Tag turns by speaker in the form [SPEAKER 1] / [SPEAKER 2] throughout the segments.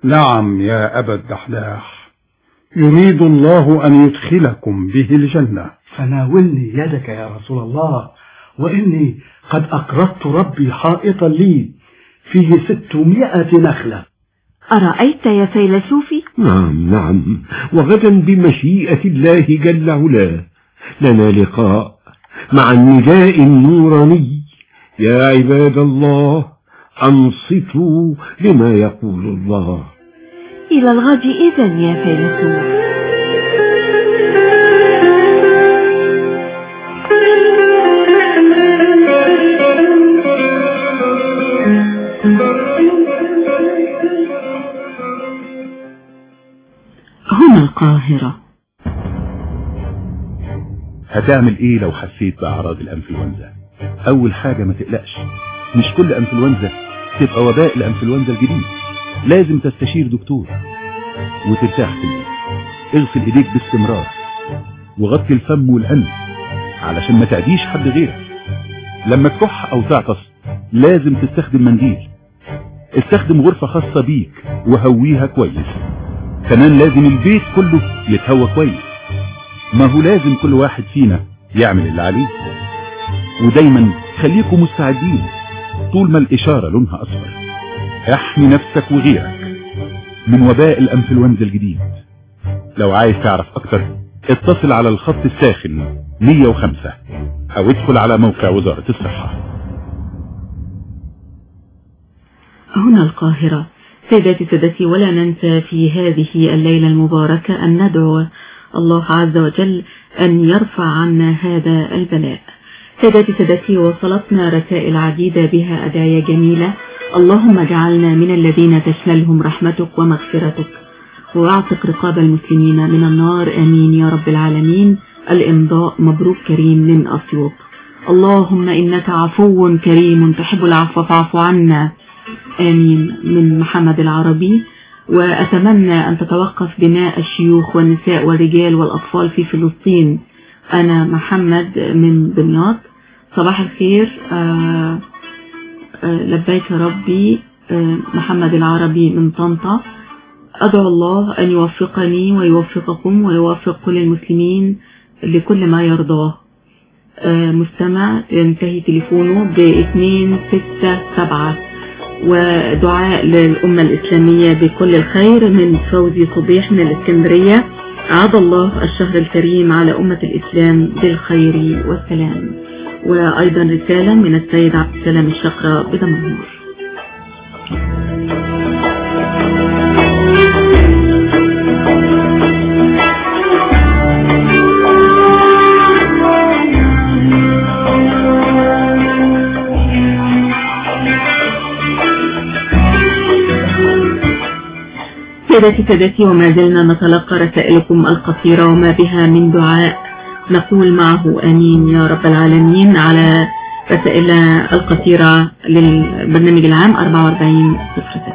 [SPEAKER 1] نعم يا أبا الدحداح يريد الله أن يدخلكم به الجنة
[SPEAKER 2] فناولني يدك يا رسول الله وإني قد أقرضت ربي حائطا لي فيه ستمائة نخلة
[SPEAKER 3] أرأيت يا فيلسوفي؟
[SPEAKER 4] نعم نعم وغدا بمشيئة الله جل علاه لنا لقاء مع النداء النوراني يا عباد الله أنصتوا لما يقول الله
[SPEAKER 3] إلى الغد إذا يا فيلسوف هنا القاهرة
[SPEAKER 5] هتعمل ايه لو حسيت بأعراض الأنفلونزا أول حاجة ما تقلقش مش كل أنفلونزا تبقى وباء الأنفلونزا الجديد لازم تستشير دكتور وترتاح في البيت اغسل ايديك باستمرار وغطي الفم والأنف علشان ما تعديش حد غيرك لما تكح أو تعطس لازم تستخدم منديل استخدم غرفة خاصة بيك وهويها كويس كمان لازم البيت كله يتهوى كويس ما هو لازم كل واحد فينا يعمل اللي عليه ودايما خليكم مستعدين طول ما الإشارة لونها أصفر احمي نفسك وغيرك من وباء الأنفلونزا الجديد لو عايز تعرف أكتر اتصل على الخط الساخن 105 أو ادخل على موقع وزارة الصحة
[SPEAKER 3] هنا القاهرة سيداتي سادتي ولا ننسى في هذه الليلة المباركة أن ندعو الله عز وجل أن يرفع عنا هذا البلاء سيداتي سادتي وصلتنا رسائل عديدة بها أدايا جميلة اللهم اجعلنا من الذين تشملهم رحمتك ومغفرتك واعتق رقاب المسلمين من النار آمين يا رب العالمين الإمضاء مبروك كريم من أسيوط اللهم إنك عفو كريم تحب العفو فاعف عنا آمين من محمد العربي وأتمنى أن تتوقف بناء الشيوخ والنساء والرجال والأطفال في فلسطين أنا محمد من دمياط صباح الخير آآ آآ لبيك ربي محمد العربي من طنطا أدعو الله أن يوفقني ويوفقكم ويوفق كل المسلمين لكل ما يرضاه مستمع ينتهي تليفونه ب 267 ودعاء للأمة الإسلامية بكل الخير من فوزي صبيح من الإسكندرية عاد الله الشهر الكريم على أمة الإسلام بالخير والسلام وأيضا رسالة من السيد عبد السلام الشقرة بدمنهور سيداتي سادتي وما زلنا نتلقى رسائلكم القصيرة وما بها من دعاء نقول معه آمين يا رب العالمين على رسائلنا القصيرة للبرنامج العام 44 06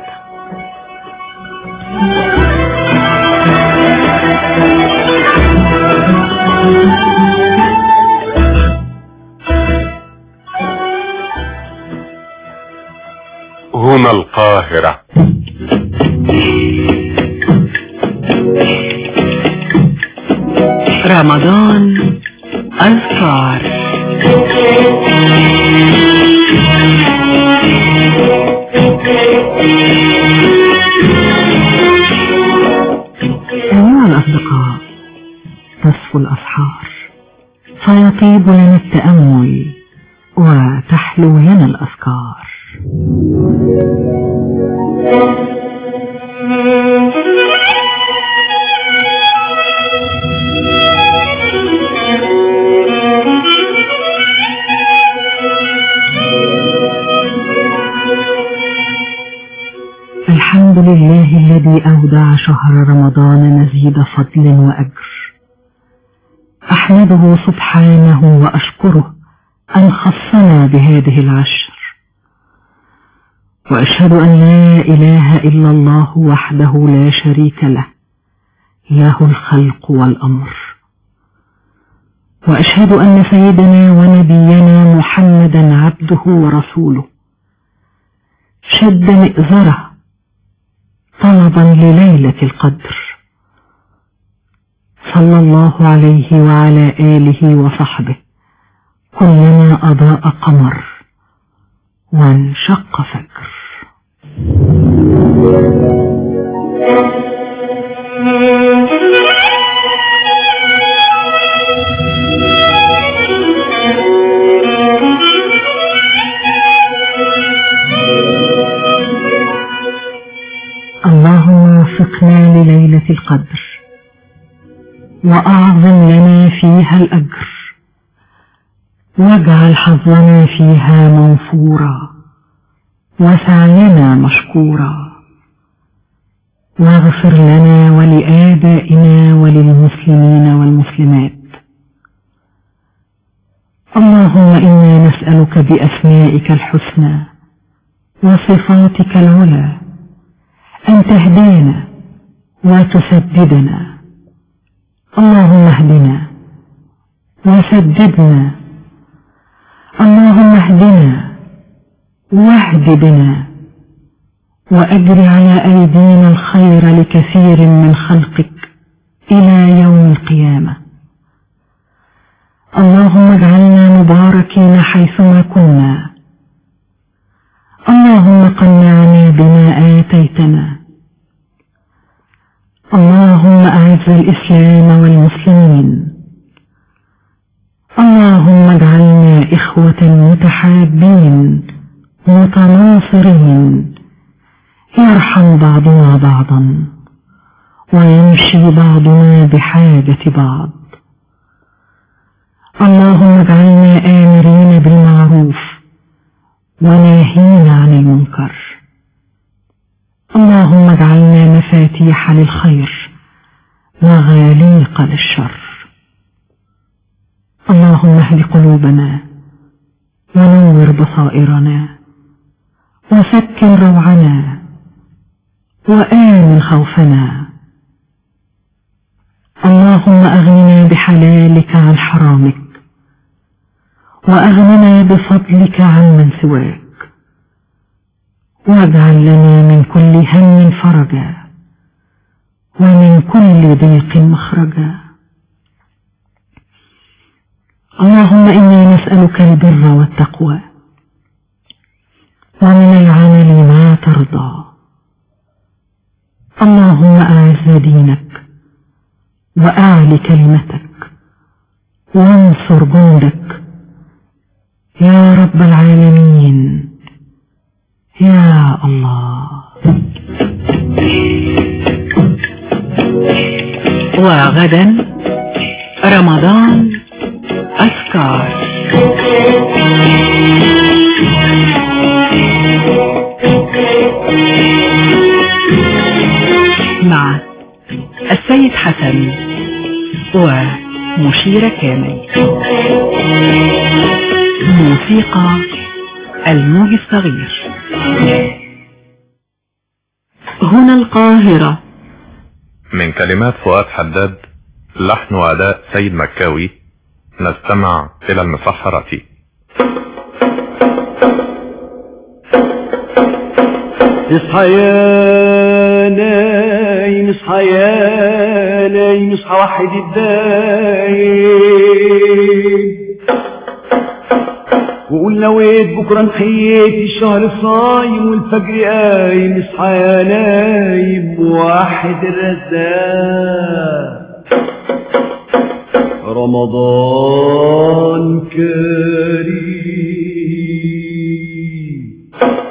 [SPEAKER 6] هنا القاهرة
[SPEAKER 3] رمضان أذكار
[SPEAKER 7] أيها الأصدقاء تصفو الأسحار فيطيب لنا التأمل وتحلو لنا الأفكار الحمد لله الذي أودع شهر رمضان مزيد فضل وأجر أحمده سبحانه وأشكره أن خصنا بهذه العشر وأشهد أن لا إله إلا الله وحده لا شريك له له الخلق والأمر وأشهد أن سيدنا ونبينا محمدا عبده ورسوله شد مئزره طال طلبا لليلة القدر صلى الله عليه وعلى آله وصحبه كلما أضاء قمر وانشق فجر اللهم وفقنا لليلة القدر وأعظم لنا فيها الأجر واجعل حظنا فيها موفورا وسعينا مشكورا واغفر لنا ولآبائنا وللمسلمين والمسلمات اللهم إنا نسألك بأسمائك الحسنى وصفاتك العلى أن تهدينا وتسددنا اللهم اهدنا وسددنا اللهم اهدنا واهد بنا وأجر على أيدينا الخير لكثير من خلقك إلى يوم القيامة اللهم اجعلنا مباركين حيثما كنا اللهم قنعنا بما آتيتنا اللهم أعز الإسلام والمسلمين اللهم اجعلنا إخوة متحابين متناصرين يرحم بعضنا بعضا ويمشي بعضنا بحاجة بعض اللهم اجعلنا آمرين بالمعروف وناهين عن المنكر اللهم اجعلنا مفاتيح للخير وغاليق للشر اللهم اهد قلوبنا ونور بصائرنا وسكن روعنا وآمن خوفنا اللهم أغننا بحلالك عن حرامك وأغننا بفضلك عن من سواك واجعل لنا من كل هم فرجا ومن كل ضيق مخرجا اللهم إنا نسألك البر والتقوى ومن العمل ما ترضى اللهم أعز دينك وأعل كلمتك وانصر جندك يا رب العالمين يا الله
[SPEAKER 3] وغدا رمضان أذكار مع السيد حسن ومشيرة كامل موسيقى الموج الصغير هنا القاهرة
[SPEAKER 6] من كلمات فؤاد حداد لحن وأداء سيد مكاوي نستمع إلى المسحرة
[SPEAKER 2] اصحى يا نايم اصحى يا نايم اصحى واحد الدايم وقول نويت بكره نحييت الشهر صايم والفجر قايم اصحى يا نايم واحد الرزاق رمضان كريم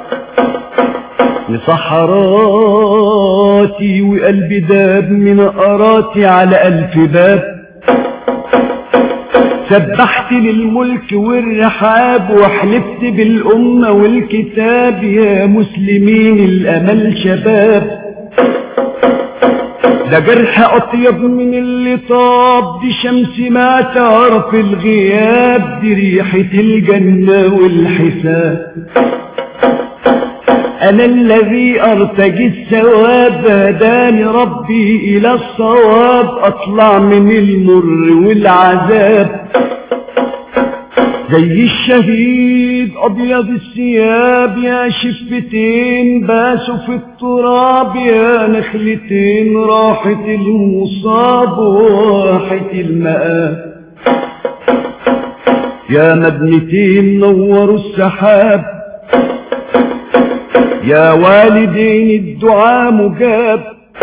[SPEAKER 2] لصحراتي وقلبي داب من قراتي على ألف باب سبحت للملك والرحاب وحلفت بالأمة والكتاب يا مسلمين الأمل شباب ده جرح أطيب من اللي طاب دي شمس ما تعرف الغياب دي ريحة الجنة والحساب أنا الذي أرتجي الثواب هداني ربي إلى الصواب أطلع من المر والعذاب
[SPEAKER 8] زي الشهيد أبيض الثياب يا شفتين باسوا في التراب يا نخلتين راحت المصاب وراحت المآب يا مدنتين نوروا السحاب يا والدين الدعاء مجاب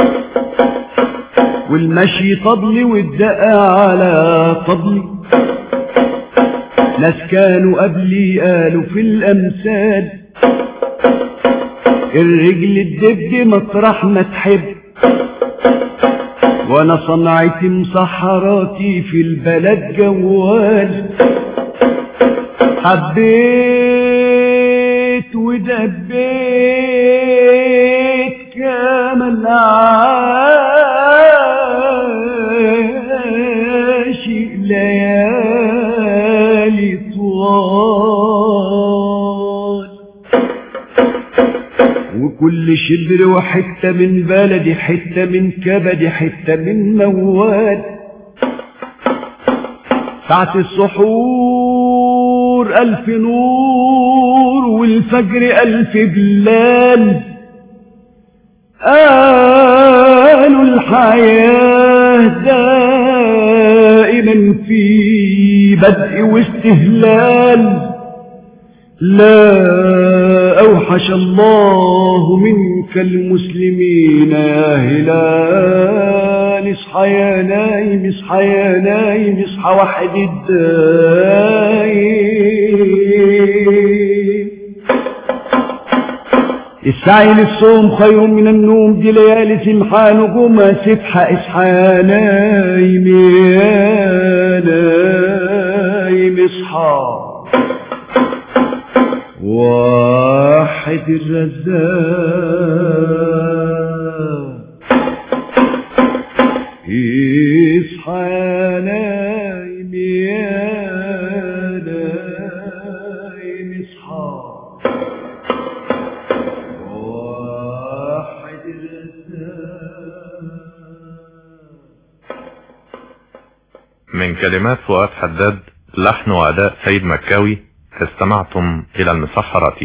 [SPEAKER 8] والمشي طبلي والدقة على طبلي ناس كانوا قبلي قالوا في الأمثال الرجل الدب مطرح ما تحب وانا صنعتي مسحراتي في البلد جوال حبيت ودبيت كامل عاشق ليالي طوال وكل شبر وحتة من بلدي حتة من كبدي حتة من موال ساعة السحور ألف نور والفجر ألف بلال قالوا الحياة دائما في بدء واستهلال لا أوحش الله منك المسلمين يا هلال اصحى يا نايم اصحى يا نايم اصحى واحد الدايم السعي للصوم خير من النوم دي ليالي سمحة نجومها سبحة اصحى يا نايم يا نايم اصحى واحد الرزاق اصحى يا نايم يا نايم اصحى واحد الرزاق
[SPEAKER 6] من كلمات فؤاد حداد لحن وأداء سيد مكاوي استمعتم إلى المسحرات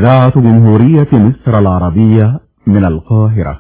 [SPEAKER 5] إذاعة جمهورية مصر العربية من القاهرة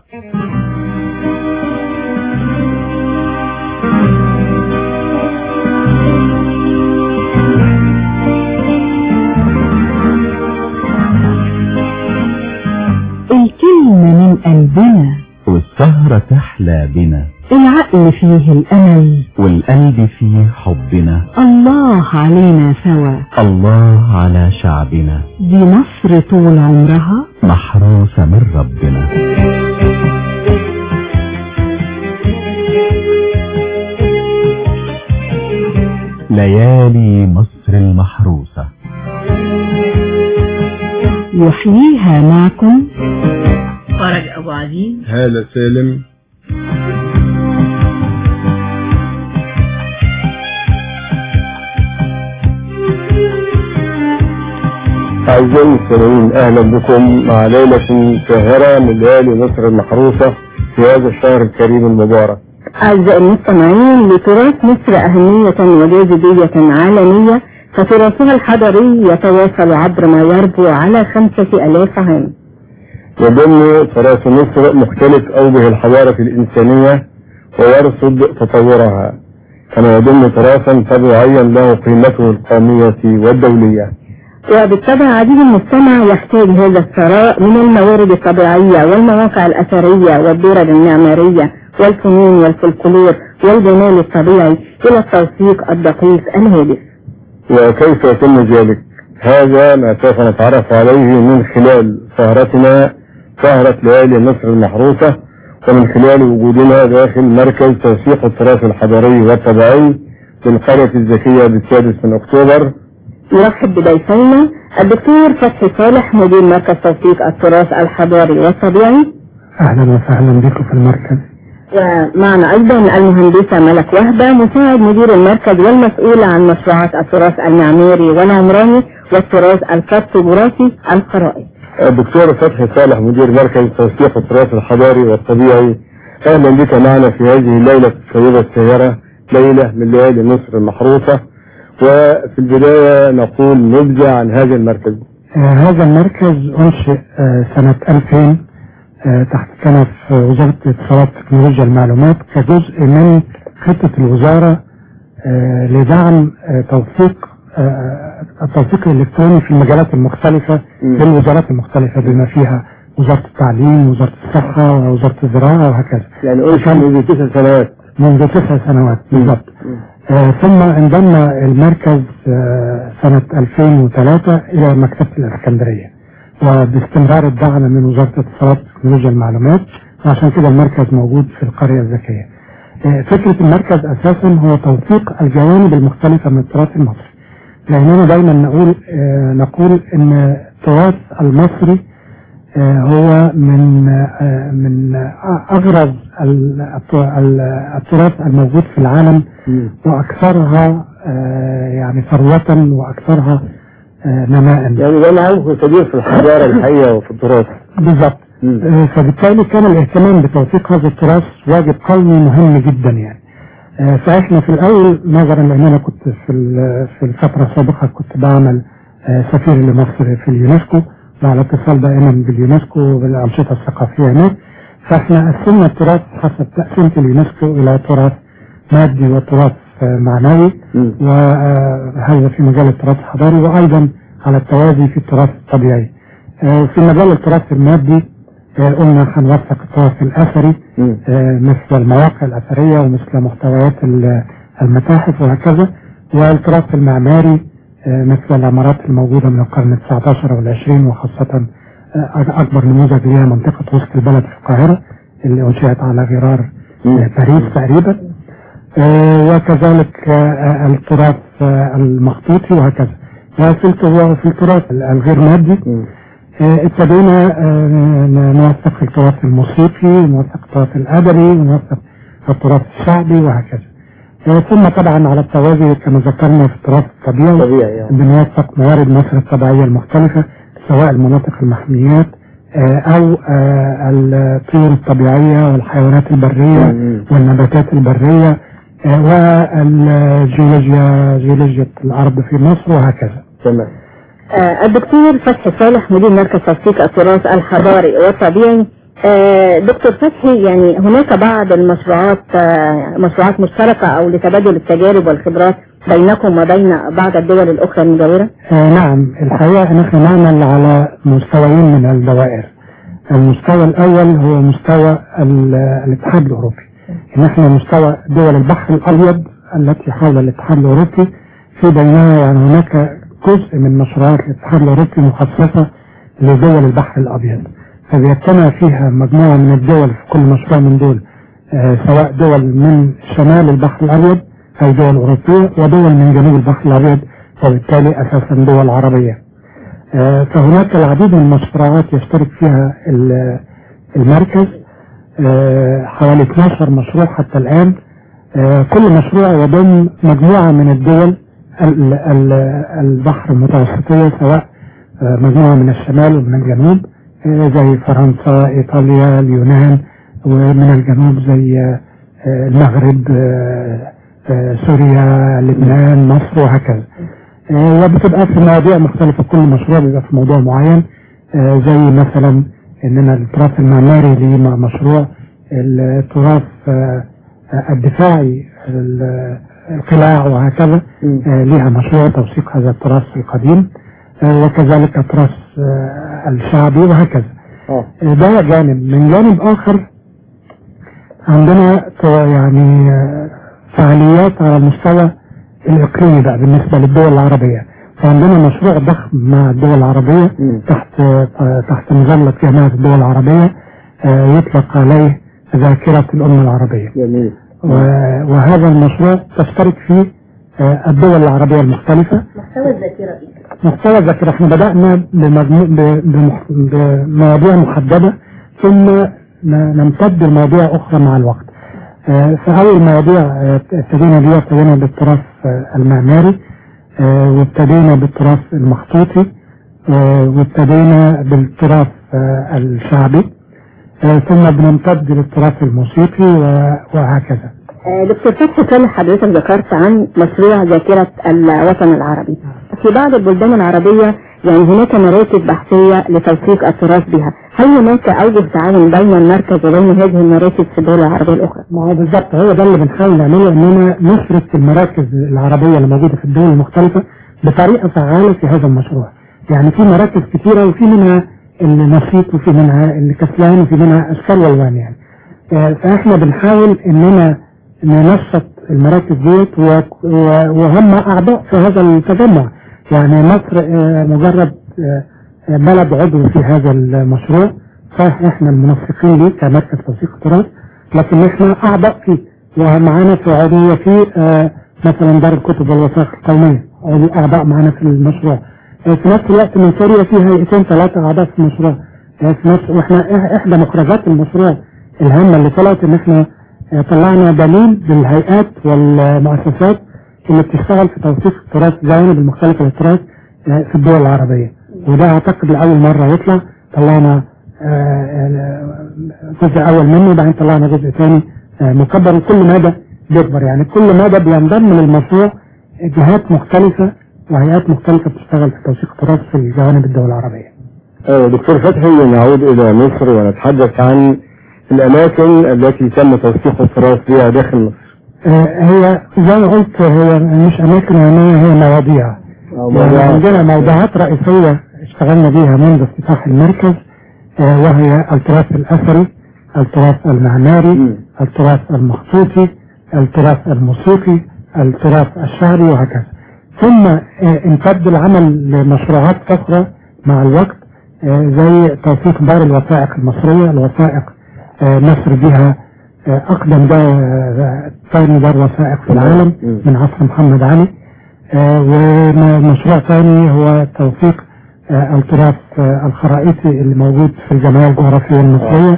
[SPEAKER 7] الكلمة من قلبنا
[SPEAKER 5] والسهرة تحلى بنا
[SPEAKER 7] العقل فيه الأمل
[SPEAKER 5] والقلب فيه حبنا
[SPEAKER 7] الله علينا سوا
[SPEAKER 5] الله على شعبنا
[SPEAKER 7] دي مصر طول عمرها
[SPEAKER 5] محروسة من ربنا ليالي مصر المحروسة
[SPEAKER 7] يحييها معكم
[SPEAKER 3] فرج أبو عزيز
[SPEAKER 1] هالة سالم
[SPEAKER 9] أعزائي المستمعين أهلا بكم مع ليلة ساهرة من ليالي مصر المحروسة في هذا الشهر الكريم المبارك
[SPEAKER 10] أعزائي المستمعين لتراث مصر أهمية وجاذبية عالمية فتراثها الحضري يتواصل عبر ما يربو على خمسة ألاف عام
[SPEAKER 9] يضم تراث مصر مختلف أوجه الحضارة الإنسانية ويرصد تطورها كما يضم تراثا طبيعيا له قيمته القومية والدولية
[SPEAKER 10] وبالطبع عديد المستمع يحتاج هذا الثراء من الموارد الطبيعية والمواقع الأثرية والدرج المعمارية والفنون والفلكلور والجمال الطبيعي إلى التوثيق الدقيق الهادف
[SPEAKER 9] وكيف يتم ذلك هذا ما سوف نتعرف عليه من خلال سهرتنا سهرة ليالي مصر المحروسة ومن خلال وجودنا داخل مركز توثيق التراث الحضاري والطبيعي بالقرية الذكية بالسادس من أكتوبر
[SPEAKER 10] يرحب بضيفينا الدكتور فتحي صالح مدير مركز توثيق التراث الحضاري والطبيعي
[SPEAKER 2] أهلا وسهلا بكم في المركز
[SPEAKER 10] ومعنا أيضا المهندسة ملك وهبة مساعد مدير المركز والمسؤول عن مشروعات التراث المعماري والعمراني والتراث الكرتوغرافي القرائي
[SPEAKER 9] الدكتور فتحي صالح مدير مركز توثيق التراث الحضاري والطبيعي أهلا بك معنا في هذه الليلة الطيبة السيرة ليلة من ليالي مصر المحروسة وفي البداية نقول نبذة عن هذا المركز
[SPEAKER 2] آه هذا المركز أنشئ آه سنة 2000 آه تحت كنف وزارة اتصالات وتكنولوجيا المعلومات كجزء من خطة الوزارة آه لدعم آه توثيق آه التوثيق الإلكتروني في المجالات المختلفة للوزارات المختلفة بما فيها وزارة التعليم وزارة الصحة ووزارة الزراعة وهكذا
[SPEAKER 9] يعني أنشئ منذ تسع سنوات
[SPEAKER 2] منذ تسع سنوات بالضبط آه ثم انضم المركز آه سنة 2003 إلى مكتبة الإسكندرية وباستمرار الدعم من وزارة الاتصالات وتكنولوجيا المعلومات وعشان كده المركز موجود في القرية الذكية آه فكرة المركز أساسا هو توثيق الجوانب المختلفة من التراث المصري لأننا دايما نقول آه نقول إن التراث المصري آه هو من آه من أغرب التراث الموجود في العالم وأكثرها يعني ثروة وأكثرها نماء
[SPEAKER 9] يعني ده معروف كبير في الحضارة الحقيقة وفي التراث
[SPEAKER 2] بالضبط فبالتالي كان الاهتمام بتوثيق هذا التراث واجب قومي مهم جدا يعني فاحنا في الاول نظرا لان انا كنت في في الفتره السابقه كنت بعمل سفير لمصر في اليونسكو وعلى اتصال دائما باليونسكو وبالانشطه الثقافيه هناك فاحنا قسمنا التراث حسب تقسيمه اليونسكو الى تراث مادي وتراث معنوي وهذا في مجال التراث الحضاري وايضا على التوازي في التراث الطبيعي في مجال التراث المادي قلنا هنوثق التراث الاثري مثل المواقع الاثريه ومثل محتويات المتاحف وهكذا والتراث المعماري مثل العمارات الموجوده من القرن ال 19 وال 20 وخاصه اكبر نموذج ليها منطقه وسط البلد في القاهره اللي انشئت على غرار باريس تقريبا وكذلك التراث المخطوطي وهكذا وفي التراث الغير مادي ابتدينا نوثق التراث الموسيقي نوثق التراث الادبي نوثق التراث الشعبي وهكذا ثم طبعا على التوازي كما ذكرنا في التراث الطبيعي
[SPEAKER 9] طبيعي يعني.
[SPEAKER 2] بنوثق موارد مصر الطبيعية المختلفة سواء المناطق المحميات او الطيور الطبيعية والحيوانات البرية والنباتات البرية والجيولوجيا جيولوجيا الارض في مصر وهكذا
[SPEAKER 9] تمام
[SPEAKER 10] آه، الدكتور فتحي صالح مدير مركز توثيق التراث الحضاري والطبيعي آه، دكتور فتحي يعني هناك بعض المشروعات آه، مشروعات مشتركة أو لتبادل التجارب والخبرات بينكم وبين بعض الدول الأخرى المجاورة؟
[SPEAKER 2] آه نعم الحقيقة نحن نعمل على مستويين من الدوائر المستوى الأول هو مستوى ال- الاتحاد الأوروبي نحن مستوى دول البحر الأبيض التي حول الاتحاد الأوروبي في بينها يعني هناك جزء من مشروعات الاتحاد الأوروبي مخصصة لدول البحر الأبيض فبيجتمع فيها مجموعة من الدول في كل مشروع من دول آه، سواء دول من شمال البحر الأبيض أي دول أوروبية ودول من جنوب البحر الأبيض وبالتالي أساسا دول عربية آه، فهناك العديد من المشروعات يشترك فيها ال- المركز آه، حوالي 12 مشروع حتى الآن آه، كل مشروع يضم مجموعة من الدول ال- ال- البحر المتوسطية سواء آه، مجموعة من الشمال ومن الجنوب آه، زي فرنسا إيطاليا اليونان ومن الجنوب زي آه، آه، المغرب آه، آه، سوريا لبنان مصر وهكذا آه، وبتبقى في مواضيع مختلفة كل مشروع بيبقى في موضوع معين آه، زي مثلا اننا التراث المعماري ليه م- مشروع التراث آه، آه، الدفاعي ال- القلاع وهكذا آه، ليها مشروع توثيق هذا التراث القديم آه، وكذلك التراث آه، الشعبي وهكذا
[SPEAKER 9] اه
[SPEAKER 2] آه، ده جانب من جانب آخر عندنا ت- يعني آه، فعاليات على المستوى الإقليمي بقى بالنسبة للدول العربية فعندنا مشروع ضخم مع الدول العربية
[SPEAKER 9] مم.
[SPEAKER 2] تحت آه، تحت مظلة جامعة الدول العربية آه، يطلق عليه ذاكرة الأمة العربية
[SPEAKER 9] جميل
[SPEAKER 2] و- وهذا المشروع تشترك فيه آه، الدول العربية المختلفة
[SPEAKER 10] محتوى الذاكرة
[SPEAKER 2] محتوى الذاكرة احنا بدأنا بمجموع ب- بمح- بمواضيع محددة ثم ن- نمتد لمواضيع أخرى مع الوقت آه، فأول مواضيع آه، ابتدينا بيها ابتدينا بالتراث آه، المعماري آه، وابتدينا بالتراث المخطوطي آه، وابتدينا بالتراث آه، الشعبي آه، ثم بنمتد للتراث الموسيقي و- وهكذا
[SPEAKER 10] آه، دكتور فتحي كان حضرتك ذكرت عن مشروع ذاكرة الوطن العربي في بعض البلدان العربية يعني هناك مراكز بحثية لتوثيق التراث بها هل هناك أوجه تعاون بين المركز وبين هذه المراكز في الدول العربية الأخرى؟
[SPEAKER 2] ما هو بالظبط هو ده اللي بنحاول نعمله اننا نشرك المراكز العربيه اللي موجوده في الدول المختلفه بطريقه فعاله في هذا المشروع. يعني في مراكز كثيره وفي منها النشيط وفي منها الكسلان وفي منها اشكال والوان يعني. آه، فاحنا بنحاول اننا ننشط المراكز ديت و- و- وهم اعضاء في هذا التجمع. يعني مصر آه، مجرد آه، آه، بلد عضو في هذا المشروع فاحنا المنسقين ليه كمركز توثيق التراث لكن احنا اعضاء فيه ومعانا في عضوية فيه آه، مثلا دار الكتب والوثائق القومية عضو اعضاء معانا في المشروع آه، في نفس الوقت من سوريا في هيئتين ثلاثة اعضاء في المشروع آه، في نفس واحنا إح- احدى مخرجات المشروع الهامة اللي طلعت ان احنا آه، طلعنا دليل بالهيئات والمؤسسات اللي بتشتغل في توثيق التراث الجوانب المختلفة للتراث آه، في الدول العربية وده اعتقد لأول مرة يطلع طلعنا آه، آه، جزء أول منه وبعدين طلعنا جزء ثاني آه، مكبر وكل مدى بيكبر يعني كل مدى بينضم للمشروع جهات مختلفة وهيئات مختلفة بتشتغل في توثيق التراث في الجوانب الدول العربية
[SPEAKER 9] آه، دكتور فتحي نعود إلى مصر ونتحدث عن الأماكن التي تم توثيق التراث فيها داخل مصر
[SPEAKER 2] آه، هي زي ما قلت هي مش أماكن يعني هي مواضيع
[SPEAKER 9] أو
[SPEAKER 2] يعني
[SPEAKER 9] موضوعات.
[SPEAKER 2] عندنا موضوعات رئيسية اشتغلنا بيها منذ افتتاح المركز آه، وهي التراث الأثري التراث المعماري
[SPEAKER 9] مم.
[SPEAKER 2] التراث المخطوطي التراث الموسيقي التراث الشعري وهكذا ثم آه، امتد العمل لمشروعات أخرى مع الوقت آه، زي توثيق دار الوثائق المصرية الوثائق آه، مصر بها آه، أقدم دار ثاني دار وثائق في العالم
[SPEAKER 9] مم.
[SPEAKER 2] من عصر محمد علي آه، ومشروع ثاني هو توثيق آه، التراث آه، الخرائطي اللي موجود في الجمعية الجغرافية المصرية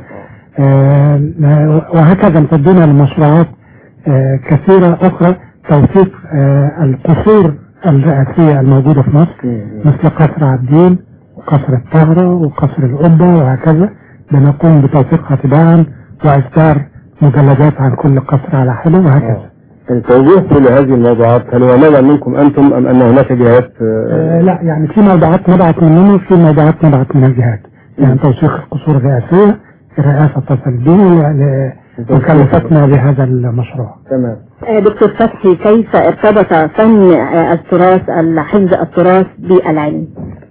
[SPEAKER 2] آه، وهكذا امتدنا لمشروعات آه، كثيرة أخرى توثيق آه، القصور الرئاسية الموجودة في مصر
[SPEAKER 9] مم.
[SPEAKER 2] مثل قصر عابدين وقصر الثغرة وقصر القبة وهكذا بنقوم بتوثيقها تباعا وإصدار مجلدات عن كل قصر على حدة وهكذا
[SPEAKER 9] يعني توجهكم لهذه الموضوعات هل هو نبع منكم أنتم أم أن هناك جهات
[SPEAKER 2] آه، لا يعني في موضوعات نبعت مننا وفي موضوعات نبعت من الجهات يعني توثيق القصور الرئاسية الرئاسة اتصل بنا ل- وكلفتنا بهذا المشروع
[SPEAKER 9] تمام
[SPEAKER 10] آه، دكتور فتحي كيف ارتبط فن آه، التراث حفظ التراث بالعلم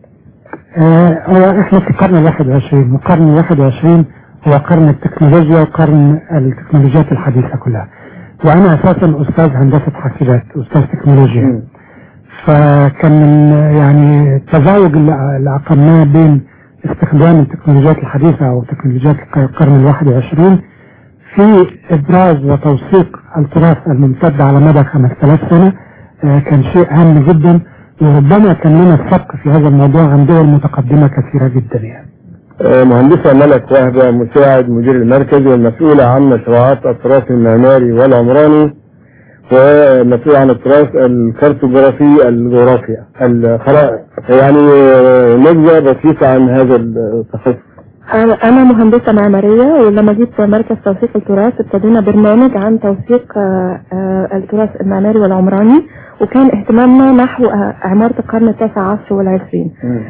[SPEAKER 2] آه، هو احنا في القرن الواحد وعشرين والقرن الواحد وعشرين هو قرن التكنولوجيا وقرن التكنولوجيات الحديثة كلها وانا اساسا استاذ هندسة حاسبات استاذ تكنولوجيا فكان من يعني التزاوج اللي اللي عقدناه بين استخدام التكنولوجيات الحديثة او تكنولوجيات القرن الواحد وعشرين في ابراز وتوثيق التراث الممتد على مدى 5000 سنة آه، كان شيء هام جدا وربما كان لنا السبق في هذا الموضوع عن دول متقدمة كثيرة جدا يعني
[SPEAKER 9] آه، مهندسة ملك وهبة مساعد مدير المركز والمسؤولة عن مشروعات التراث المعماري والعمراني ومسؤول عن التراث الكارتوغرافي الجغرافيا الخرائط يعني آه، نبذة بسيطة عن هذا التخصص
[SPEAKER 10] أنا أنا مهندسة معمارية ولما جيت مركز توثيق التراث ابتدينا برنامج عن توثيق آه، آه، التراث المعماري والعمراني وكان اهتمامنا نحو آه، عمارة القرن التاسع عشر والعشرين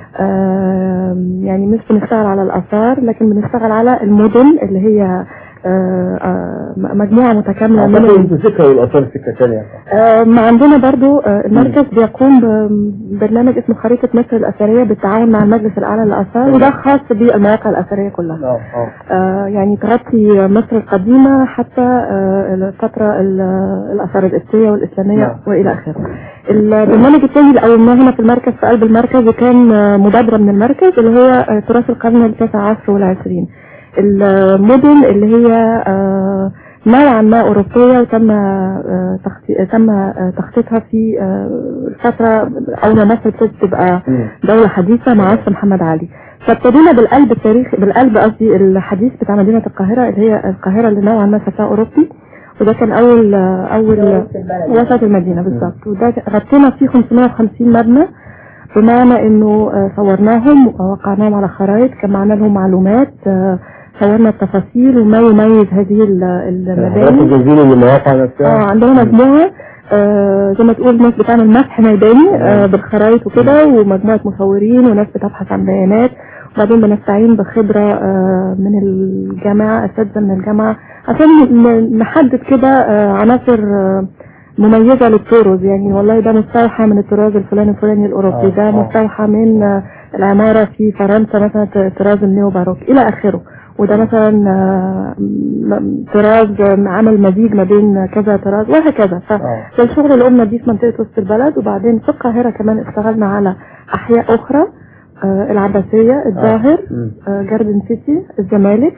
[SPEAKER 10] آم، يعني مش بنشتغل على الآثار لكن بنشتغل على المدن اللي هي آه، آه، مجموعة متكاملة من
[SPEAKER 9] أعتقد
[SPEAKER 10] ال-
[SPEAKER 9] أنتوا سكة والآثار سكة ثانية
[SPEAKER 10] آه، ما عندنا برضو آه، المركز بيقوم ببرنامج اسمه خريطة مصر الأثرية بالتعاون مع المجلس الأعلى للآثار وده خاص بالمواقع الأثرية كلها آه، يعني تغطي مصر القديمة حتى آه، الفترة ال- الآثار القبطية والإسلامية
[SPEAKER 9] نعم.
[SPEAKER 10] وإلى آخره البرنامج الثاني اللي قومناه هنا في المركز في قلب المركز وكان آه، مبادرة من المركز اللي هي آه، تراث القرن التاسع عشر والعشرين المدن اللي هي آه، نوعا ما أوروبية وتم آه، تخطي- تم آه، تخطيطها في آه، الفترة أول ما مصر ابتدت تبقى دولة حديثة مع عصر محمد علي فابتدينا بالقلب التاريخي بالقلب قصدي الحديث بتاع مدينة القاهرة اللي هي القاهرة اللي نوعا ما شكلها أوروبي وده كان أول آه، أول وسط المدينة بالظبط وده غطينا فيه 550 مبنى بمعنى انه آه، صورناهم ووقعناهم على خرائط جمعنا لهم معلومات آه، صورنا التفاصيل وما يميز هذه ال-
[SPEAKER 9] حضرتك
[SPEAKER 10] المباني
[SPEAKER 9] جايبين المواقع نفسها
[SPEAKER 10] اه عندنا مجموعة آه زي ما تقول ناس بتعمل مسح ميداني آه بالخرايط وكده ومجموعة مصورين وناس بتبحث عن بيانات وبعدين بنستعين بخبرة آه من الجامعة أساتذة من الجامعة عشان ن- نحدد كده آه عناصر آه مميزة للطرز يعني والله ده مستوحى من الطراز الفلاني الفلاني الأوروبي ده مستوحى من آه العمارة في فرنسا مثلا ت- طراز النيو باروك إلى آخره وده مثلا آه، م- طراز آه، عمل مزيج ما بين كذا طراز وهكذا فده الشغل اللي قمنا بيه في منطقة وسط البلد وبعدين في القاهرة كمان اشتغلنا على أحياء أخرى آه، العباسية الظاهر آه، جاردن سيتي الزمالك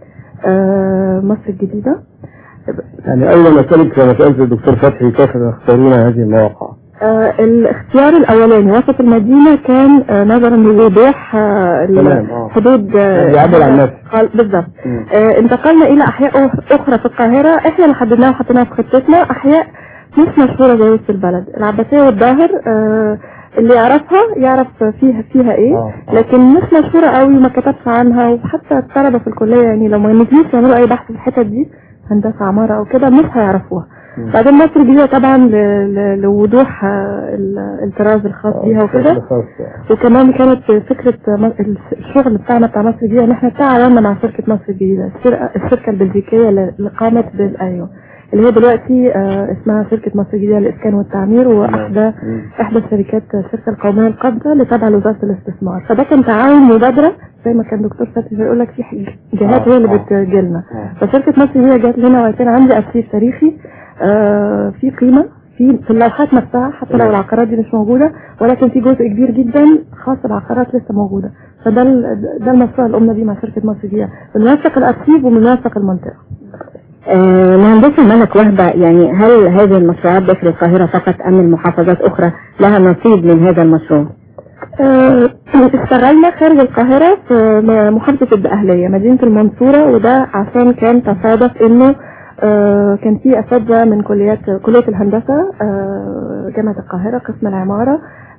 [SPEAKER 10] آه، مصر الجديدة
[SPEAKER 9] يعني أيضا أسألك مسألة الدكتور فتحي كيف تختارون هذه المواقع
[SPEAKER 10] آه، الاختيار الاولاني وسط المدينة كان آه، نظرا لوضوح آه، ال-
[SPEAKER 9] تمام، آه.
[SPEAKER 10] حدود آه،
[SPEAKER 9] بيعبر عن نفسه.
[SPEAKER 10] قال- بالظبط آه، انتقلنا الى احياء أخ- اخرى في القاهرة احنا اللي حددناها وحطيناها في خطتنا احياء مش مشهورة زي وسط البلد العباسية والظاهر آه، اللي يعرفها يعرف فيها فيها ايه لكن مش مشهورة قوي ما كتبش عنها وحتى الطلبة في الكلية يعني لو ما نزلوش يعملوا اي بحث في الحتت دي هندسة عمارة او كده مش هيعرفوها بعدين مصر الجديدة طبعا ل- ل- لوضوح آه، ال- الطراز الخاص بيها وكده وكمان كانت فكرة م- الشغل بتاعنا بتاع مصر الجديدة ان احنا تعاوننا مع شركة مصر الجديدة الشركة, الشركة البلجيكية اللي اللي قامت بالايو اللي هي دلوقتي آه، اسمها شركة مصر الجديدة للإسكان والتعمير وإحدى إحدى الشركات الشركة القومية القابضة اللي تابعة لوزارة الاستثمار فده كان تعاون مبادرة زي ما كان دكتور فتحي بيقول لك في ح- جهات هي اللي بتجيلنا فشركة مصر الجديدة جات لنا وقتنا عندي أرشيف تاريخي آه، في قيمة في في اللوحات نفسها حتى لو العقارات دي مش موجودة ولكن في جزء كبير جدا خاص بالعقارات لسه موجودة فده ال- ده المشروع اللي قمنا بيه مع شركة مصر الجديدة بنوثق الأرشيف وبنوثق المنطقة
[SPEAKER 11] آه، مهندسة ملك وهبة يعني هل هذه المشروعات داخل القاهرة فقط أم المحافظات أخرى لها نصيب من هذا المشروع؟
[SPEAKER 10] آه، اشتغلنا خارج القاهرة في م- محافظة الدقهلية مدينة المنصورة وده عشان كان تصادف انه آه، كان في اساتذة من كليات كلية الهندسة آه، جامعة القاهرة قسم العمارة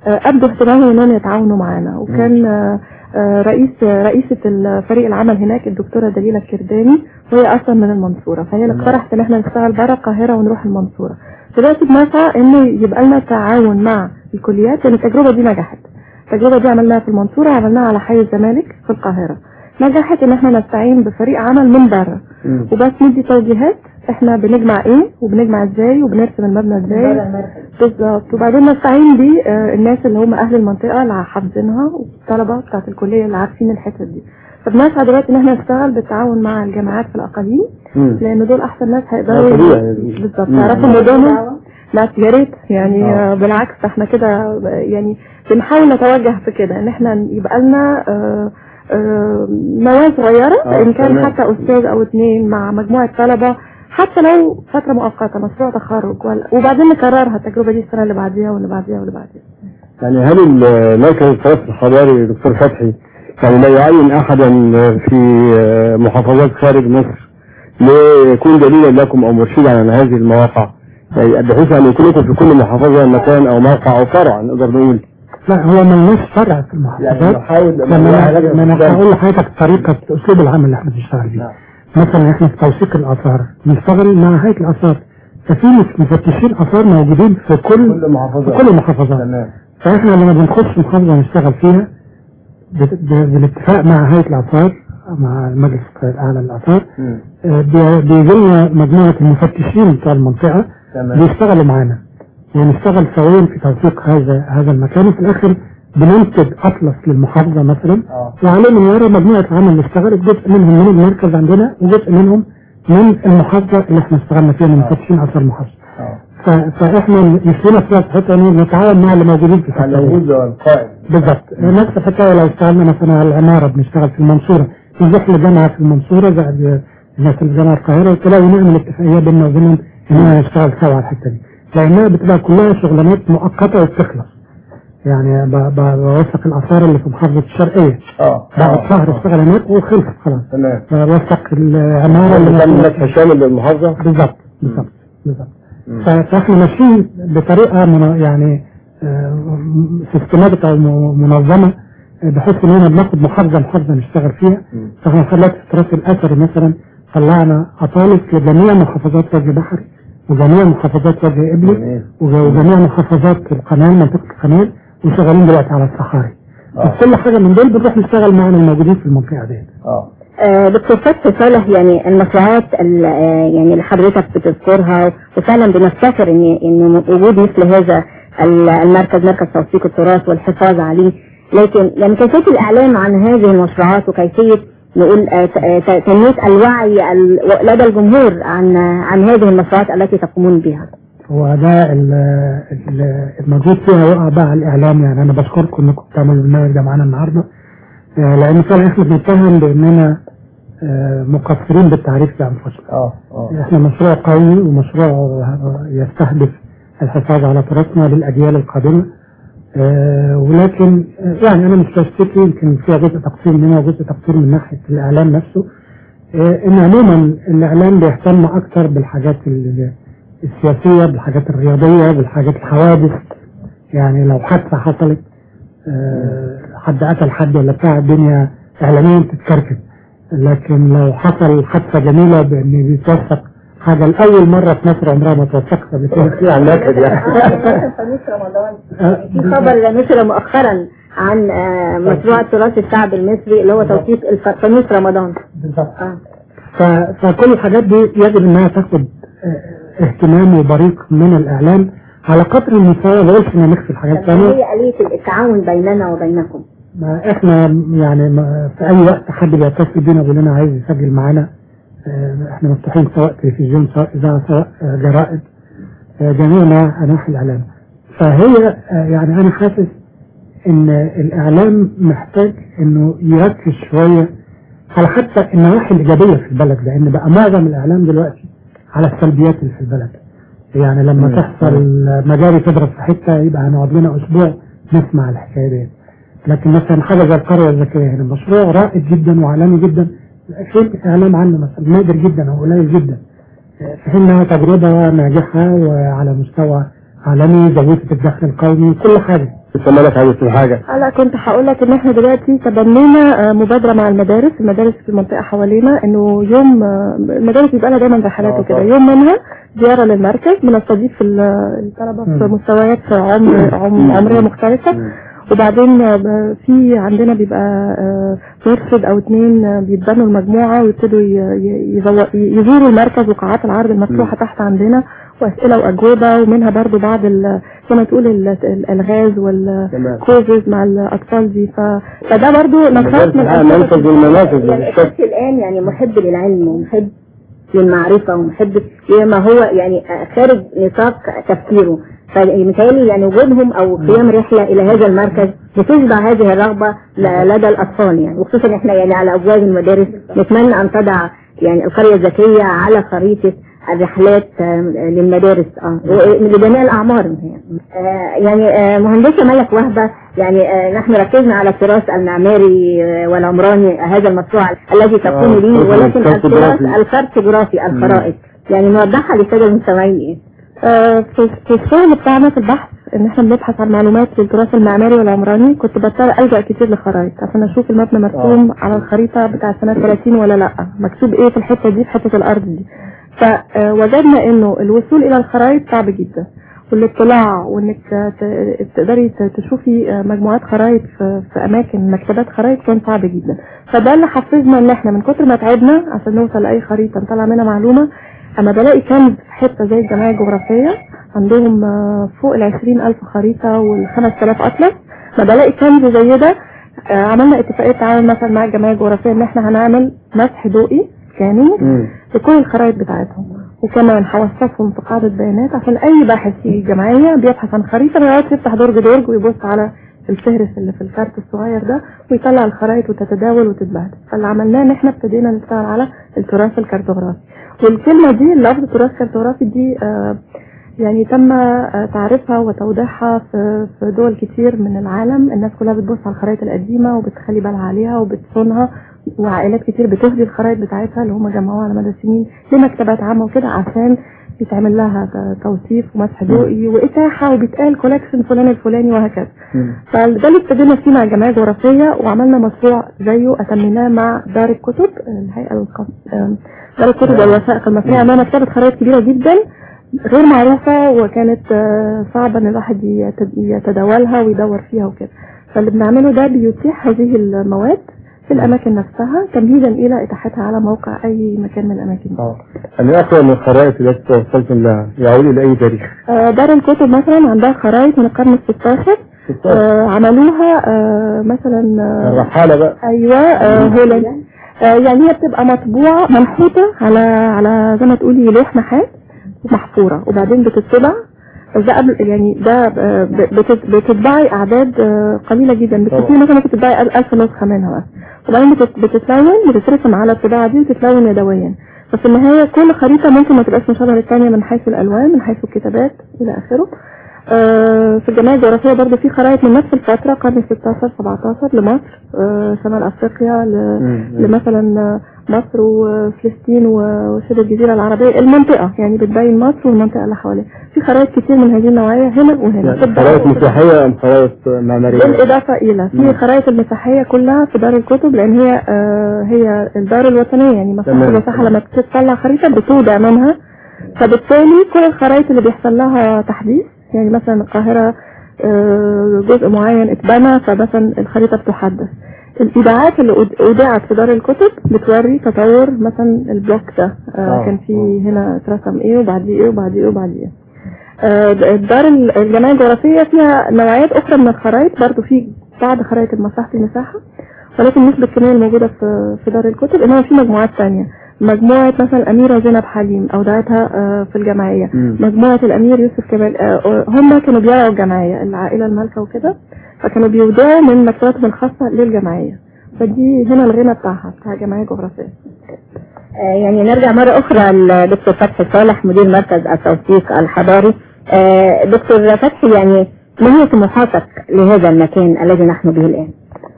[SPEAKER 12] آه، ابدوا اهتمامهم انهم يتعاونوا معانا وكان آه، آه، رئيس رئيسة فريق العمل هناك الدكتورة دليلة الكرداني وهي اصلا من المنصورة فهي اللي اقترحت ان احنا نشتغل بره القاهرة ونروح المنصورة دلوقتي بنسعى انه يبقى لنا تعاون مع الكليات لان التجربة دي نجحت التجربة دي عملناها في المنصورة عملناها على حي الزمالك في القاهرة نجحت ان احنا نستعين بفريق عمل من بره وبس ندي توجيهات احنا بنجمع ايه وبنجمع ازاي وبنرسم المبنى ازاي بالظبط وبعدين نستعين بالناس اللي هم اهل المنطقه اللي حافظينها والطلبه بتاعت الكليه اللي عارفين الحتت دي فبنسعى دلوقتي ان احنا نشتغل بالتعاون مع الجامعات في الاقاليم لان دول احسن ناس هيقدروا بالظبط يعرفوا مدنهم لا يا ريت يعني آه. بالعكس احنا كده يعني بنحاول نتوجه في كده ان احنا يبقى لنا آه آه نواة صغيرة
[SPEAKER 9] آه،
[SPEAKER 12] ان كان
[SPEAKER 9] تمام.
[SPEAKER 12] حتى استاذ او اتنين مع مجموعة طلبة حتى لو فترة مؤقتة مشروع تخرج ولا وبعدين نكررها التجربة دي السنة اللي بعديها واللي بعديها واللي بعديها
[SPEAKER 9] يعني هل المركز التراث الحضاري دكتور فتحي يعني لا يعين احدا في محافظات خارج مصر ليكون دليلا لكم او مرشدا عن هذه المواقع يعني بحيث ان يكون لكم في كل محافظه مكان او موقع او فرع نقدر نقول
[SPEAKER 2] لا هو ملناش فرع في
[SPEAKER 9] يعني
[SPEAKER 2] المحافظات
[SPEAKER 9] نحاول
[SPEAKER 2] لما انا ما انا هقول لحضرتك طريقه اسلوب العمل اللي احنا بنشتغل بيه مثلا احنا في توثيق الاثار بنشتغل مع هيئه الاثار ففي مفتشين اثار موجودين في كل
[SPEAKER 9] كل محافظه
[SPEAKER 2] في كل المحافظات
[SPEAKER 9] تمام
[SPEAKER 2] فاحنا لما بنخش محافظه نشتغل فيها بت- ب- بالاتفاق مع هيئه الاثار مع المجلس الاعلى للاثار
[SPEAKER 9] مم.
[SPEAKER 2] آه، بي- بيجي لنا مجموعه المفتشين بتوع المنطقه
[SPEAKER 9] تمام
[SPEAKER 2] بيشتغلوا معانا ونشتغل سويا في توثيق هذا هذا المكان وفي الاخر بننتج اطلس للمحافظه مثلا
[SPEAKER 9] اه
[SPEAKER 2] وعليه من ورا مجموعه عمل اللي اشتغلت جزء منهم من المركز عندنا وجزء منهم من المحافظه اللي احنا اشتغلنا فيها من مفتشين اثار المحافظه
[SPEAKER 9] اه
[SPEAKER 2] ف- فاحنا مشينا في حته ان نتعاون مع اللي موجودين في
[SPEAKER 9] على
[SPEAKER 2] الحته دي.
[SPEAKER 9] الوجود والقائد
[SPEAKER 2] بالظبط نفس الحكايه لو اشتغلنا مثلا على العماره بنشتغل في المنصوره نروح لجامعه في المنصوره زائد الناس اللي في جامعه القاهره وتلاقي نعمل اتفاقيه بيننا وبينهم اننا نشتغل سوا على الحته دي لانها بتبقى كلها شغلانات مؤقته وبتخلص يعني ب- ب- بوثق الاثار اللي في محافظه الشرقيه
[SPEAKER 9] اه
[SPEAKER 2] بعد
[SPEAKER 9] آه،
[SPEAKER 2] شهر
[SPEAKER 9] آه.
[SPEAKER 2] اشتغل هناك وخلص خلاص
[SPEAKER 9] تمام
[SPEAKER 2] بوثق العماره اللي
[SPEAKER 9] تعمل
[SPEAKER 2] موجودة-
[SPEAKER 9] لك شامل للمحافظه
[SPEAKER 2] بالظبط بالظبط بالظبط
[SPEAKER 9] مم.
[SPEAKER 2] ف- فاحنا ماشيين بطريقه من يعني سيستماتيك او م- منظمه آه، بحيث اننا بناخد محافظه محافظه نشتغل فيها
[SPEAKER 9] مم.
[SPEAKER 2] فاحنا خلال في التراث الاثري مثلا طلعنا اطالس لجميع محافظات وجه بحري وجميع محافظات وجه ابلي
[SPEAKER 9] جميل.
[SPEAKER 2] وج- وجميع محافظات القناه منطقه القناه وشغالين دلوقتي على الصحاري
[SPEAKER 9] آه.
[SPEAKER 2] في كل حاجه من دول بنروح نشتغل معانا الموجودين في المنطقه دي
[SPEAKER 9] اه
[SPEAKER 11] آه، دكتور فتحي صالح يعني المشروعات ال- آه، يعني اللي حضرتك بتذكرها وفعلا بنفتكر ان ان وجود مثل هذا ال- المركز مركز توثيق التراث والحفاظ عليه لكن يعني كيفيه الاعلام عن هذه المشروعات وكيفيه نقول آه، ت- آه، ت- تنميه الوعي ال- لدى الجمهور عن عن هذه المشروعات التي تقومون بها.
[SPEAKER 2] هو ده ال- ال- الموجود فيها يقع بقى على الاعلام يعني انا بشكركم انكم بتعملوا البرنامج ده معانا النهارده آه، لان فعلا احنا بنتهم باننا آه، مقصرين بالتعريف بانفسنا
[SPEAKER 9] اه اه
[SPEAKER 2] احنا مشروع قوي ومشروع آه، يستهدف الحفاظ على تراثنا للاجيال القادمه آه، ولكن آه، يعني انا مش بشتكي يمكن فيها جزء تقصير منها وجزء تقصير من ناحيه الاعلام نفسه آه، ان عموما الاعلام بيهتم اكتر بالحاجات ال- السياسيه بالحاجات الرياضيه بالحاجات الحوادث يعني لو حادثه حصلت آه، حد قتل حد ولا بتاع الدنيا اعلاميا تتكركب لكن لو حصل حادثه جميله بان بيتوثق حاجه لاول مره في مصر عمرها ما توثقت قبل كده
[SPEAKER 9] يعني نكد يعني
[SPEAKER 11] فانوس رمضان في خبر نشر مؤخرا عن آه، مشروع تراث الشعب المصري اللي هو توثيق الف- فانوس رمضان.
[SPEAKER 2] بالظبط
[SPEAKER 11] آه.
[SPEAKER 2] ف- فكل الحاجات دي يجب انها تاخد آه، اهتمام وبريق من الاعلام على قدر المساواة ما بقولش ان نخفي الحاجات
[SPEAKER 11] طب
[SPEAKER 2] الثانيه
[SPEAKER 11] هي آلية التعاون بيننا وبينكم.
[SPEAKER 2] ما احنا يعني ما في اي وقت حد بيتصل بينا بيقول لنا عايز يسجل معانا آه، احنا مفتوحين سواء تلفزيون سواء اذاعه سواء آه، جرائد آه، جميع ما- انواع الاعلام فهي آه، يعني انا حاسس ان الاعلام محتاج انه يركز شويه على حتى النواحي الايجابيه في البلد لان بقى معظم الاعلام دلوقتي على السلبيات اللي في البلد يعني لما
[SPEAKER 9] مم.
[SPEAKER 2] تحصل مجاري تضرب في حته يبقى هنقعد لنا اسبوع نسمع الحكايه دي لكن مثلا حاجه زي القريه الذكيه هنا مشروع رائد جدا وعالمي جدا فين اعلام عنه مثلا نادر جدا او قليل جدا في حين انها تجربه ناجحه وعلى مستوى عالمي زودت الدخل القومي كل حاجة
[SPEAKER 9] لسه مالك عايز تقول حاجة
[SPEAKER 12] لا كنت هقول لك ان احنا دلوقتي تبنينا آه، مبادره مع المدارس المدارس في المنطقه حوالينا انه يوم آه، المدارس بيبقى لها دايما رحلات وكده يوم منها زياره للمركز بنستضيف ال- الطلبه في مستويات عمر عم- عمريه مختلفه وبعدين آه، في عندنا بيبقى آه، مرشد او اتنين آه، بيتبنوا المجموعه ويبتدوا ي- ي- يزو- يزوروا المركز وقاعات العرض المفتوحه تحت عندنا واسئله واجوبه ومنها برضو بعض ال- زي ما تقول ال- الالغاز والكوزز مع الاطفال دي ف... فده برضو نشاط من
[SPEAKER 9] منفذ المنافذ
[SPEAKER 11] يعني الشخص الآن يعني محب للعلم ومحب للمعرفة ومحب لما هو يعني خارج نطاق تفكيره فمثالي يعني وجودهم أو قيام رحلة إلى هذا المركز بتشبع هذه الرغبة ل- لدى الأطفال يعني وخصوصا إحنا يعني على أبواب المدارس نتمنى أن تضع يعني القرية الذكية على خريطة الرحلات آه، للمدارس اه و- لجميع الاعمار آه، يعني آه، مهندسه ملك وهبه يعني آه، نحن ركزنا على التراث المعماري آه، والعمراني آه، هذا المشروع الذي تقوم
[SPEAKER 9] آه،
[SPEAKER 11] به ولكن التراث
[SPEAKER 9] الكارتوغرافي.
[SPEAKER 11] الكارتوغرافي الخرائط يعني نوضحها للساده المستمعين ايه
[SPEAKER 12] آه، في في الشغل بتاعنا في البحث ان احنا بنبحث عن معلومات للتراث المعماري والعمراني كنت بضطر الجا كتير لخرائط عشان اشوف المبنى مرسوم على الخريطه بتاع سنه 30 ولا لا مكتوب ايه في الحته دي في حته الارض دي فوجدنا انه الوصول الى الخرائط صعب جدا والاطلاع وانك ت- تقدري ت- تشوفي آه، مجموعات خرائط في, في اماكن مكتبات خرائط كان صعب جدا فده اللي حفزنا ان احنا من كتر ما تعبنا عشان نوصل لاي خريطه نطلع منها معلومه اما بلاقي كنز في حته زي الجمعيه الجغرافيه عندهم آه، فوق ال 20000 خريطه وال 5000 اطلس ما بلاقي كنز زي ده آه، عملنا اتفاقيه تعاون مثلا مع الجمعيه الجغرافيه ان احنا هنعمل مسح ضوئي سكاننج لكل الخرائط بتاعتهم وكمان هوصفهم في قاعدة بيانات عشان أي باحث يجي الجمعية بيبحث عن خريطة لغاية يفتح درج درج ويبص على الفهرس اللي في الكارت الصغير ده ويطلع الخرائط وتتداول وتتبهدل فاللي عملناه ان احنا ابتدينا نشتغل على التراث الكارتوغرافي والكلمة دي لفظ تراث كارتوغرافي دي آه يعني تم آه، تعريفها وتوضيحها في في دول كتير من العالم الناس كلها بتبص على الخرائط القديمة وبتخلي بالها عليها وبتصونها وعائلات كتير بتهدي الخرائط بتاعتها اللي هم جمعوها على مدى السنين لمكتبات عامة وكده عشان بيتعمل لها ت- توصيف ومسح ضوئي وإتاحة وبيتقال كولكشن فلان الفلاني وهكذا فده اللي ابتدينا فيه مع الجمعية الجغرافية وعملنا مشروع زيه أتمناه مع دار الكتب الهيئة القم... آم، دار الكتب والوثائق المصرية عملنا مكتبة خرائط كبيرة جدا غير معروفة وكانت آه، صعبة ان الواحد يت- يتداولها ويدور فيها وكده فاللي بنعمله ده بيتيح هذه المواد في الأماكن نفسها تمهيدا إلى إتاحتها على موقع أي مكان من الأماكن دي.
[SPEAKER 9] اه يعني أقوى من الخرائط التي توصلتم لها يعود إلى أي تاريخ؟
[SPEAKER 12] آه، دار الكتب مثلا عندها خرائط من القرن الستاشر آه، عملوها آه، مثلا آه،
[SPEAKER 9] الرحالة بقى
[SPEAKER 12] ايوه آه، هولند آه، يعني هي بتبقى مطبوعه منحوته على على زي ما تقولي لوح نحاس محفوره وبعدين بتطبع ده قبل يعني ده آه، ب- بتت- بتطبعي اعداد آه، قليله جدا بتكتبي مثلا ممكن تطبعي 1000 نسخه منها بس وبعدين بتت- بتتلون بتترسم على الطباعه دي وتتلون يدويا ففي النهايه كل خريطه ممكن ما تبقاش مشابهه للثانيه من حيث الالوان من حيث الكتابات الى اخره آه، في الجمعية الجغرافية برضه في خرائط من نفس الفترة قرن 16 17 لمصر آه، شمال افريقيا ل- لمثلا آه، مصر وفلسطين و- وشبه الجزيرة العربية المنطقة يعني بتبين مصر والمنطقة اللي حواليها في خرائط كتير من هذه النوعية هنا وهنا
[SPEAKER 9] يعني
[SPEAKER 12] تبدأ-
[SPEAKER 9] خرائط مسيحية أم خرائط معمارية؟
[SPEAKER 12] بالإضافة إلى
[SPEAKER 9] مم.
[SPEAKER 12] في خرائط المساحية كلها في دار الكتب لأن هي آه هي الدار الوطنية يعني مساحة
[SPEAKER 9] تمام.
[SPEAKER 12] المساحة لما بتطلع خريطة بتودع منها فبالتالي كل الخرائط اللي بيحصل لها تحديث يعني مثلا القاهرة آه، جزء معين اتبنى فمثلا الخريطة بتحدث الإذاعات اللي أود- أودعت في دار الكتب بتوري تطور مثلا البلوك ده آه
[SPEAKER 9] آه،
[SPEAKER 12] كان في هنا اترسم ايه وبعديه ايه وبعديه ايه وبعديه ايه آه، الدار ال- الجمعية الجغرافية فيها نوعيات أخرى من الخرائط برضو في بعض خرائط المساحة المساحة ولكن مش بالكمية الموجودة في في دار الكتب إنما في مجموعات تانية مجموعة مثلا الأميرة زينب حليم أودعتها آه، في الجمعية
[SPEAKER 9] مم.
[SPEAKER 12] مجموعة الأمير يوسف كمال آه، هم كانوا بيرعوا الجمعية العائلة المالكة وكده فكانوا بيودعوا من مكتباتهم الخاصة للجمعية فدي هنا الغنى بتاعها بتاع الجمعية الجغرافية
[SPEAKER 11] آه، يعني نرجع مرة أخرى لدكتور فتحي صالح مدير مركز التوثيق الحضاري آه، دكتور فتحي يعني ما هي طموحاتك لهذا المكان الذي نحن به الآن؟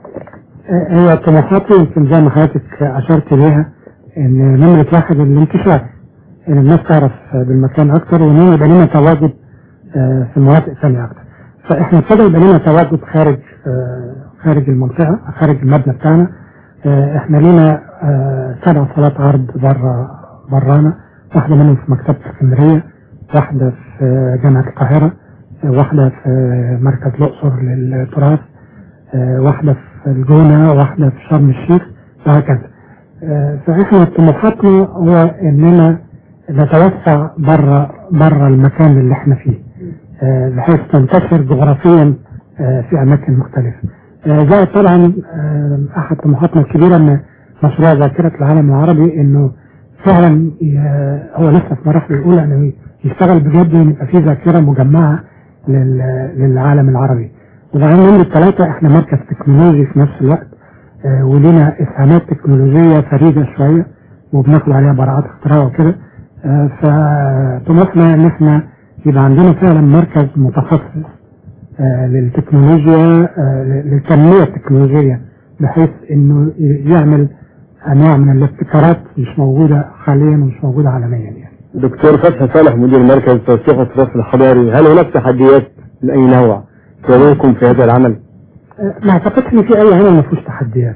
[SPEAKER 2] هي طموحاتي يمكن زي ما حضرتك أشرت ليها إن نمرة واحد الانتشار إن الناس تعرف بالمكان أكتر وإن هو يبقى لنا تواجد آه، في مناطق ثانيه اكتر فاحنا ابتدى يبقى لنا تواجد خارج آه، خارج المنطقه خارج المبنى بتاعنا آه، احنا لينا آه، سبع صالات عرض بره برانا واحده منهم في مكتبه اسكندريه واحده في آه، جامعه القاهره آه، واحده في آه، مركز الاقصر للتراث آه، واحده في الجونه واحده في شرم الشيخ وهكذا آه، فاحنا طموحاتنا هو اننا نتوسع بره بره المكان اللي احنا فيه آه، بحيث تنتشر جغرافيا آه، في اماكن مختلفه آه، زائد طبعا آه، احد طموحاتنا الكبيره ان مشروع ذاكره العالم العربي انه فعلا ي- هو لسه في مراحله الاولى انه يشتغل بجد ويبقى في ذاكره مجمعه لل- للعالم العربي وبعدين نمرة ثلاثة احنا مركز تكنولوجي في نفس الوقت آه، ولينا اسهامات تكنولوجية فريدة شوية وبناخد عليها براءات اختراع وكده آه، فطموحنا ان احنا يبقى عندنا فعلا مركز متخصص آه، للتكنولوجيا آه، للتنمية التكنولوجية بحيث انه ي- يعمل انواع من الابتكارات مش موجودة حاليا ومش موجودة عالميا يعني.
[SPEAKER 9] دكتور فتحي صالح مدير مركز توثيق التراث الحضاري هل هناك تحديات من أي نوع تواجهكم في هذا العمل؟
[SPEAKER 2] آه، ما اعتقدش ان في اي عمل ما فيهوش تحديات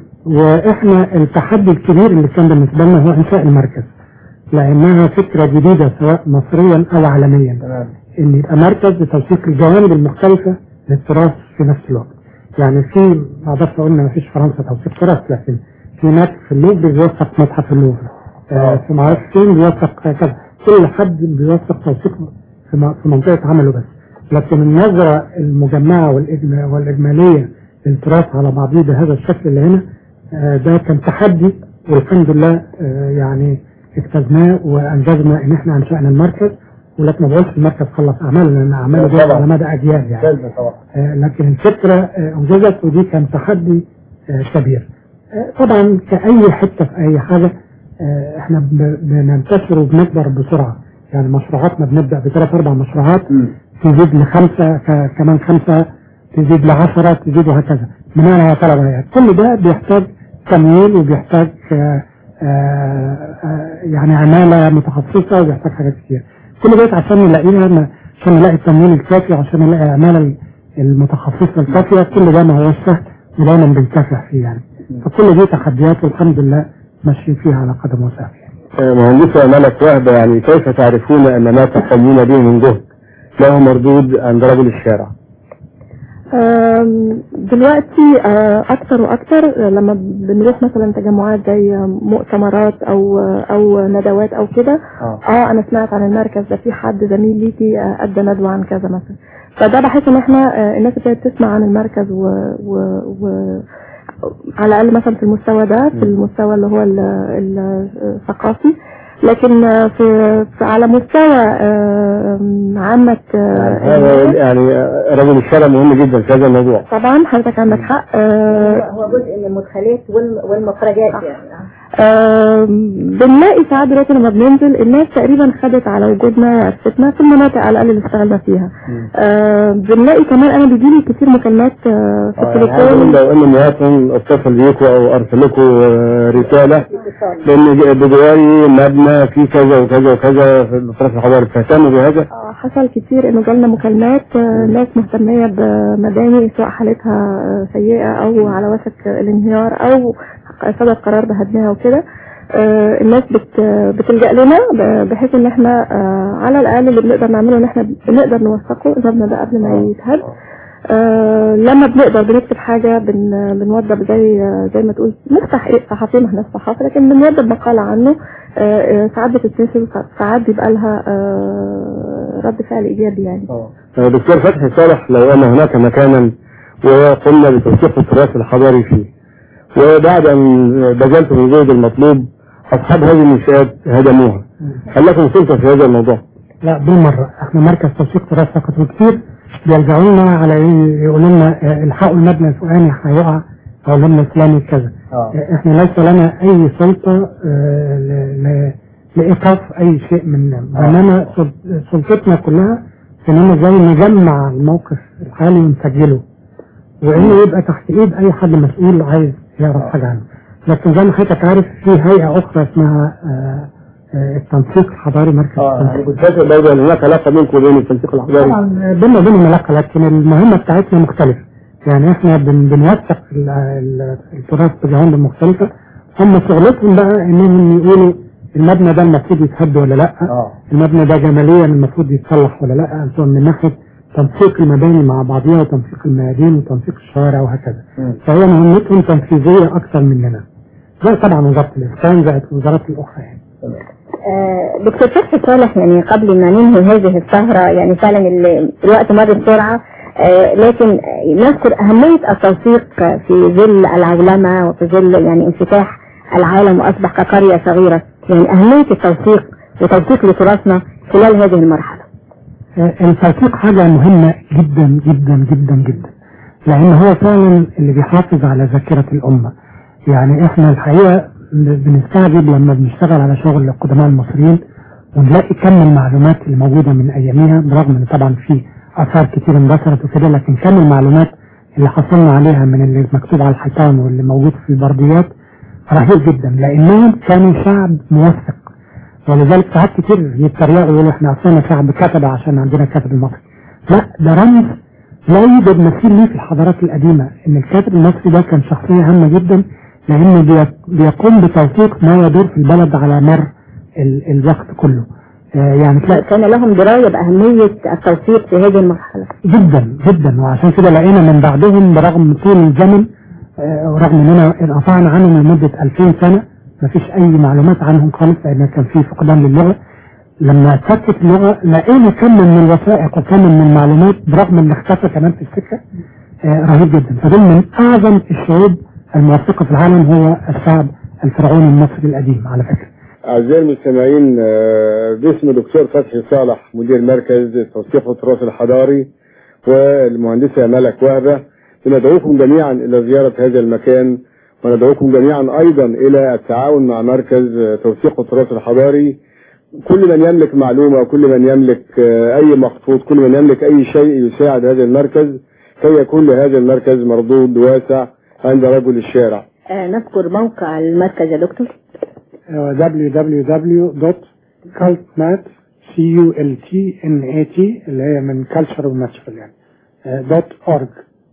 [SPEAKER 2] واحنا التحدي الكبير اللي كان بالنسبه لنا هو انشاء المركز لانها فكره جديده سواء مصريا او عالميا ان يبقى مركز لتوثيق الجوانب المختلفه للتراث في نفس الوقت يعني في ما اقدرش اقول ان ما فيش فرنسا توثيق تراث لكن في هناك في اللوفر بيوثق متحف اللوفر آه في معرفش فين بيوثق كذا كل حد بيوثق توثيق في م- في منطقه عمله بس لكن النظره المجمعه والإجما- والاجماليه للتراث على بعضه بهذا الشكل اللي هنا آه ده كان تحدي والحمد لله آه يعني اجتزناه وانجزنا ان احنا انشانا المركز ولكن ما بقولش المركز خلص اعماله لان اعماله دي
[SPEAKER 9] طبعا.
[SPEAKER 2] على مدى اجيال يعني آه، لكن الفكرة آه، انجزت ودي كان تحدي آه، كبير آه، طبعا كأي حتة في أي حاجة آه، احنا ب- بننتشر وبنكبر بسرعة يعني مشروعاتنا بنبدأ بثلاث أربع مشروعات تزيد لخمسة ك- كمان خمسة تزيد لعشرة تزيد وهكذا بناء على طلب العيال كل ده بيحتاج تمويل وبيحتاج آه، آه، آه، يعني عمالة متخصصة وبيحتاج حاجات كتير كل ده عشان نلاقيها م- عشان نلاقي التمويل الكافي عشان نلاقي العمالة المتخصصة الكافية كل ده ما هو سهل ودايما بنكافح فيه يعني فكل دي تحديات والحمد لله ماشيين فيها على قدم وساق
[SPEAKER 9] آه، مهندسة أمانة وهبة يعني كيف تعرفون أن ما تقومون به من جهد له مردود عند رجل الشارع؟
[SPEAKER 12] آم، دلوقتي آه، اكتر واكتر لما بنروح مثلا تجمعات زي مؤتمرات او او ندوات او كده اه انا سمعت عن المركز ده في حد زميل ليكي آه، ادى ندوه عن كذا مثلا فده بحس ان احنا آه، الناس ابتدت تسمع عن المركز و, و, و على الاقل مثلا في المستوى ده في المستوى اللي هو ال- ال- الثقافي لكن آه، في, في على مستوى آه، عامة آه،
[SPEAKER 9] هذا يعني آه، رجل الشارع مهم جدا في هذا الموضوع
[SPEAKER 12] طبعا حضرتك عندك حق آه،
[SPEAKER 11] هو جزء من المدخلات وال- والمخرجات يعني
[SPEAKER 12] آه، بنلاقي ساعات دلوقتي لما بننزل الناس تقريبا خدت على وجودنا عرفتنا في المناطق على الاقل اللي اشتغلنا فيها آه، بنلاقي كمان انا بيجيلي كتير مكالمات آه، في
[SPEAKER 9] آه، يعني عايز أقول
[SPEAKER 12] التليفون
[SPEAKER 9] لو ان مواطن اتصل بيكم او ارسل لكم آه، رساله لان ج- بجواري مبنى فيه كذا وكذا وكذا في التراث الحضاري تهتموا بهذا؟
[SPEAKER 12] آه، حصل كتير انه جالنا مكالمات آه، ناس مهتمية بمباني سواء حالتها آه، سيئة او على وشك الانهيار او صدر قرار بهدمها وكده آه، الناس بت بتلجأ لنا ب- بحيث ان احنا آه، على الاقل اللي بنقدر نعمله ان احنا بنقدر نوثقه المبنى ده قبل ما يتهد آه، لما بنقدر بنكتب حاجة بن بنوضب زي زي ما تقول مش تحقيق صحفي ما احنا صحافة لكن بنوضب مقالة عنه آه، آه، ساعات بتتنشر ساعات بيبقى لها آه، رد فعل ايجابي يعني
[SPEAKER 9] آه، دكتور فتحي صالح لو ان هناك مكانا وقمنا بتوثيق التراث الحضاري فيه وبعد ان بذلتم الجهد المطلوب اصحاب هذه المنشآت هدموها هل لكم سلطه في هذا الموضوع؟
[SPEAKER 2] لا بالمرة احنا مركز توثيق تراث فقط وكتير بيلجأوا لنا على ايه يقولوا لنا اه، الحقوا المبنى الفلاني هيقع او المبنى الفلاني كذا اه، احنا ليس لنا اي سلطة اه، ل- ل- لايقاف اي شيء من بينما سل- سلطتنا كلها في اننا ازاي نجمع الموقف الحالي ونسجله وانه يبقى تحت ايد اي حد مسؤول عايز يعرف حاجة عنه لكن زي ما حضرتك عارف في هيئة اخرى اسمها اه، آه، التنسيق الحضاري مركز
[SPEAKER 9] اه
[SPEAKER 2] التنسيق
[SPEAKER 9] انا كنت فاكر برضه ان هناك علاقه بينكم وبين التنسيق الحضاري
[SPEAKER 2] طبعا بيننا وبين علاقة لكن المهمة بتاعتنا مختلفة يعني احنا بن بنوثق ال- ال- التراث بجوانب مختلفة هم شغلتهم بقى انهم يقولوا المبنى ده المفروض يتهد ولا لا
[SPEAKER 9] اه
[SPEAKER 2] المبنى ده جماليا المفروض يتصلح ولا لا سواء من ناحية تنسيق المباني مع بعضها وتنسيق الميادين وتنسيق الشوارع وهكذا
[SPEAKER 9] مم.
[SPEAKER 2] فهي مهمتهم تنفيذية أكثر مننا زي طبعا وزارة الإسكان زي الوزارات الأخرى يعني
[SPEAKER 11] آه، دكتور فتحي صالح يعني قبل ما ننهي هذه السهرة يعني فعلا ال- الوقت مر بسرعة آه، لكن آه، نذكر أهمية التوثيق في ظل العولمة وفي ظل يعني انفتاح العالم وأصبح كقرية صغيرة يعني أهمية التوثيق وتوثيق لتراثنا خلال هذه المرحلة
[SPEAKER 2] آه، التوثيق حاجة مهمة جدا جدا جدا جدا لأن هو فعلا اللي بيحافظ على ذاكرة الأمة يعني احنا الحقيقة بنستعجب لما بنشتغل على شغل القدماء المصريين ونلاقي كم المعلومات اللي موجودة من أيامها برغم إن طبعا في آثار كتير اندثرت وكده لكن كم المعلومات اللي حصلنا عليها من اللي مكتوب على الحيطان واللي موجود في البرديات رهيب جدا لأنهم كانوا شعب موثق ولذلك ساعات كتير يتريقوا يقولوا احنا اصلنا شعب كتب عشان عندنا كاتب المصري لا ده رمز لا يوجد مثيل ليه في الحضارات القديمة ان الكاتب المصري ده كان شخصية هامة جدا لانه بي- بيقوم بتوثيق ما يدور في البلد على مر ال- الوقت كله آه يعني تلاقي
[SPEAKER 11] كان لهم دراية بأهمية التوثيق في هذه المرحلة
[SPEAKER 2] جدا جدا وعشان كده لقينا من بعدهم برغم طول الزمن آه، ورغم اننا انقطعنا عنهم لمدة 2000 سنة مفيش اي معلومات عنهم خالص لان كان في فقدان للغة لما اتفكت اللغة لقينا كم من الوثائق وكم من المعلومات برغم ان اختفى كمان في السكة آه، رهيب جدا فدول من اعظم الشعوب الموثقة في العالم هو الشعب الفرعوني المصري القديم على فكرة
[SPEAKER 9] أعزائي المستمعين آه، باسم دكتور فتحي صالح مدير مركز توثيق التراث الحضاري والمهندسة ملك وهبة بندعوكم جميعا إلى زيارة هذا المكان وندعوكم جميعا أيضا إلى التعاون مع مركز آه، توثيق التراث الحضاري كل من يملك معلومة وكل من يملك آه، أي مخطوط كل من يملك أي شيء يساعد هذا المركز كي يكون لهذا المركز مردود واسع عند رجل الشارع
[SPEAKER 11] آه، نذكر موقع المركز يا دكتور
[SPEAKER 2] www.cultnat c u l t n a t اللي هي من culture وناتشرال يعني آه، dot org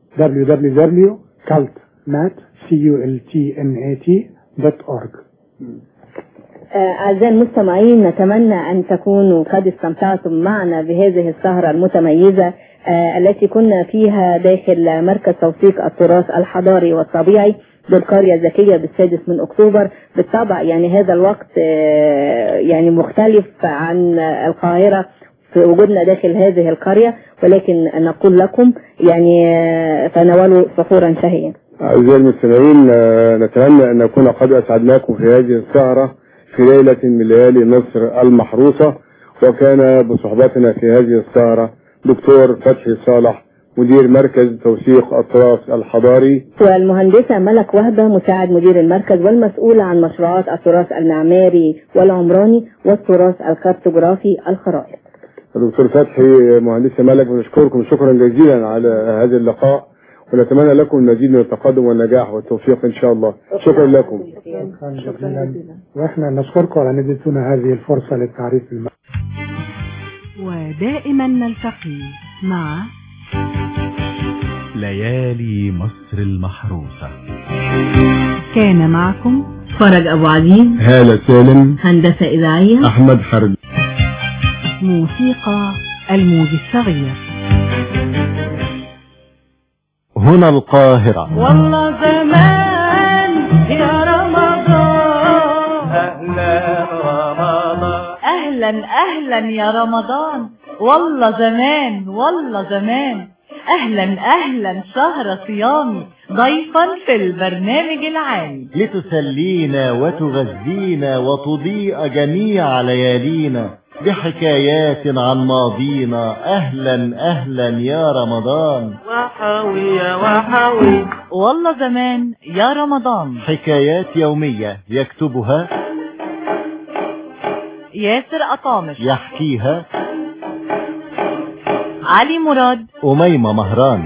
[SPEAKER 2] www.cultnat c u l t n a t dot org
[SPEAKER 11] آه، أعزائي المستمعين نتمنى أن تكونوا قد استمتعتم معنا بهذه السهرة المتميزة آه، التي كنا فيها داخل مركز توثيق التراث الحضاري والطبيعي بالقرية الذكية بالسادس من أكتوبر بالطبع يعني هذا الوقت آه، يعني مختلف عن القاهرة في وجودنا داخل هذه القرية ولكن نقول لكم يعني آه، تناولوا سحورا شهيا
[SPEAKER 9] أعزائي المستمعين آه، نتمنى أن نكون قد أسعدناكم في هذه السهرة في ليلة من ليالي مصر المحروسة وكان بصحبتنا في هذه السهرة دكتور فتحي صالح مدير مركز توثيق التراث الحضاري
[SPEAKER 11] والمهندسة ملك وهبة مساعد مدير المركز والمسؤولة عن مشروعات التراث المعماري والعمراني والتراث الكارتوغرافي الخرائط
[SPEAKER 9] الدكتور فتحي مهندسة ملك بنشكركم شكرا جزيلا على هذا اللقاء ونتمنى لكم المزيد من التقدم والنجاح والتوفيق إن شاء الله شكرا لكم
[SPEAKER 2] شكرا جزيلا واحنا نشكركم على ان اديتونا هذه الفرصة للتعريف بالمركز
[SPEAKER 7] ودائما نلتقي مع
[SPEAKER 5] ليالي مصر المحروسة
[SPEAKER 7] كان معكم
[SPEAKER 3] فرج أبو عزيز
[SPEAKER 9] هالة سالم
[SPEAKER 3] هندسة إذاعية
[SPEAKER 9] أحمد حرب
[SPEAKER 7] موسيقى الموج الصغير
[SPEAKER 5] هنا القاهرة
[SPEAKER 13] والله زمان يا رمضان أهلا رمضان أهلا أهلا يا رمضان والله زمان والله زمان أهلا أهلا شهر صيامي ضيفا في البرنامج العام
[SPEAKER 14] لتسلينا وتغذينا وتضيء جميع ليالينا بحكايات عن ماضينا أهلا أهلا يا رمضان
[SPEAKER 13] وحوي يا وحوي والله زمان يا رمضان
[SPEAKER 14] حكايات يومية يكتبها
[SPEAKER 13] ياسر أطامش
[SPEAKER 14] يحكيها
[SPEAKER 13] علي مراد
[SPEAKER 14] أميمة مهران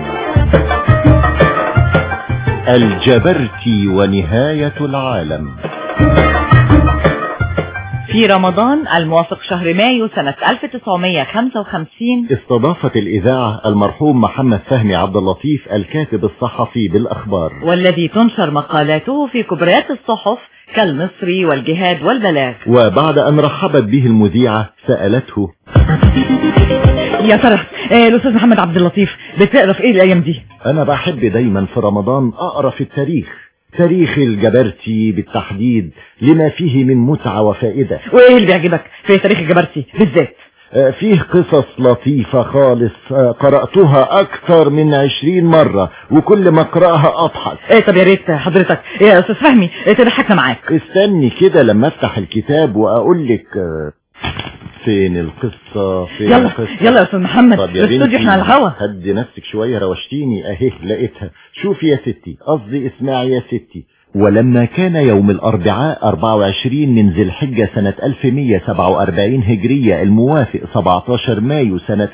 [SPEAKER 14] الجبرتي ونهاية العالم
[SPEAKER 13] في رمضان الموافق شهر مايو سنة 1955
[SPEAKER 14] استضافت الإذاعة المرحوم محمد فهمي عبد اللطيف الكاتب الصحفي بالأخبار
[SPEAKER 13] والذي تنشر مقالاته في كبريات الصحف كالمصري والجهاد والبلاغ
[SPEAKER 14] وبعد أن رحبت به المذيعة سألته
[SPEAKER 13] يا ترى آه، الأستاذ محمد عبد اللطيف بتقرا في إيه الأيام دي؟
[SPEAKER 14] أنا بحب دايما في رمضان أقرأ في التاريخ تاريخ الجبرتي بالتحديد لما فيه من متعة وفائدة
[SPEAKER 13] وإيه اللي بيعجبك في تاريخ الجبرتي بالذات؟
[SPEAKER 14] آه، فيه قصص لطيفة خالص آه، قرأتها أكثر من عشرين مرة وكل ما أقرأها أضحك
[SPEAKER 13] إيه طب يا ريت حضرتك يا أستاذ فهمي إيه تضحكنا معاك
[SPEAKER 14] استني كده لما أفتح الكتاب وأقول لك آه، فين القصة فين
[SPEAKER 13] يلا
[SPEAKER 14] القصة
[SPEAKER 13] يلا يا أستاذ محمد
[SPEAKER 14] طب يا
[SPEAKER 13] الاستوديو
[SPEAKER 14] بنتي
[SPEAKER 13] احنا على الهوا
[SPEAKER 14] هدي نفسك شوية روشتيني اهي لقيتها شوفي يا ستي قصدي اسمعي يا ستي ولما كان يوم الأربعاء 24 من ذي الحجة سنة 1147 هجرية الموافق 17 مايو سنة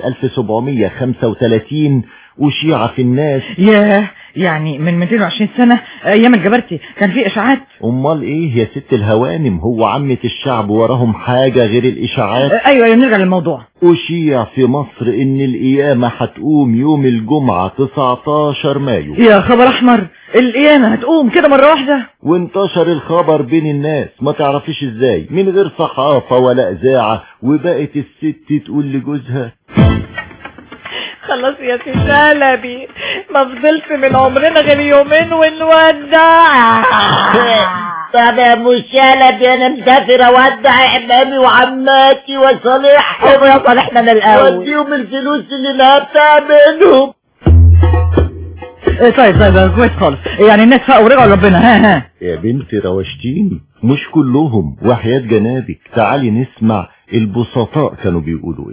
[SPEAKER 14] 1735 أشيع في الناس
[SPEAKER 13] ياه يعني من 220 سنة أيام الجبرتي كان في إشاعات
[SPEAKER 14] أمال إيه يا ست الهوانم هو عامة الشعب وراهم حاجة غير الإشاعات
[SPEAKER 13] آه، أيوة أيوة نرجع للموضوع
[SPEAKER 14] أشيع في مصر إن القيامة هتقوم يوم الجمعة 19 مايو
[SPEAKER 13] يا خبر أحمر القيامة هتقوم كده مرة واحدة
[SPEAKER 14] وانتشر الخبر بين الناس ما تعرفيش ازاي من غير صحافة ولا اذاعة وبقت الست تقول لجوزها
[SPEAKER 13] خلاص يا سي شلبي ما فضلش من عمرنا غير يومين ونودع
[SPEAKER 15] طب يا ابو شلبي انا مسافر اودع عمامي وعماتي وصالحهم
[SPEAKER 13] يا صالحنا من الأول
[SPEAKER 15] واديهم الفلوس اللي نهبتها منهم
[SPEAKER 13] إيه طيب طيب كويس خالص يعني الناس فاقوا ورجعوا لربنا ها ها
[SPEAKER 14] يا بنتي روشتيني مش كلهم وحياة جنابك تعالي نسمع البسطاء كانوا بيقولوا ايه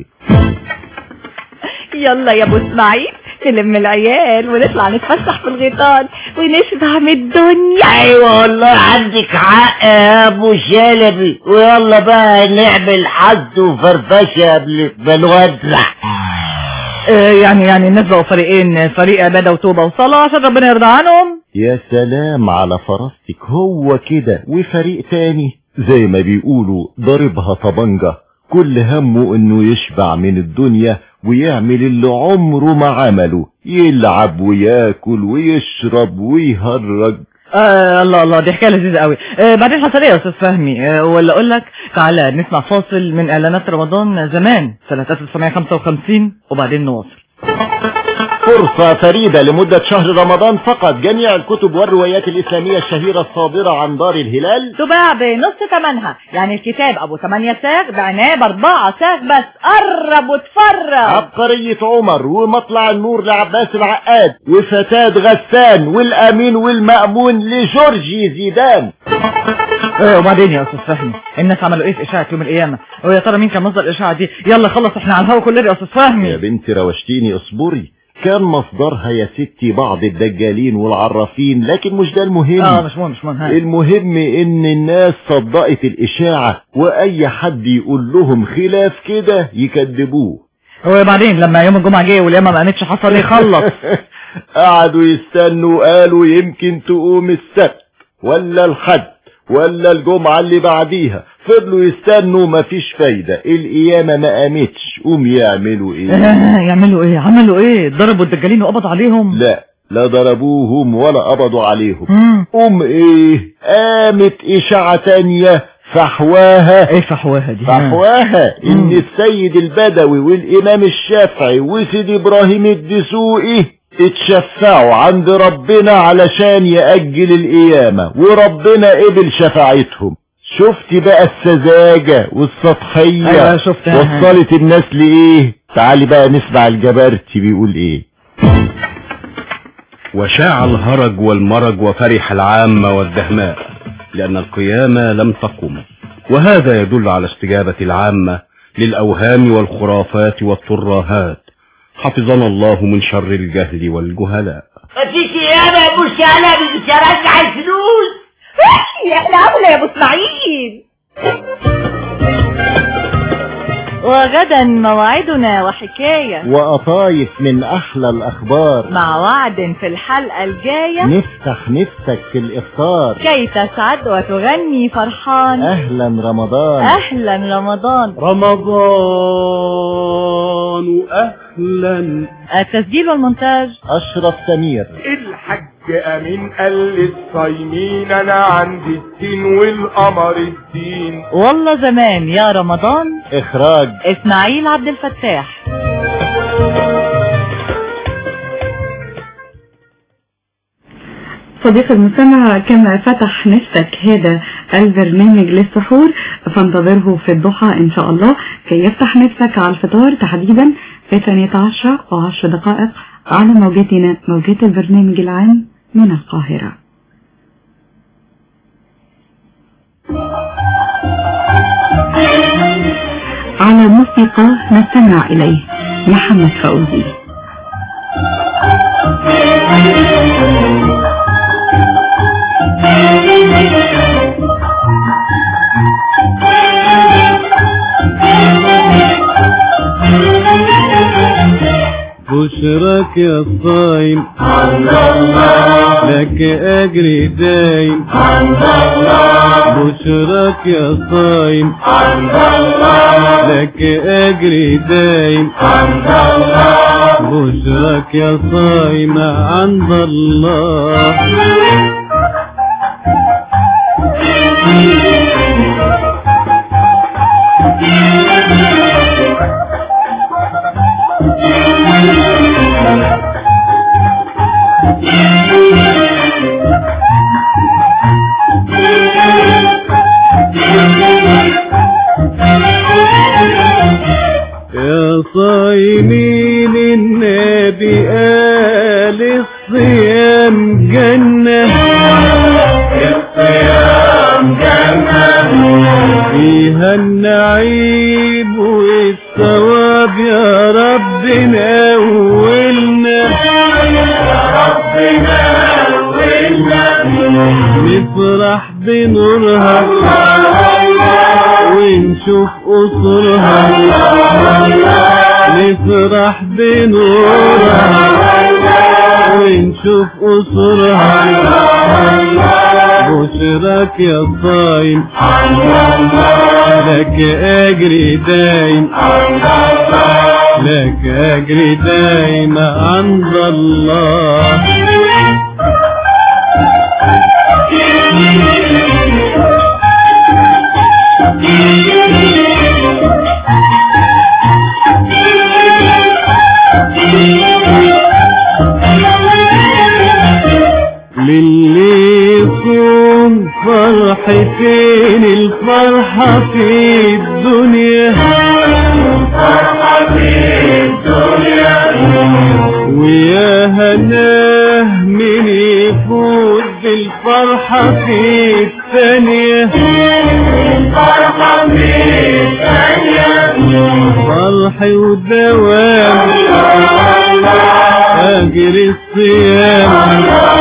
[SPEAKER 13] يلا يا ابو اسماعيل تلم العيال ونطلع نتفسح في الغيطان ونشبع من الدنيا
[SPEAKER 15] ايوه والله عندك حق يا ابو شلبي ويلا بقى نعمل حد وفرفشه قبل ما نودع
[SPEAKER 13] آه، يعني يعني الناس بقوا فريقين فريق عباده وتوبه وصلاه عشان ربنا يرضى عنهم
[SPEAKER 14] يا سلام على فراستك هو كده وفريق تاني زي ما بيقولوا ضربها طبنجة كل همه انه يشبع من الدنيا ويعمل اللي عمره ما عمله يلعب وياكل ويشرب ويهرج
[SPEAKER 13] آه الله الله دي حكايه لذيذه قوي آه بعدين حصل ايه يا استاذ فهمي آه ولا اقول لك تعالى نسمع فاصل من اعلانات رمضان زمان سنه 1955 وبعدين نواصل
[SPEAKER 14] فرصة فريدة لمدة شهر رمضان فقط جميع الكتب والروايات الإسلامية الشهيرة الصادرة عن دار الهلال
[SPEAKER 13] تباع بنص ثمنها يعني الكتاب ابو 8 ساغ بعناه باربعة ساغ بس قرب واتفرج
[SPEAKER 14] عبقرية عمر ومطلع النور لعباس العقاد وفتاة غسان والأمين والمأمون لجورجي زيدان
[SPEAKER 13] ايه وبعدين يا استاذ فهمي الناس عملوا ايه في اشاعه يوم القيامه ويا ترى مين كان مصدر الاشاعه دي يلا خلص احنا على الهوا كلنا يا استاذ فهمي
[SPEAKER 14] يا بنتي روشتيني اصبري كان مصدرها يا ستي بعض الدجالين والعرافين لكن مش ده المهم
[SPEAKER 13] اه مش مهم مش مهم ها.
[SPEAKER 14] المهم ان الناس صدقت الاشاعة واي حد يقول لهم خلاف كده يكذبوه
[SPEAKER 13] وبعدين لما يوم الجمعه جه والقيامه ما قامتش حصل ايه خلص
[SPEAKER 14] قعدوا يستنوا قالوا يمكن تقوم السبت ولا الحد ولا الجمعة اللي بعديها فضلوا يستنوا مفيش فايدة القيامة ما قامتش قوم يعملوا ايه
[SPEAKER 13] آه، يعملوا ايه عملوا ايه ضربوا الدجالين وقبضوا عليهم
[SPEAKER 14] لا لا ضربوهم ولا قبضوا عليهم
[SPEAKER 13] مم.
[SPEAKER 14] قوم ايه قامت اشاعة تانية فحواها
[SPEAKER 13] ايه فحواها دي
[SPEAKER 14] فحواها ان السيد البدوي والامام الشافعي وسيد ابراهيم الدسوقي اتشفعوا عند ربنا علشان يأجل القيامة وربنا قبل شفاعتهم شفت بقى السذاجة والسطحية
[SPEAKER 13] أيوة شفتها.
[SPEAKER 14] وصلت الناس لإيه تعالي بقى نسمع الجبرتي بيقول إيه
[SPEAKER 16] وشاع الهرج والمرج وفرح العامة والدهماء لأن القيامة لم تقم وهذا يدل على استجابة العامة للأوهام والخرافات والترهات حفظنا الله من شر الجهل والجهلاء
[SPEAKER 15] مفيش قيامة يا ابو شلبي مش هرجع الفلوس
[SPEAKER 13] احنا عامله يا ابو اسماعيل وغدا موعدنا وحكاية
[SPEAKER 14] وقطايف من أحلى الأخبار
[SPEAKER 13] مع وعد في الحلقة الجاية
[SPEAKER 14] نفتح نفسك في الإفطار
[SPEAKER 13] كي تسعد وتغني فرحان
[SPEAKER 14] أهلا رمضان
[SPEAKER 13] أهلا رمضان
[SPEAKER 16] رمضان أهلا
[SPEAKER 13] التسجيل والمونتاج
[SPEAKER 14] أشرف سمير
[SPEAKER 17] الحج أمين قال للصايمين أنا عندي الدين والقمر الدين
[SPEAKER 13] والله زمان يا رمضان
[SPEAKER 14] إخراج
[SPEAKER 13] إسماعيل عبد الفتاح
[SPEAKER 3] صديق المستمع كما فتح نفسك هذا البرنامج للسحور فانتظره في الضحى إن شاء الله كي يفتح نفسك على الفطار تحديدا في ثانية عشرة وعشر دقائق على موجتنا موجات البرنامج العام من القاهرة على موسيقى نستمع إليه محمد فوزي
[SPEAKER 18] بشرك يا الصايم لك أجري دايم بشرك يا صايم لك أجري دايم بشرك يا صايم عند الله يا صايمين النبي قال الصيام جنة الصيام جنة فيها النعيم والثواب يا رب نولنا يا رب نولنا نفرح بنورها ونشوف قصرها نفرح بنورها ونشوف قصرها بشرك يا صايم لك اجري دايم لك اجري دايم عند الله للي يكون فرحتين الفرحة في الدنيا الفرحة في الدنيا ويا هناه من يفوت بالفرحة في الثانية الفرحة في الثانية فرح ودوام أجر الصيام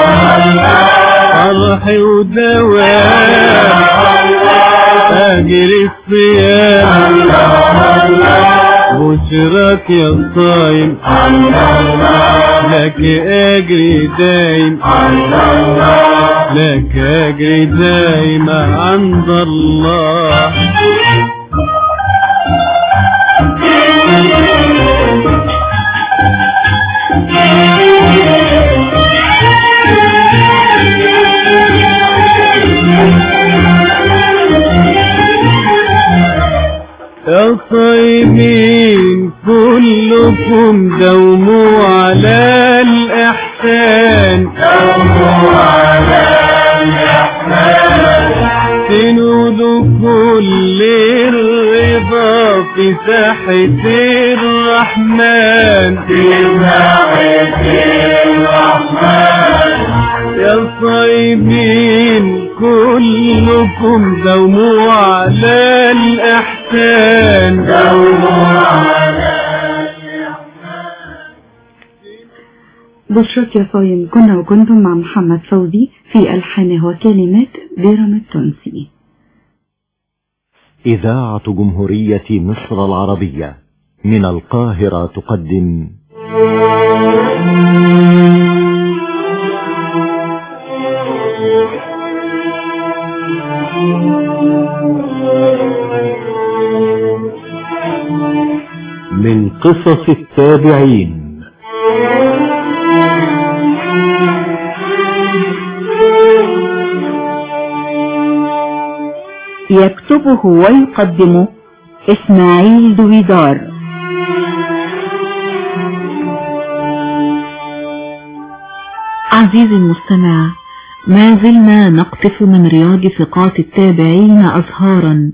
[SPEAKER 18] فرح ودوام أجر الصيام بشرك يا صايم لك أجري دايم لك أجري دايم عند الله يا صايمين كلكم دوموا على الإحسان دوموا على الإحسان تنولوا كل الرضا في ساحة الرحمن في ساحة الرحمن يا صايمين كلكم دوموا على الإحسان دوموا على
[SPEAKER 3] بشرك يا صايم كنا وكنتم مع محمد فوزي في ألحانه وكلمات بيرم التونسي
[SPEAKER 14] إذاعة جمهورية مصر العربية من القاهرة تقدم
[SPEAKER 16] من قصص التابعين
[SPEAKER 19] يكتبه ويقدمه إسماعيل دويدار
[SPEAKER 3] عزيزي المستمع ما زلنا نقطف من رياض ثقات التابعين أزهارا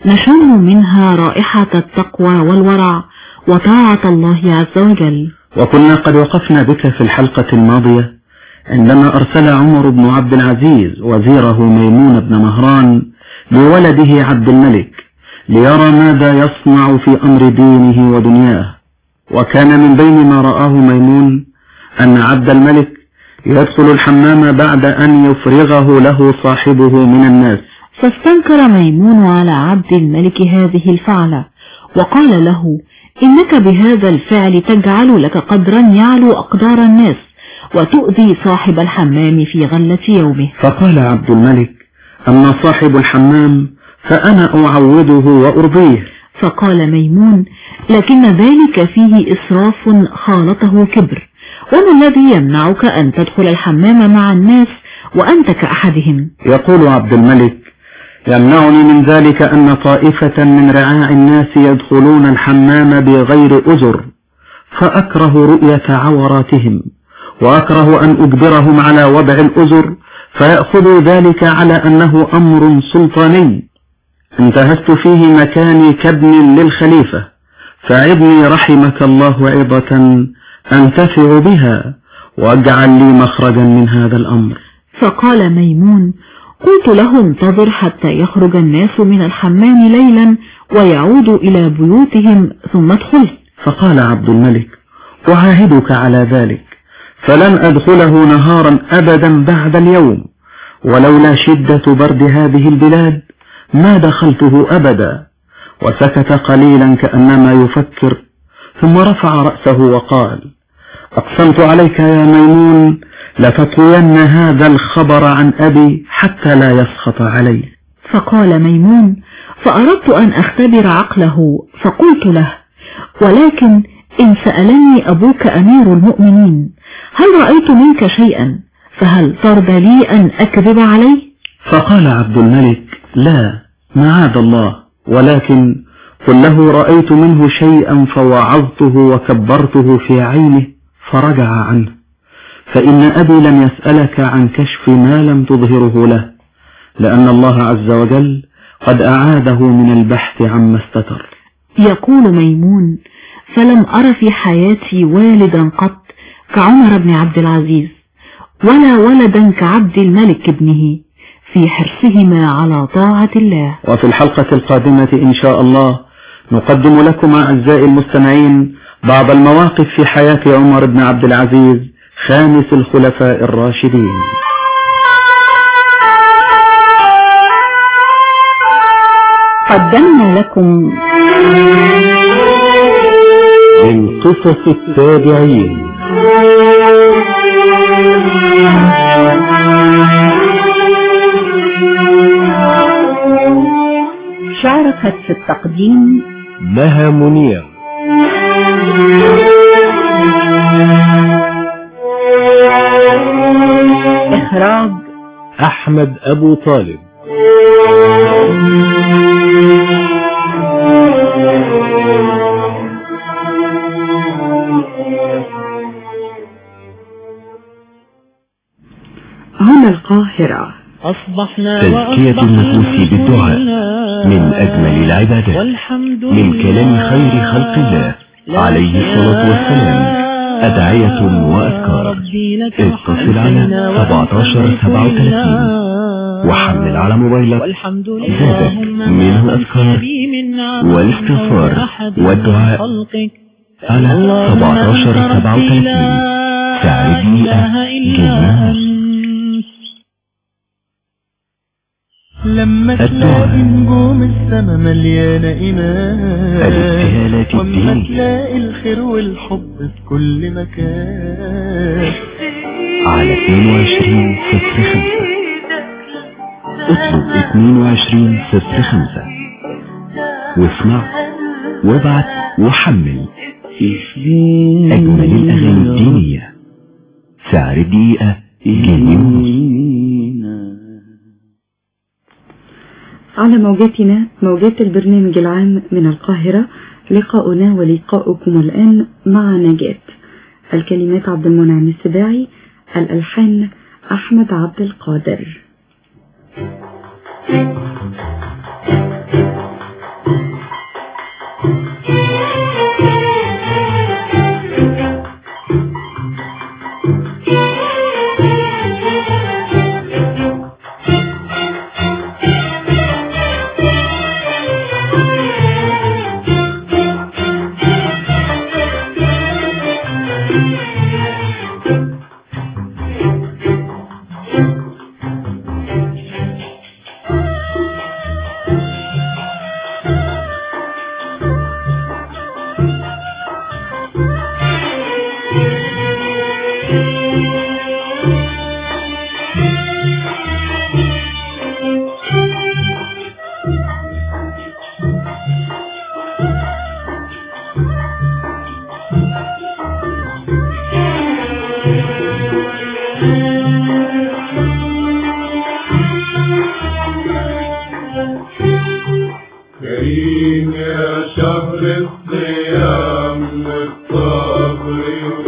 [SPEAKER 3] نشم منها رائحة التقوى والورع وطاعة الله عز وجل
[SPEAKER 20] وكنا قد وقفنا بك في الحلقة الماضية عندما أرسل عمر بن عبد العزيز وزيره ميمون بن مهران بولده عبد الملك ليرى ماذا يصنع في أمر دينه ودنياه وكان من بين ما رآه ميمون أن عبد الملك يدخل الحمام بعد أن يفرغه له صاحبه من الناس
[SPEAKER 3] فاستنكر ميمون على عبد الملك هذه الفعلة وقال له إنك بهذا الفعل تجعل لك قدرا يعلو أقدار الناس وتؤذي صاحب الحمام في غلة يومه
[SPEAKER 20] فقال عبد الملك أما صاحب الحمام فأنا أعوده وأرضيه
[SPEAKER 3] فقال ميمون لكن ذلك فيه إسراف خالطه كبر وما الذي يمنعك أن تدخل الحمام مع الناس وأنت كأحدهم
[SPEAKER 20] يقول عبد الملك يمنعني من ذلك أن طائفة من رعاع الناس يدخلون الحمام بغير أزر فأكره رؤية عوراتهم وأكره أن أجبرهم على وضع الأزر فيأخذوا ذلك على أنه أمر سلطاني انتهزت فيه مكاني كابن للخليفة فعبني رحمك الله عظة أنتفع بها واجعل لي مخرجا من هذا الأمر
[SPEAKER 3] فقال ميمون قلت له انتظر حتى يخرج الناس من الحمام ليلا ويعودوا إلى بيوتهم ثم ادخل
[SPEAKER 20] فقال عبد الملك أعاهدك على ذلك فلن أدخله نهارا أبدا بعد اليوم ولولا شدة برد هذه البلاد ما دخلته أبدا وسكت قليلا كأنما يفكر ثم رفع رأسه وقال أقسمت عليك يا ميمون لتطوين هذا الخبر عن أبي حتى لا يسخط علي
[SPEAKER 3] فقال ميمون فأردت أن أختبر عقله فقلت له ولكن إن سألني أبوك أمير المؤمنين هل رأيت منك شيئا فهل ترضى لي أن أكذب عليه
[SPEAKER 20] فقال عبد الملك لا معاذ الله ولكن قل له رأيت منه شيئا فوعظته وكبرته في عينه فرجع عنه فإن أبي لم يسألك عن كشف ما لم تظهره له لأن الله عز وجل قد أعاده من البحث عما استتر
[SPEAKER 3] يقول ميمون فلم أر في حياتي والدا قط كعمر بن عبد العزيز ولا ولدا كعبد الملك ابنه في حرصهما على طاعة الله
[SPEAKER 20] وفي الحلقة القادمة إن شاء الله نقدم لكم أعزائي المستمعين بعض المواقف في حياة عمر بن عبد العزيز خامس الخلفاء الراشدين
[SPEAKER 19] قدمنا لكم
[SPEAKER 16] من قصص التابعين
[SPEAKER 19] شاركت في التقديم
[SPEAKER 16] مها منير
[SPEAKER 19] إخراج
[SPEAKER 16] أحمد أبو طالب
[SPEAKER 3] هنا القاهرة
[SPEAKER 13] أصبحنا
[SPEAKER 14] تزكية النفوس بالدعاء من أجمل العبادات من كلام خير خلق الله عليه الصلاة والسلام أدعية وأذكار اتصل على 17 37 وحمل على موبايلك زادك من الأذكار والاستغفار والدعاء على 17 37 سعر دقيقة جنيه
[SPEAKER 18] لما
[SPEAKER 21] الدعاء.
[SPEAKER 18] تلاقي نجوم السما مليانة إيمان
[SPEAKER 21] الابتهالات
[SPEAKER 18] وما
[SPEAKER 21] الدينية.
[SPEAKER 18] تلاقي الخير والحب في كل مكان
[SPEAKER 21] على 22 صفر خمسة اطلب 22 صفر خمسة واسمع وابعت وحمل أجمل الأغاني الدينية سعر الدقيقة جنيه ونص
[SPEAKER 3] على موجاتنا موجات البرنامج العام من القاهرة لقاؤنا ولقاؤكم الآن مع نجاة الكلمات عبد المنعم السباعي الألحان أحمد عبد القادر
[SPEAKER 17] كريم يا شهر الصيام والصبر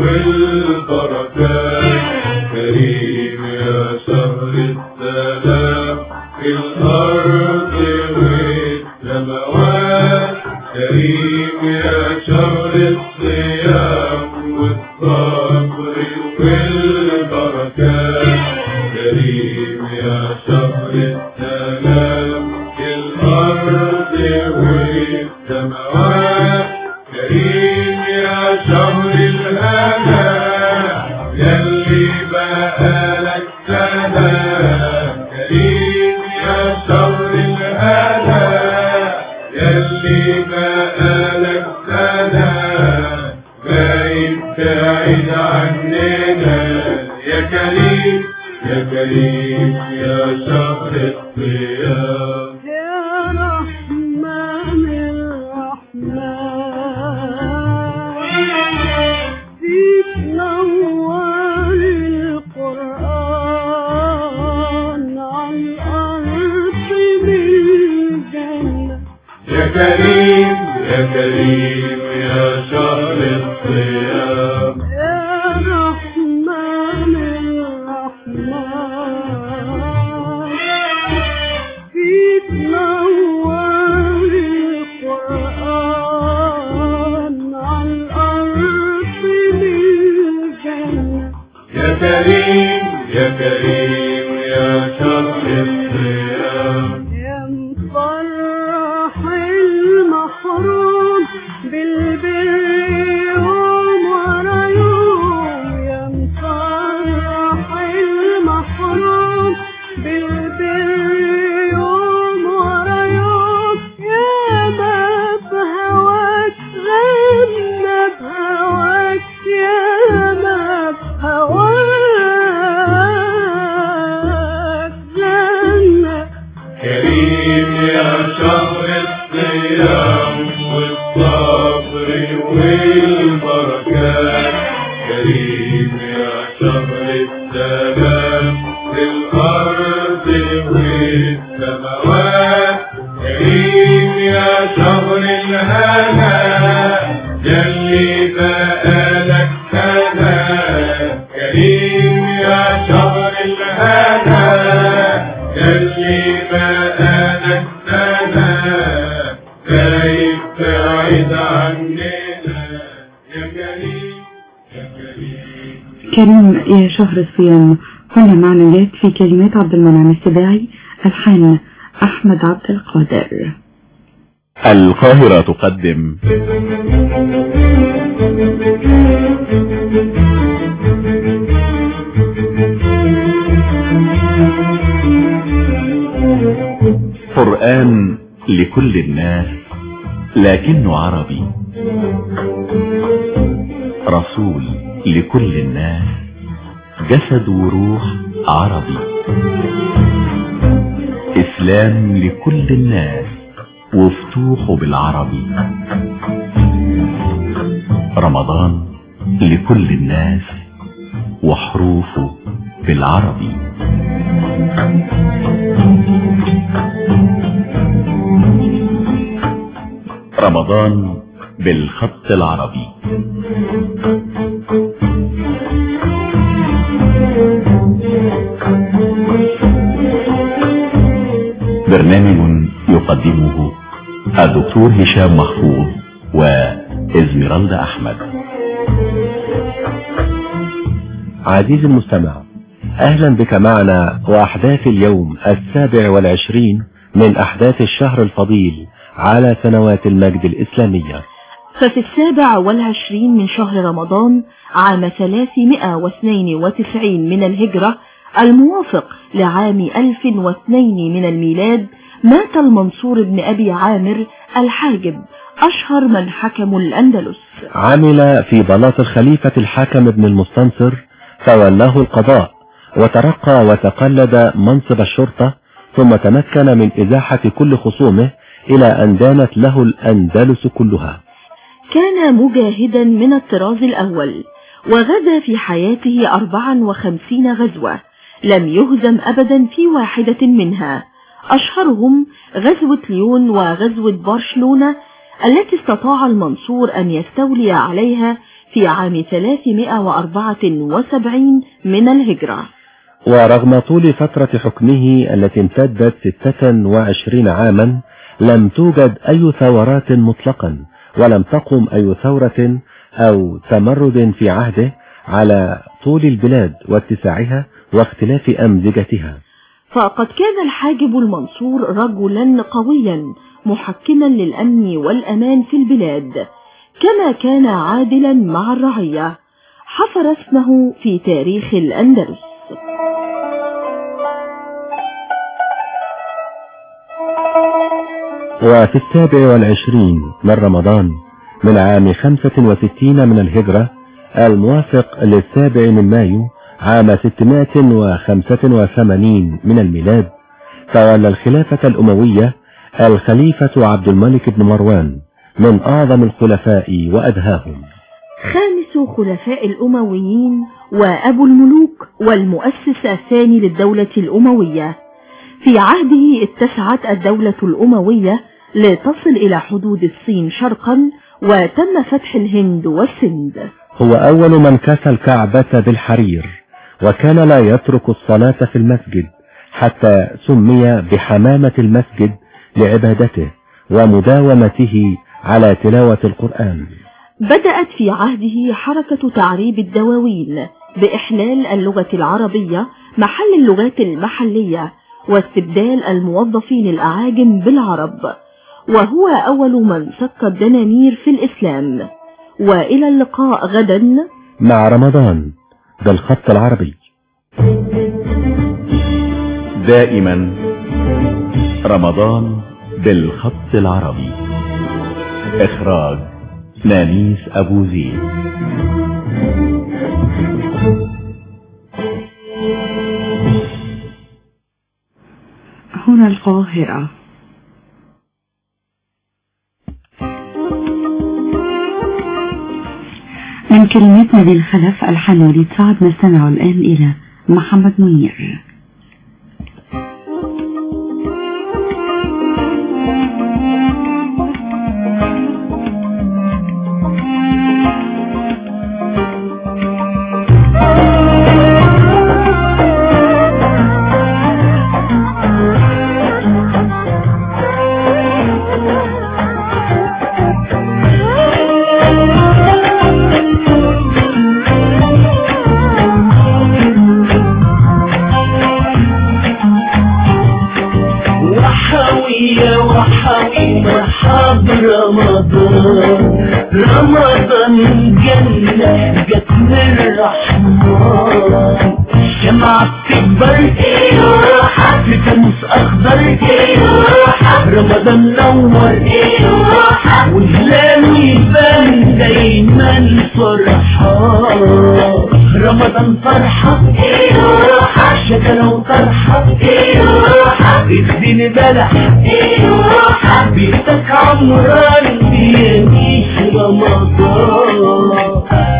[SPEAKER 17] والبركات كريم يا شهر السلام في الأرض والسماوات كريم يا شهر الصيام والصبر والبركات كريم يا شهر السلام في الأرض والسماوات كريم يا شهر الهنا يلي بقالك سلام كريم يا شهر الهنا يلي بقالك سلام غايب بعيد عننا يا كريم يا كريم يا شهر الصيام
[SPEAKER 18] يا رحمن الرحمن فيك نور القرآن عن الأرض بالجنة
[SPEAKER 17] يا كريم يا كريم يا شهر الصيام
[SPEAKER 18] يا رحمن الرحمن فيك نور القرآن عن الأرض بالجنة
[SPEAKER 17] يا كريم يا كريم يا شهر الصيام
[SPEAKER 18] يا مفرح المحروم بالبر يوم ورا يوم يا مفرح المحروم بالبر يوم ورا يوم يا ما بهواك غنى بهواك يا ما بهواك غنى
[SPEAKER 17] كريم يا شهر الصيام والصبر والبركات كريم يا شهر السلام في الأرض والسماوات كريم يا شهر الهنا يلي بقالك سنة كريم يا شهر الهنا يلي بقالك سنة غايب بعيد عننا يا كريم يا كريم
[SPEAKER 3] كريم يا شهر الصيام هنا مع نجاة في كلمات عبد المنعم السباعي ألحان أحمد عبد القادر
[SPEAKER 5] القاهرة تقدم
[SPEAKER 21] قرآن لكل الناس لكنه عربي رسول لكل الناس جسد وروح عربي إسلام لكل الناس وفتوحه بالعربي رمضان لكل الناس وحروفه بالعربي رمضان بالخط العربي برنامج يقدمه الدكتور هشام محفوظ وإزميرالدا أحمد
[SPEAKER 4] عزيزي المستمع أهلا بك معنا وأحداث اليوم السابع والعشرين من أحداث الشهر الفضيل على سنوات المجد الإسلامية
[SPEAKER 3] ففي السابع والعشرين من شهر رمضان عام 392 من الهجرة الموافق لعام 1002 من الميلاد مات المنصور بن أبي عامر الحاجب أشهر من حكموا الأندلس
[SPEAKER 4] عمل في بلاط الخليفة الحاكم ابن المستنصر فولاه القضاء وترقى وتقلد منصب الشرطة ثم تمكن من إزاحة كل خصومه إلى أن دانت له الأندلس كلها
[SPEAKER 3] كان مجاهدا من الطراز الأول وغزا في حياته 54 غزوة لم يهزم أبدا في واحدة منها أشهرهم غزوة ليون وغزوة برشلونة التي استطاع المنصور أن يستولي عليها في عام 374 من الهجرة
[SPEAKER 4] ورغم طول فترة حكمه التي امتدت 26 عاما لم توجد أي ثورات مطلقا ولم تقم أي ثورة أو تمرد في عهده على طول البلاد واتساعها واختلاف أمزجتها
[SPEAKER 3] فقد كان الحاجب المنصور رجلا قويا محكما للأمن والأمان في البلاد كما كان عادلا مع الرعية حفر اسمه في تاريخ الأندلس
[SPEAKER 4] وفي السابع والعشرين من رمضان من عام خمسة وستين من الهجرة الموافق للسابع من مايو عام ستمائة وخمسة وثمانين من الميلاد تولى الخلافة الأموية الخليفة عبد الملك بن مروان من أعظم الخلفاء وأدهاهم
[SPEAKER 3] خامس خلفاء الأمويين وأبو الملوك والمؤسس الثاني للدولة الأموية في عهده اتسعت الدولة الأموية لتصل إلى حدود الصين شرقا وتم فتح الهند والسند
[SPEAKER 4] هو أول من كسى الكعبة بالحرير وكان لا يترك الصلاة في المسجد حتى سمي بحمامة المسجد لعبادته ومداومته على تلاوة القرآن
[SPEAKER 3] بدأت في عهده حركة تعريب الدواوين بإحلال اللغة العربية محل اللغات المحلية واستبدال الموظفين الأعاجم بالعرب وهو أول من سك الدنانير في الإسلام وإلى اللقاء غدا
[SPEAKER 4] مع رمضان بالخط العربي
[SPEAKER 21] دائما رمضان بالخط العربي إخراج نانيس أبو زيد
[SPEAKER 19] هنا القاهرة من كلمات نبيل خلف ألحان وليد سعد نستمع الآن إلى محمد منير
[SPEAKER 18] وحوي يا وحوي مرحب رمضان رمضان جنة جت من الرحمن شمعة بتكبر روحك فانوس اخضر رمضان نور وهلال يبان دايما فرحان رمضان فرحة شكلة وطرحة اديني بلح بيتك عمران بيعيش رمضان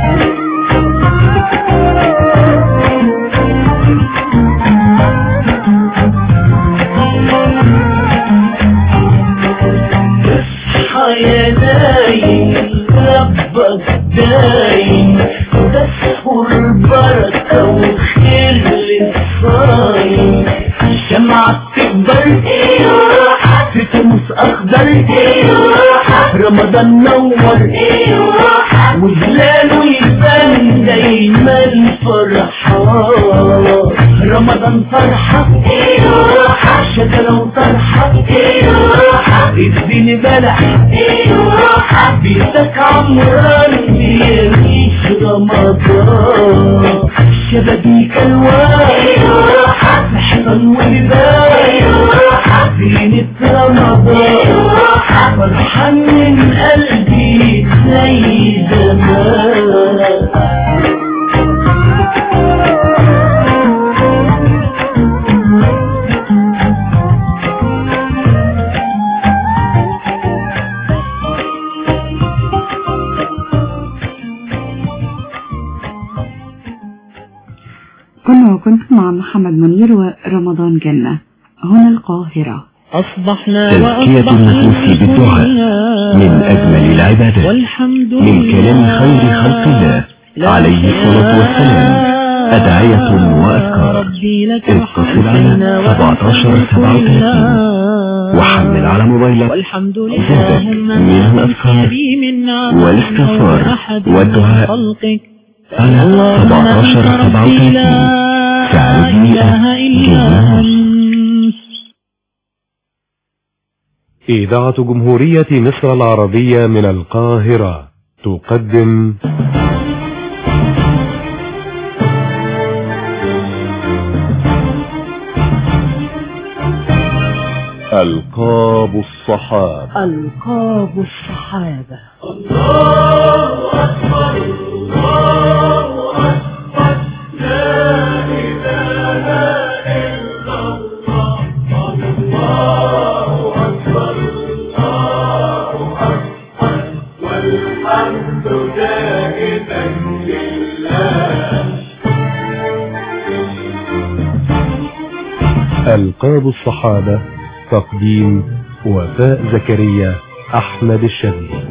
[SPEAKER 18] اصحى يا نايم ربك دايم ده سحور بركة وخير للصايم شمعة تكبر في تموس اخضر رمضان نور وهلاله يبان دايما فرحان رمضان فرحة شكلة وطرحة اديني بلح بيتك عمران بيعيش رمضان شبابيك الوان حصن ولبان زينة رمضان فرحان من قلبي زي زمان
[SPEAKER 19] كنا وكنتم مع محمد منير ورمضان جنة هنا القاهرة
[SPEAKER 18] أصبحنا
[SPEAKER 4] تزكية النفوس بالدعاء من أجمل العبادات
[SPEAKER 18] والحمد
[SPEAKER 4] من كلام خير خلق الله عليه الصلاة والسلام أدعية وأذكار اتصل على 17 37 وحمل على موبايلك
[SPEAKER 18] والحمد
[SPEAKER 4] زادك من الأذكار والاستغفار والدعاء على 17 37 سعر دقيقة جنيه
[SPEAKER 8] إذاعة جمهورية مصر العربية من القاهرة تقدم
[SPEAKER 14] ألقاب الصحابة
[SPEAKER 13] ألقاب الصحابة
[SPEAKER 17] والحمد دائما لله
[SPEAKER 8] ألقاب الصحابة تقديم وفاء زكريا أحمد الشاذلي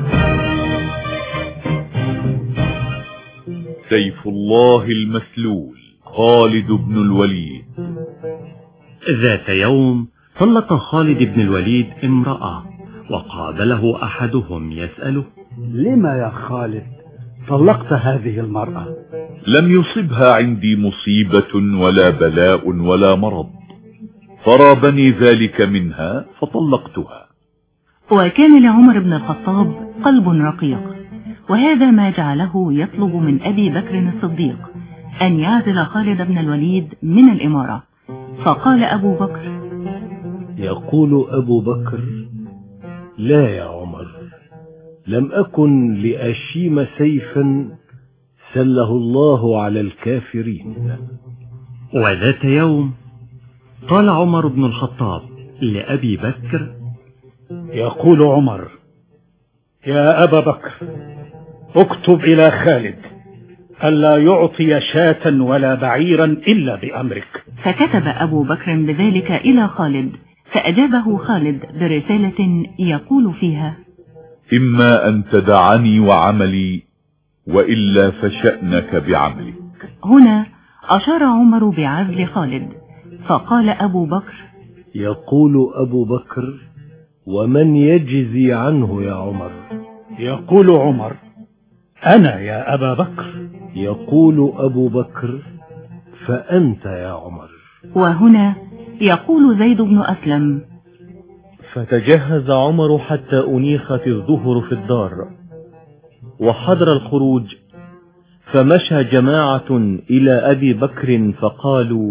[SPEAKER 21] سيف الله المسلول خالد بن الوليد
[SPEAKER 22] ذات يوم طلق خالد بن الوليد امرأة وقابله أحدهم يسأله
[SPEAKER 23] لما يا خالد طلقت هذه المرأة
[SPEAKER 21] لم يصبها عندي مصيبة ولا بلاء ولا مرض فرابني ذلك منها فطلقتها
[SPEAKER 24] وكان لعمر بن الخطاب قلب رقيق وهذا ما جعله يطلب من أبي بكر الصديق أن يعزل خالد بن الوليد من الإمارة فقال أبو بكر
[SPEAKER 25] يقول أبو بكر لا يا عمر لم أكن لأشيم سيفا سله الله على الكافرين
[SPEAKER 22] وذات يوم قال عمر بن الخطاب لأبي بكر
[SPEAKER 23] يقول عمر يا أبا بكر اكتب إلى خالد ألا يعطي شاة ولا بعيرا إلا بأمرك
[SPEAKER 24] فكتب أبو بكر بذلك إلى خالد فأجابه خالد برسالة يقول فيها
[SPEAKER 21] إما أن تدعني وعملي وإلا فشأنك بعملك
[SPEAKER 24] هنا أشار عمر بعزل خالد فقال أبو بكر
[SPEAKER 25] يقول أبو بكر ومن يجزي عنه يا عمر
[SPEAKER 23] يقول عمر أنا يا أبا بكر
[SPEAKER 25] يقول أبو بكر فأنت يا عمر
[SPEAKER 24] وهنا يقول زيد بن أسلم
[SPEAKER 22] فتجهز عمر حتى أنيخت الظهر في الدار وحضر الخروج فمشى جماعة إلى أبي بكر فقالوا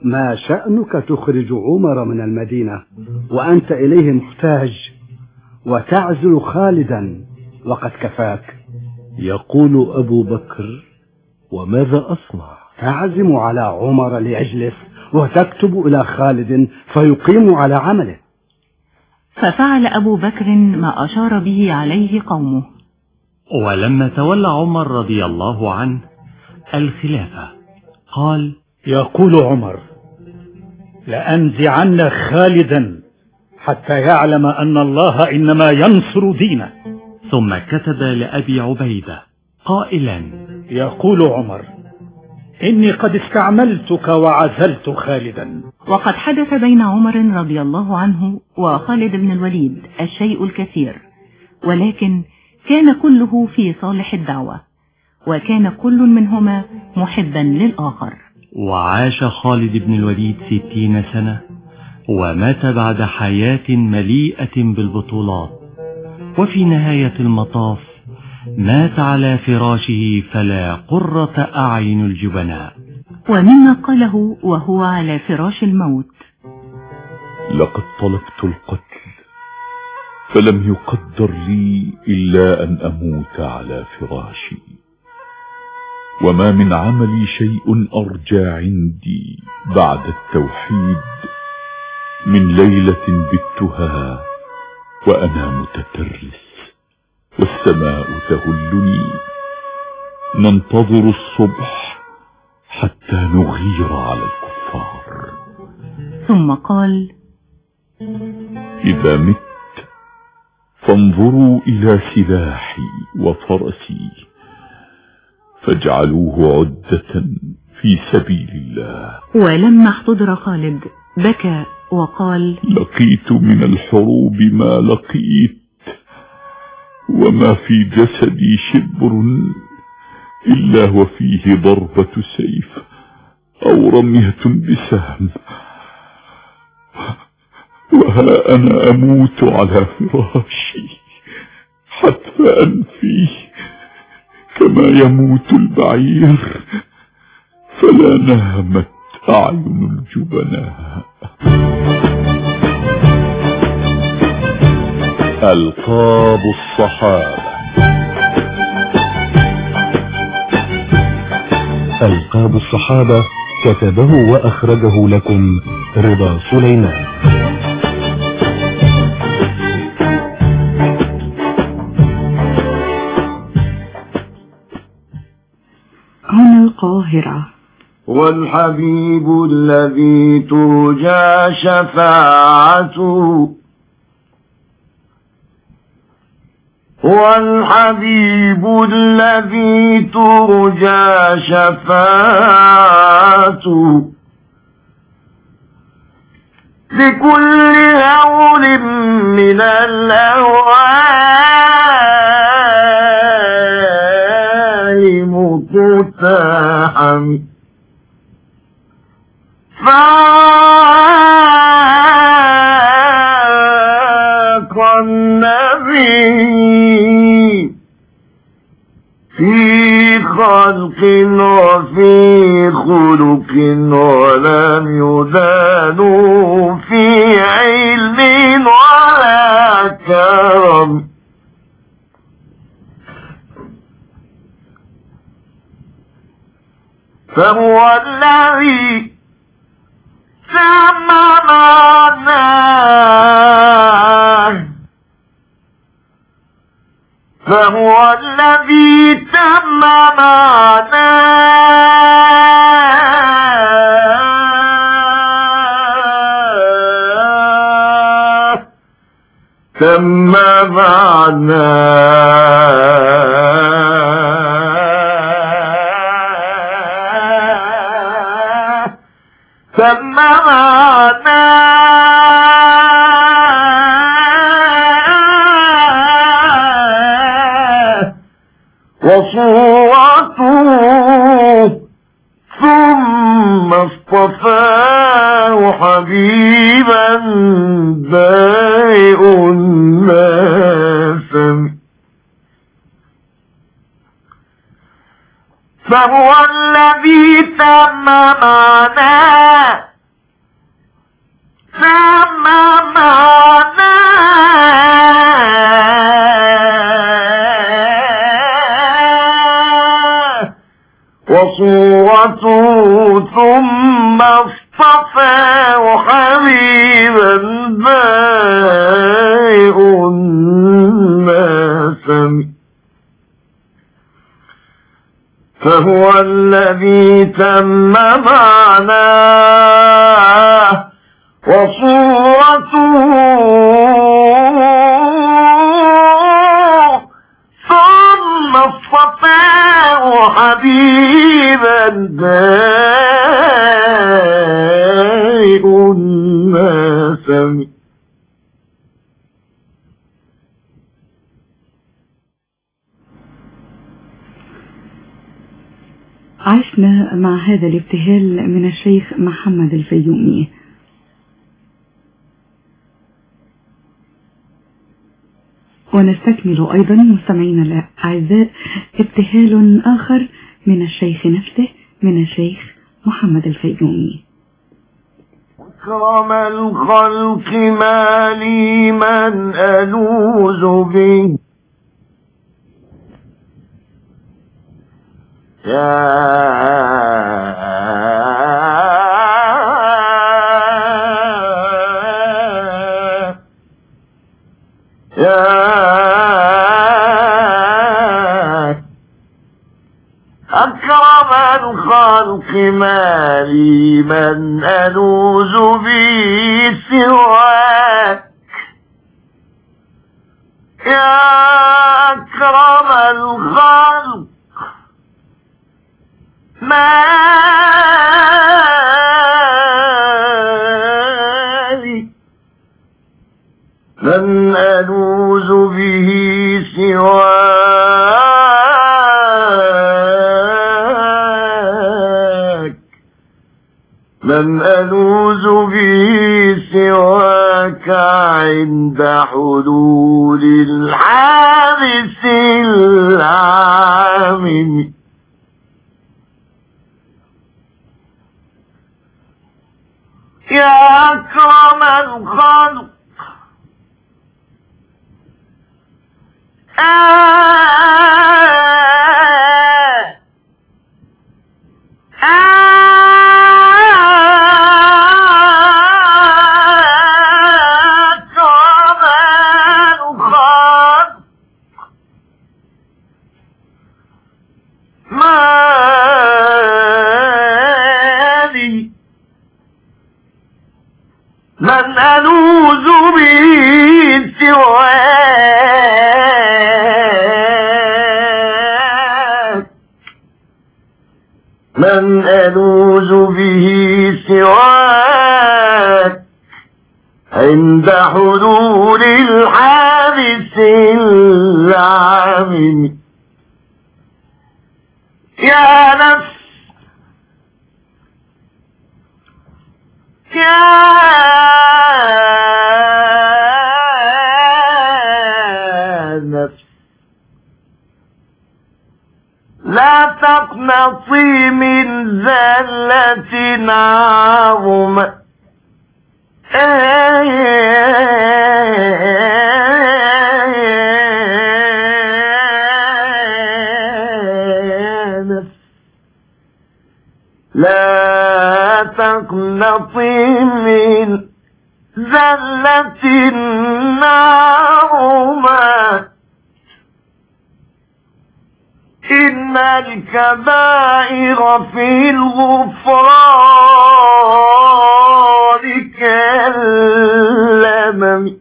[SPEAKER 23] ما شأنك تخرج عمر من المدينة وأنت إليه محتاج وتعزل خالدا وقد كفاك
[SPEAKER 25] يقول أبو بكر وماذا أصنع
[SPEAKER 23] تعزم على عمر ليجلس وتكتب إلى خالد فيقيم على عمله
[SPEAKER 24] ففعل أبو بكر ما أشار به عليه قومه
[SPEAKER 22] ولما تولى عمر رضي الله عنه الخلافة قال
[SPEAKER 23] يقول عمر لأنزعن خالدا حتى يعلم أن الله إنما ينصر دينه
[SPEAKER 22] ثم كتب لأبي عبيدة قائلا
[SPEAKER 23] يقول عمر إني قد استعملتك وعزلت خالدا
[SPEAKER 24] وقد حدث بين عمر رضي الله عنه وخالد بن الوليد الشيء الكثير ولكن كان كله في صالح الدعوة وكان كل منهما محبا للآخر
[SPEAKER 22] وعاش خالد بن الوليد ستين سنة ومات بعد حياة مليئة بالبطولات وفي نهاية المطاف مات على فراشه فلا قرة أعين الجبناء
[SPEAKER 24] ومما قاله وهو على فراش الموت
[SPEAKER 21] لقد طلبت القتل فلم يقدر لي إلا أن أموت على فراشي وما من عملي شيء أرجى عندي بعد التوحيد من ليلة بتها وأنا متترس والسماء تهلني ننتظر الصبح حتى نغير على الكفار
[SPEAKER 24] ثم قال
[SPEAKER 21] إذا مت فانظروا إلى سلاحي وفرسي فاجعلوه عدة في سبيل الله
[SPEAKER 24] ولما احتضر خالد بكى وقال
[SPEAKER 21] لقيت من الحروب ما لقيت وما في جسدي شبر إلا وفيه ضربة سيف أو رمية بسهم وها أنا أموت على فراشي حتى أنفي كما يموت البعير فلا نامت أعين الجبناء
[SPEAKER 8] ألقاب الصحابة ألقاب الصحابة كتبه وأخرجه لكم رضا سليمان
[SPEAKER 19] هنا القاهرة
[SPEAKER 1] والحبيب الذي ترجى شفاعته هو الحبيب الذي ترجى شفاعته لكل هول من الأهواء مقتحم فاق النبي في خلق وفي خلق ولم يدانوا في علم ولا كرم فهو الذي سمعنا فهو الذي تم معنا تم معنا تم معنا وصورته ثم اصطفاه حبيبا بارئ الناس فهو الذي تم معنا سمعنا وصورته ثم اصطفاه حبيبا بائع الناس فهو الذي تم معناه وصورته ثم اصطفاه حبيبا بائع الناس
[SPEAKER 19] عشنا مع هذا الابتهال من الشيخ محمد الفيومي ونستكمل أيضا مستمعينا الأعزاء ابتهال آخر من الشيخ نفسه من الشيخ محمد الفيومي
[SPEAKER 1] أكرم الخلق ما لي من ألوذ به يا يا أكرم الخلق ما لي من ألوذ به سواك يا أكرم الخلق ما لي من ألوذ به سواك من ألوذ به سواك عند حلول الحادث العامل يا أكرم الخلق آه أكرم الخلق مالي من ألوذ به سواك من ألوذ به سواك عند حلول الحادث العامل يا نفس يا نفس لا تقنطي من زلة عظمة نفس لا تقنطي من زلة نارما إن الكبائر في الغفران كاللمم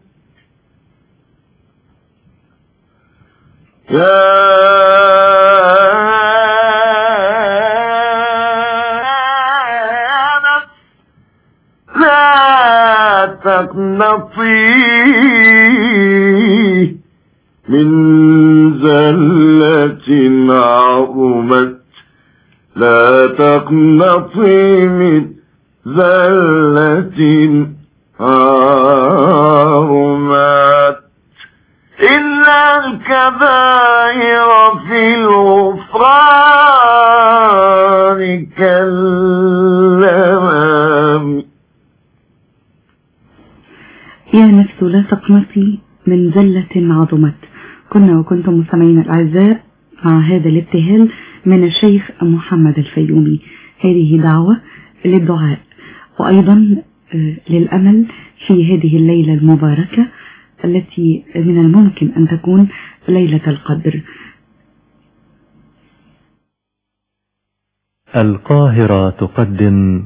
[SPEAKER 1] يا نفس لا تقنطي من زلة عظمت لا تقنطي من زلة عظمت إن الكبائر في الغفران كاللمام
[SPEAKER 19] يا نفس لا تقنطي من زلة عظمت كنا وكنتم مستمعين الأعزاء مع هذا الابتهال من الشيخ محمد الفيومي هذه دعوة للدعاء وأيضا آه، للأمل في هذه الليلة المباركة التي من الممكن أن تكون ليلة القدر
[SPEAKER 22] القاهرة تقدم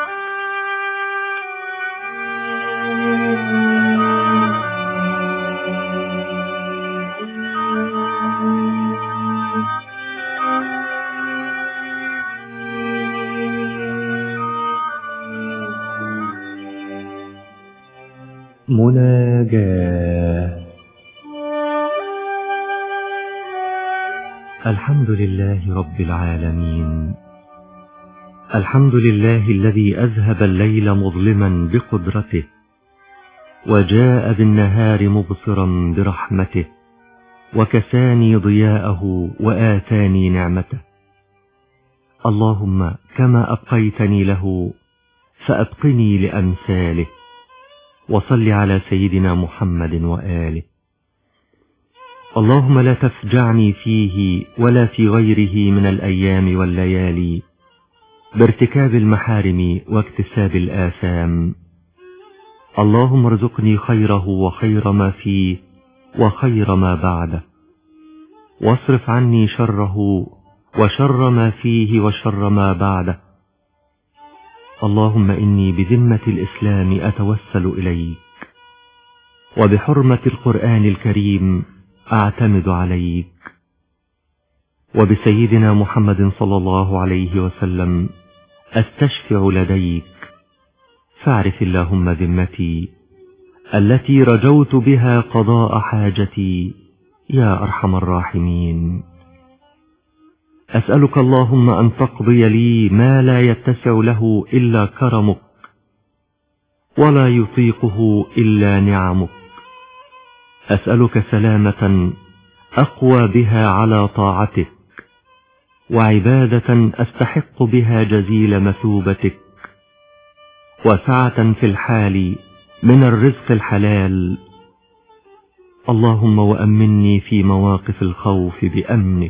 [SPEAKER 22] مناجاة الحمد لله رب العالمين الحمد لله الذي أذهب الليل مظلما بقدرته وجاء بالنهار مبصرا برحمته وكساني ضياءه وآتاني نعمته اللهم كما أبقيتني له فأبقني لأمثاله وصل على سيدنا محمد وآله اللهم لا تفجعني فيه ولا في غيره من الأيام والليالي بارتكاب المحارم واكتساب الآثام اللهم ارزقني خيره وخير ما فيه وخير ما بعده واصرف عني شره وشر ما فيه وشر ما بعده اللهم إني بذمة الإسلام أتوسل إليك وبحرمة القرآن الكريم أعتمد عليك وبسيدنا محمد صلى الله عليه وسلم أستشفع لديك فاعرف اللهم ذمتي التي رجوت بها قضاء حاجتي يا أرحم الراحمين أسألك اللهم أن تقضي لي ما لا يتسع له إلا كرمك ولا يطيقه إلا نعمك أسألك سلامة أقوى بها على طاعتك وعبادة أستحق بها جزيل مثوبتك وسعة في الحال من الرزق الحلال اللهم وأمني في مواقف الخوف بأمنك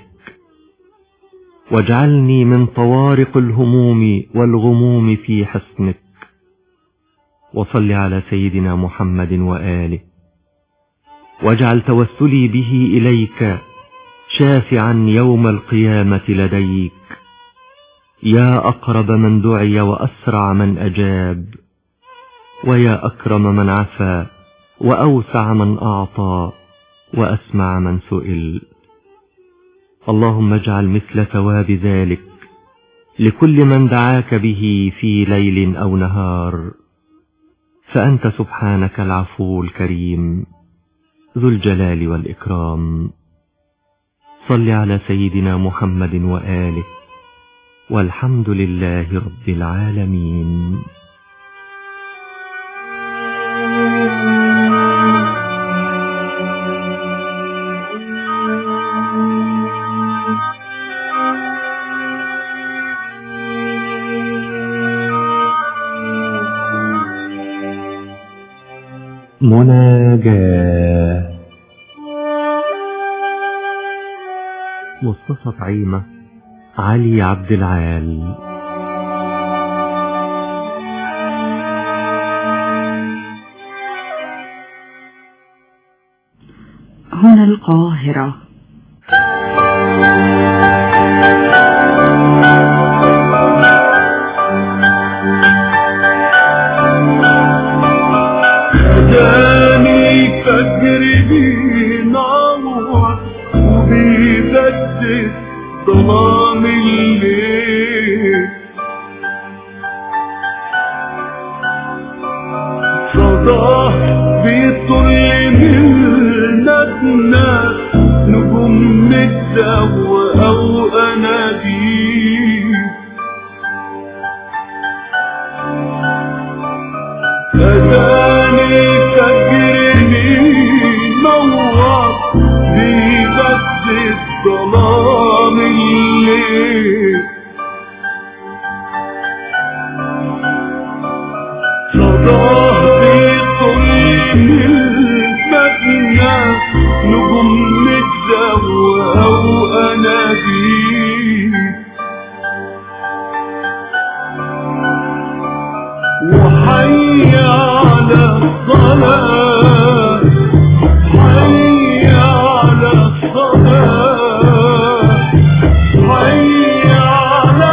[SPEAKER 22] واجعلني من طوارق الهموم والغموم في حسنك وصل على سيدنا محمد وآله واجعل توسلي به إليك شافعا يوم القيامة لديك يا أقرب من دعي وأسرع من أجاب ويا أكرم من عفا وأوسع من أعطى وأسمع من سئل اللهم اجعل مثل ثواب ذلك لكل من دعاك به في ليل أو نهار فأنت سبحانك العفو الكريم ذو الجلال والإكرام صل على سيدنا محمد وآله والحمد لله رب العالمين مناجاة مصطفى طعيمة علي عبد العال
[SPEAKER 19] هنا القاهرة
[SPEAKER 18] جاني فجر بينور وبيبدد ظلام الليل صداه بيطل من ندنا نجوم الدو أو أناديل أتاني فجرني نور بيبدد ظلام الليل صداه بيطل المبنى نجوم متزوقة وأنابيب وحي على الصلاة حي على الصلاة حي على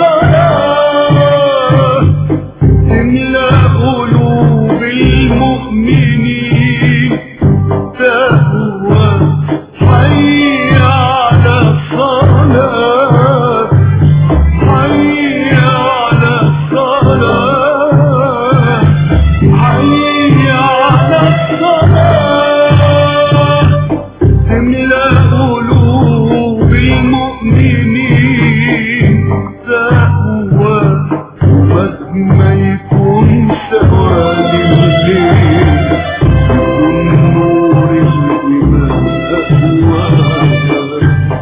[SPEAKER 18] الصلاة تملأ قلوب المؤمنين تهوى حي على الصلاة حي على الصلاة حي على الصلاة تملأ قلوب المؤمنين تهوى مهما يكون سواد الليل يكون نور الإيمان أهواها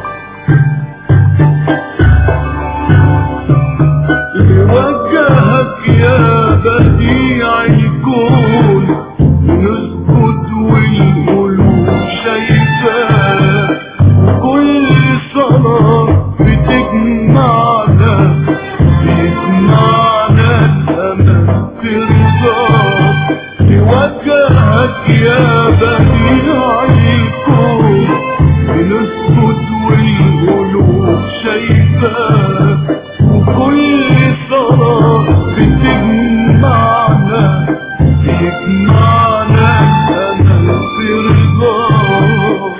[SPEAKER 18] لوجهك يا بديع الكون نسكت والقلوب شايفاه وكل صلاة بتجمعنا بيجمعنا الأمل في رضاك لوجهك يا بديع الكون بنسكت والقلوب شايفاه وكل صلاة بتجمعنا بيجمعنا الأمل في رضاك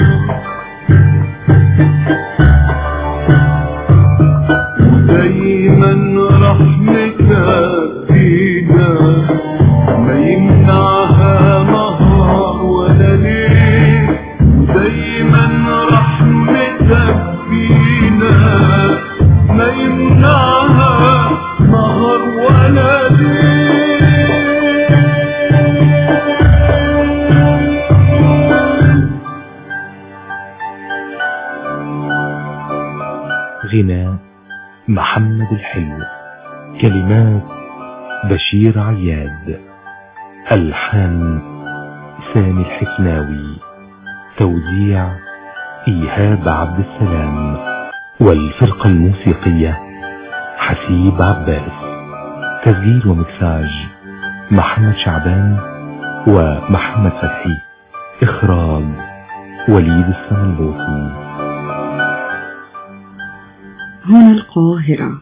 [SPEAKER 18] ودايما رحمتك فينا ما يمنعها نهار ولا ليل ودايما رحمتك فينا ما يمنعها نهار ولا ليل
[SPEAKER 2] غناء محمد الحلو كلمات بشير عياد ألحان سامي الحسناوي توزيع إيهاب عبد السلام والفرقة الموسيقية حسيب عباس تسجيل ومكساج محمد شعبان ومحمد فتحي إخراج وليد السملوطي
[SPEAKER 19] هنا القاهرة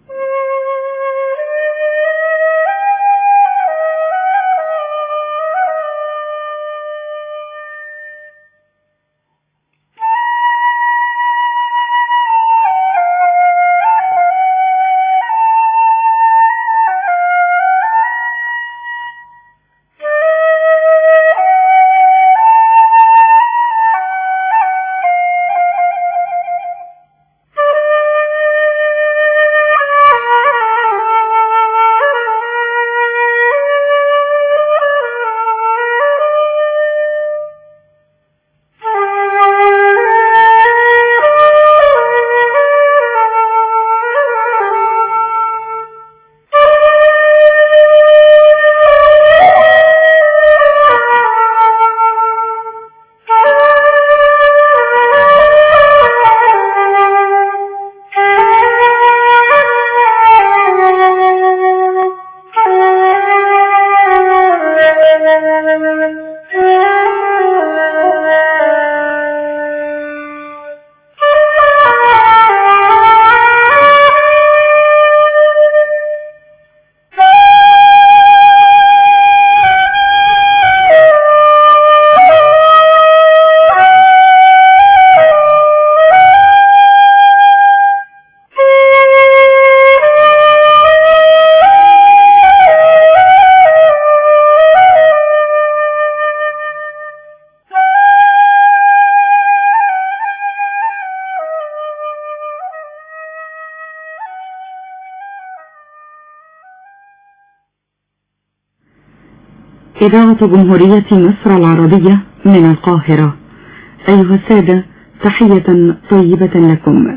[SPEAKER 19] إذاعة جمهورية مصر العربية من القاهرة أيها السادة تحية طيبة لكم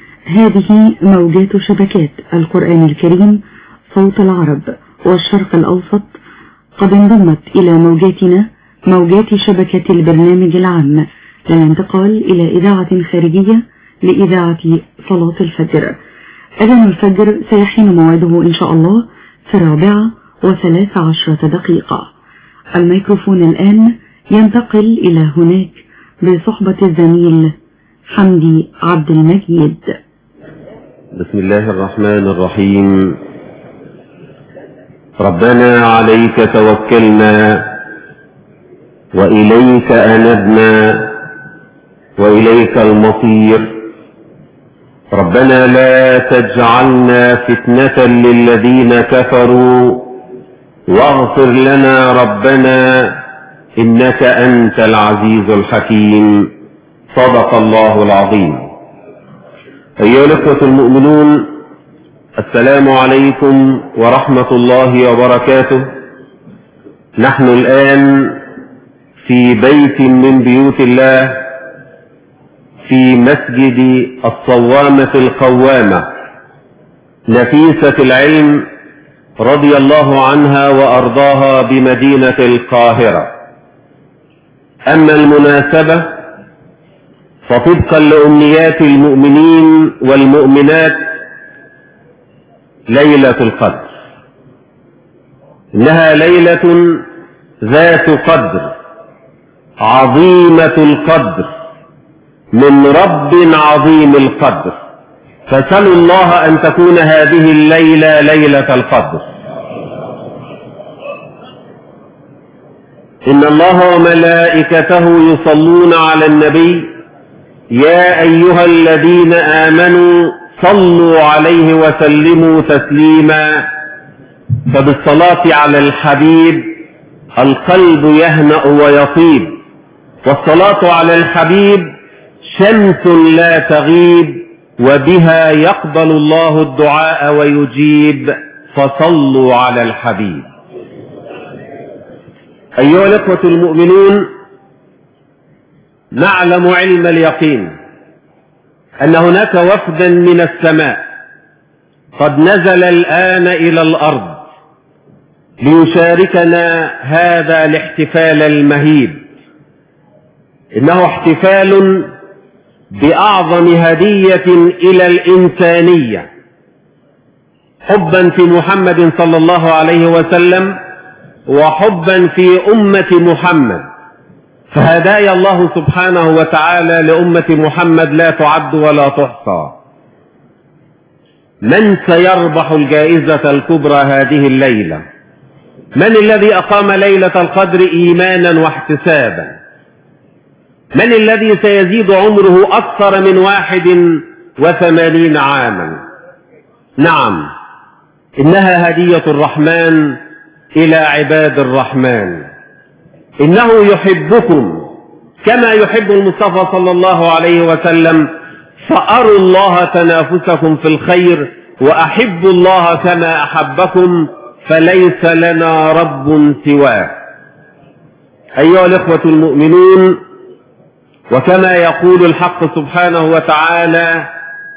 [SPEAKER 19] هذه موجات شبكات القرآن الكريم صوت العرب والشرق الأوسط قد انضمت إلى موجاتنا موجات شبكة البرنامج العام للانتقال إلى إذاعة خارجية لإذاعة صلاة الفجر أذان الفجر سيحين موعده إن شاء الله في الرابعة وثلاث عشرة دقيقة الميكروفون الآن ينتقل إلى هناك بصحبة الزميل حمدي عبد المجيد
[SPEAKER 6] بسم الله الرحمن الرحيم ربنا عليك توكلنا وإليك أنبنا وإليك المصير ربنا لا تجعلنا فتنة للذين كفروا واغفر لنا ربنا إنك أنت العزيز الحكيم صدق الله العظيم أيها الأخوة المؤمنون السلام عليكم ورحمة الله وبركاته نحن الآن في بيت من بيوت الله في مسجد الصوامة القوامة نفيسة العلم رضي الله عنها وأرضاها بمدينة القاهرة أما المناسبة فطبقا لأمنيات المؤمنين والمؤمنات ليلة القدر إنها ليلة ذات قدر عظيمة القدر من رب عظيم القدر فسلوا الله أن تكون هذه الليلة ليلة القدر إن الله وملائكته يصلون على النبي يا أيها الذين آمنوا صلوا عليه وسلموا تسليما فبالصلاة على الحبيب القلب يهنأ ويطيب والصلاة على الحبيب شمس لا تغيب وبها يقبل الله الدعاء ويجيب فصلوا على الحبيب أيها الأخوة المؤمنون نعلم علم اليقين أن هناك وفدا من السماء قد نزل الآن إلى الأرض ليشاركنا هذا الاحتفال المهيب إنه احتفال بأعظم هدية إلى الإنسانية حبا في محمد صلى الله عليه وسلم وحبا في أمة محمد فهدايا الله سبحانه وتعالى لأمة محمد لا تعد ولا تحصى من سيربح الجائزة الكبرى هذه الليلة من الذي أقام ليلة القدر إيمانا واحتسابا من الذي سيزيد عمره أكثر من واحد وثمانين عاما نعم إنها هدية الرحمن إلى عباد الرحمن إنه يحبكم كما يحب المصطفى صلى الله عليه وسلم فأروا الله تنافسكم في الخير وأحبوا الله كما أحبكم فليس لنا رب سواه أيها الإخوة المؤمنون وكما يقول الحق سبحانه وتعالى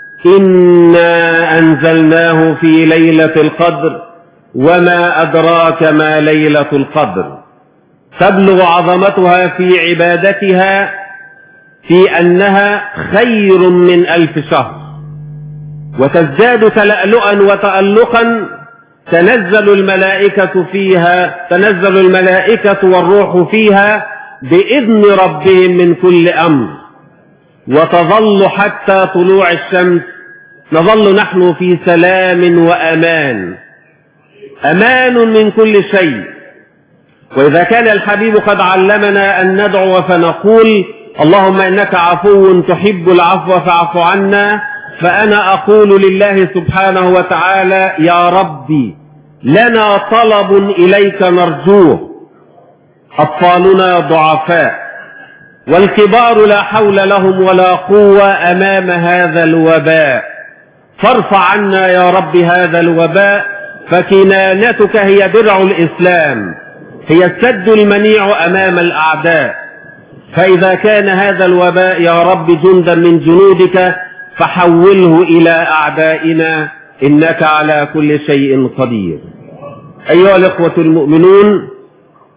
[SPEAKER 6] إنا أنزلناه في ليلة القدر وما أدراك ما ليلة القدر تبلغ عظمتها في عبادتها في أنها خير من ألف شهر وتزداد تلألؤا وتألقا تنزل الملائكة فيها تنزل الملائكة والروح فيها بإذن ربهم من كل أمر وتظل حتى طلوع الشمس نظل نحن في سلام وأمان أمان من كل شيء وإذا كان الحبيب قد علمنا أن ندعو فنقول اللهم إنك عفو تحب العفو فاعف عنا فأنا أقول لله سبحانه وتعالى يا ربي لنا طلب إليك نرجوه أطفالنا ضعفاء والكبار لا حول لهم ولا قوة أمام هذا الوباء فارفع عنا يا رب هذا الوباء فكنانتك هي درع الإسلام هي السد المنيع أمام الأعداء فإذا كان هذا الوباء يا رب جندا من جنودك فحوله إلى أعدائنا إنك على كل شيء قدير أيها الإخوة المؤمنون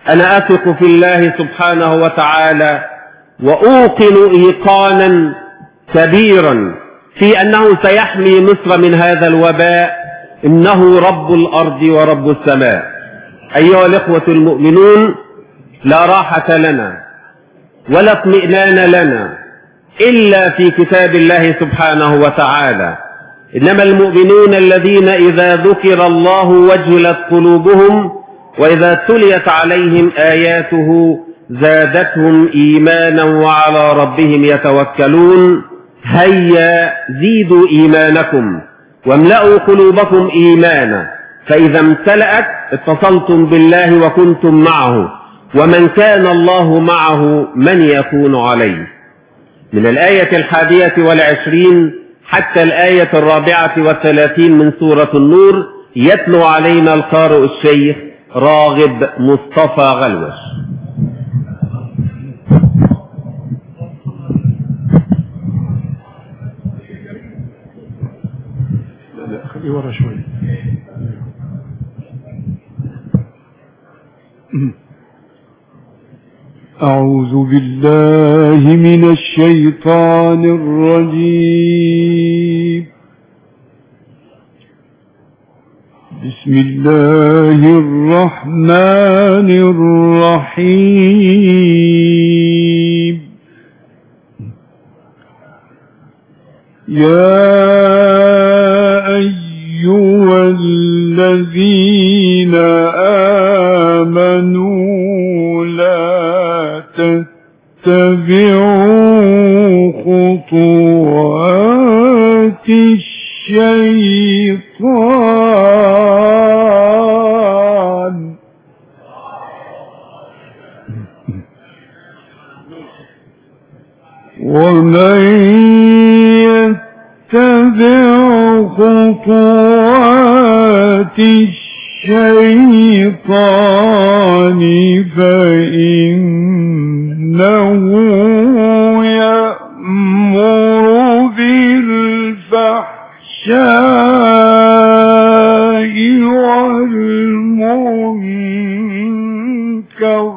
[SPEAKER 6] أنا أثق في الله سبحانه وتعالى وأوقن إيقانا كبيرا في أنه سيحمي مصر من هذا الوباء إنه رب الأرض ورب السماء أيها الإخوة المؤمنون لا راحة لنا ولا اطمئنان لنا إلا في كتاب الله سبحانه وتعالى إنما المؤمنون الذين إذا ذكر الله وجلت قلوبهم وإذا تليت عليهم آياته زادتهم إيمانا وعلى ربهم يتوكلون هيا زيدوا إيمانكم واملأوا قلوبكم إيمانا فإذا امتلأت اتصلتم بالله وكنتم معه ومن كان الله معه من يكون عليه من الآية الحادية والعشرين حتى الآية الرابعة والثلاثين من سورة النور يتلو علينا القارئ الشيخ راغب مصطفى غلوش
[SPEAKER 7] لا خليه ورا شوي أعوذ بالله من الشيطان الرجيم بسم الله الرحمن الرحيم يا أيها الذين آمنوا لا تتبعوا خطوات الشيطان ومن يتبع خطوات الشيطان فإنه يأمر بالفحشاء والمنكر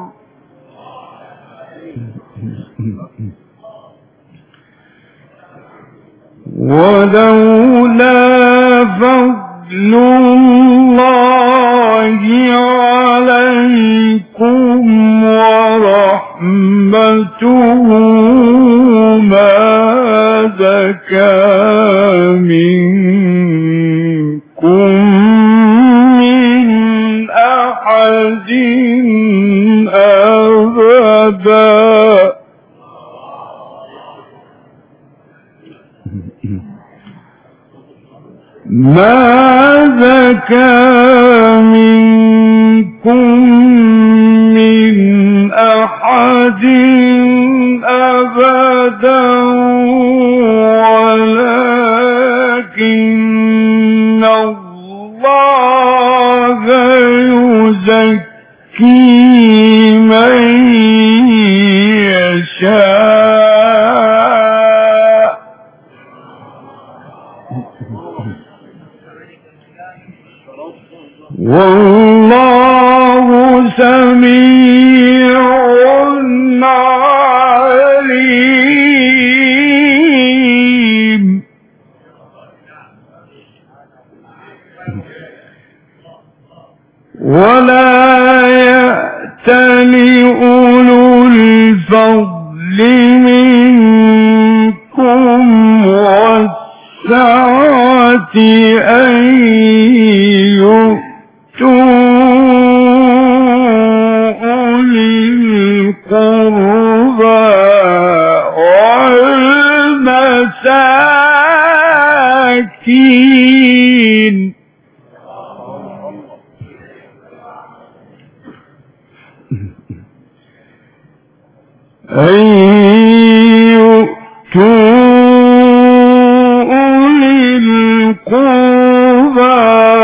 [SPEAKER 7] ولولا فضل الله عليكم ورحمته ما زكى منكم من أحد أبدا ما زكى منكم من أحد أبدا ولكن الله يزكي من يشاء والله سميع عليم ولا يأتل أولو الفضل منكم والسعة أن يؤتوا أولي القربى والمساكين أن يؤتوا أولي القربى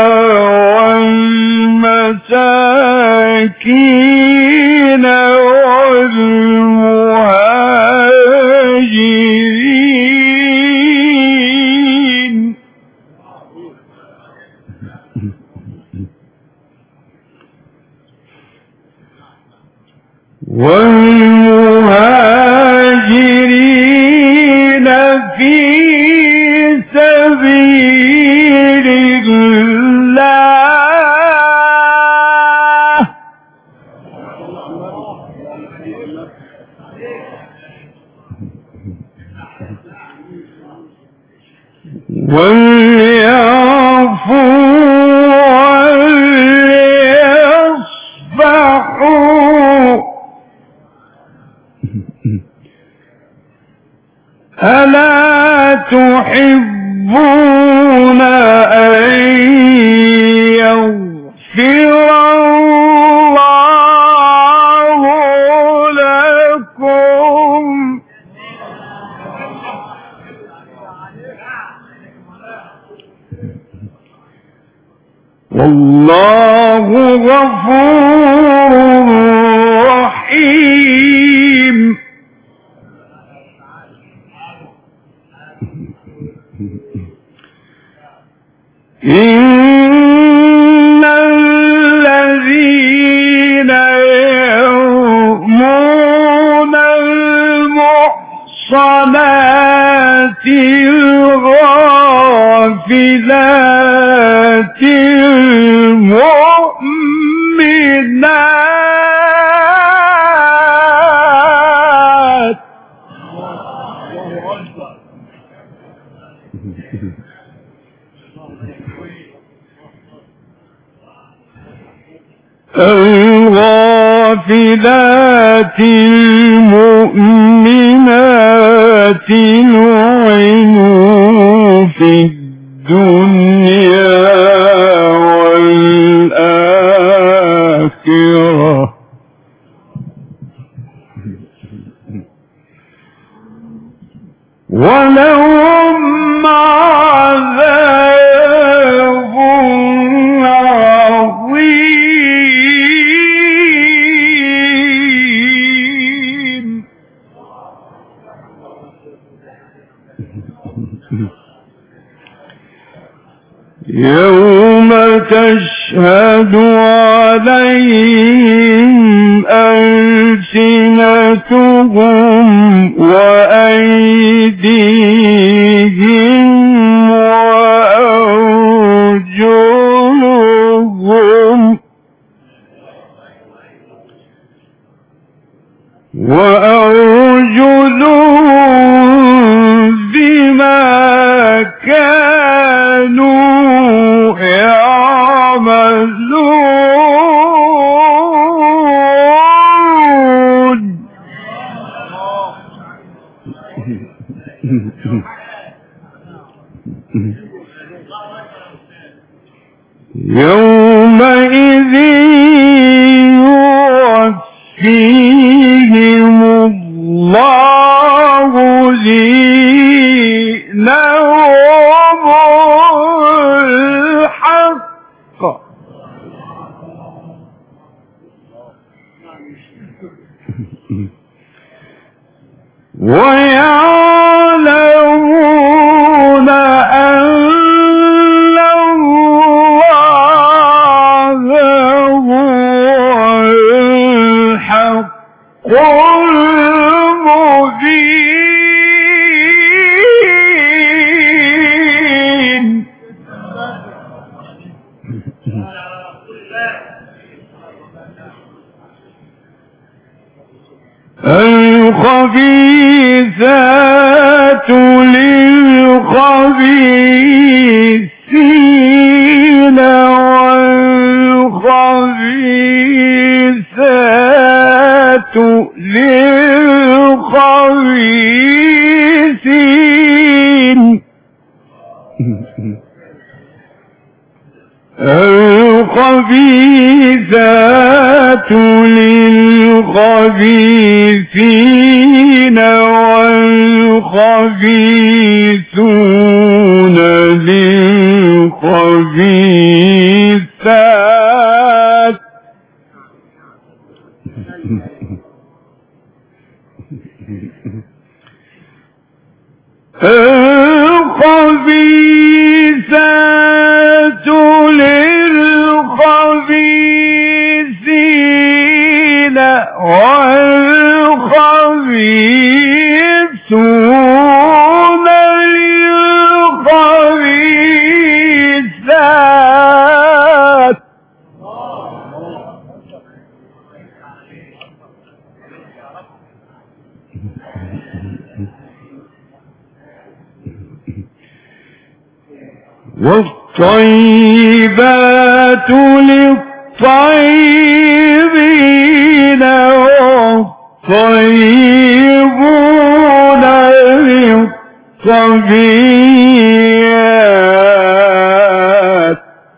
[SPEAKER 7] والمساكين والمهاجرين سبيل الله وليعفوا وليصفحوا ألا تحبون أن يغفر الله لكم والله غفور رحيم إن الذين يرمون المحصنات الغافلات المؤمنات الغافلات المؤمنات نعموا في الدنيا والآخرة ولهم عذاب عظيم يوم تشهد عليهم ألسنتهم وأيديهم وأرجلهم وأرجلهم بما كانوا يعملون يومئذ يوفيهم الله دينهم الحق ويعلمون أن الله هو الحق المبين الخبيثات للخبيثين والخبيثات للخبيثين الخبيثات للخبيثين والخبيثون للخبيثات الخبيثات للخبيثين والخبيثون والطيبات للطيبين والطيبون للطبيعات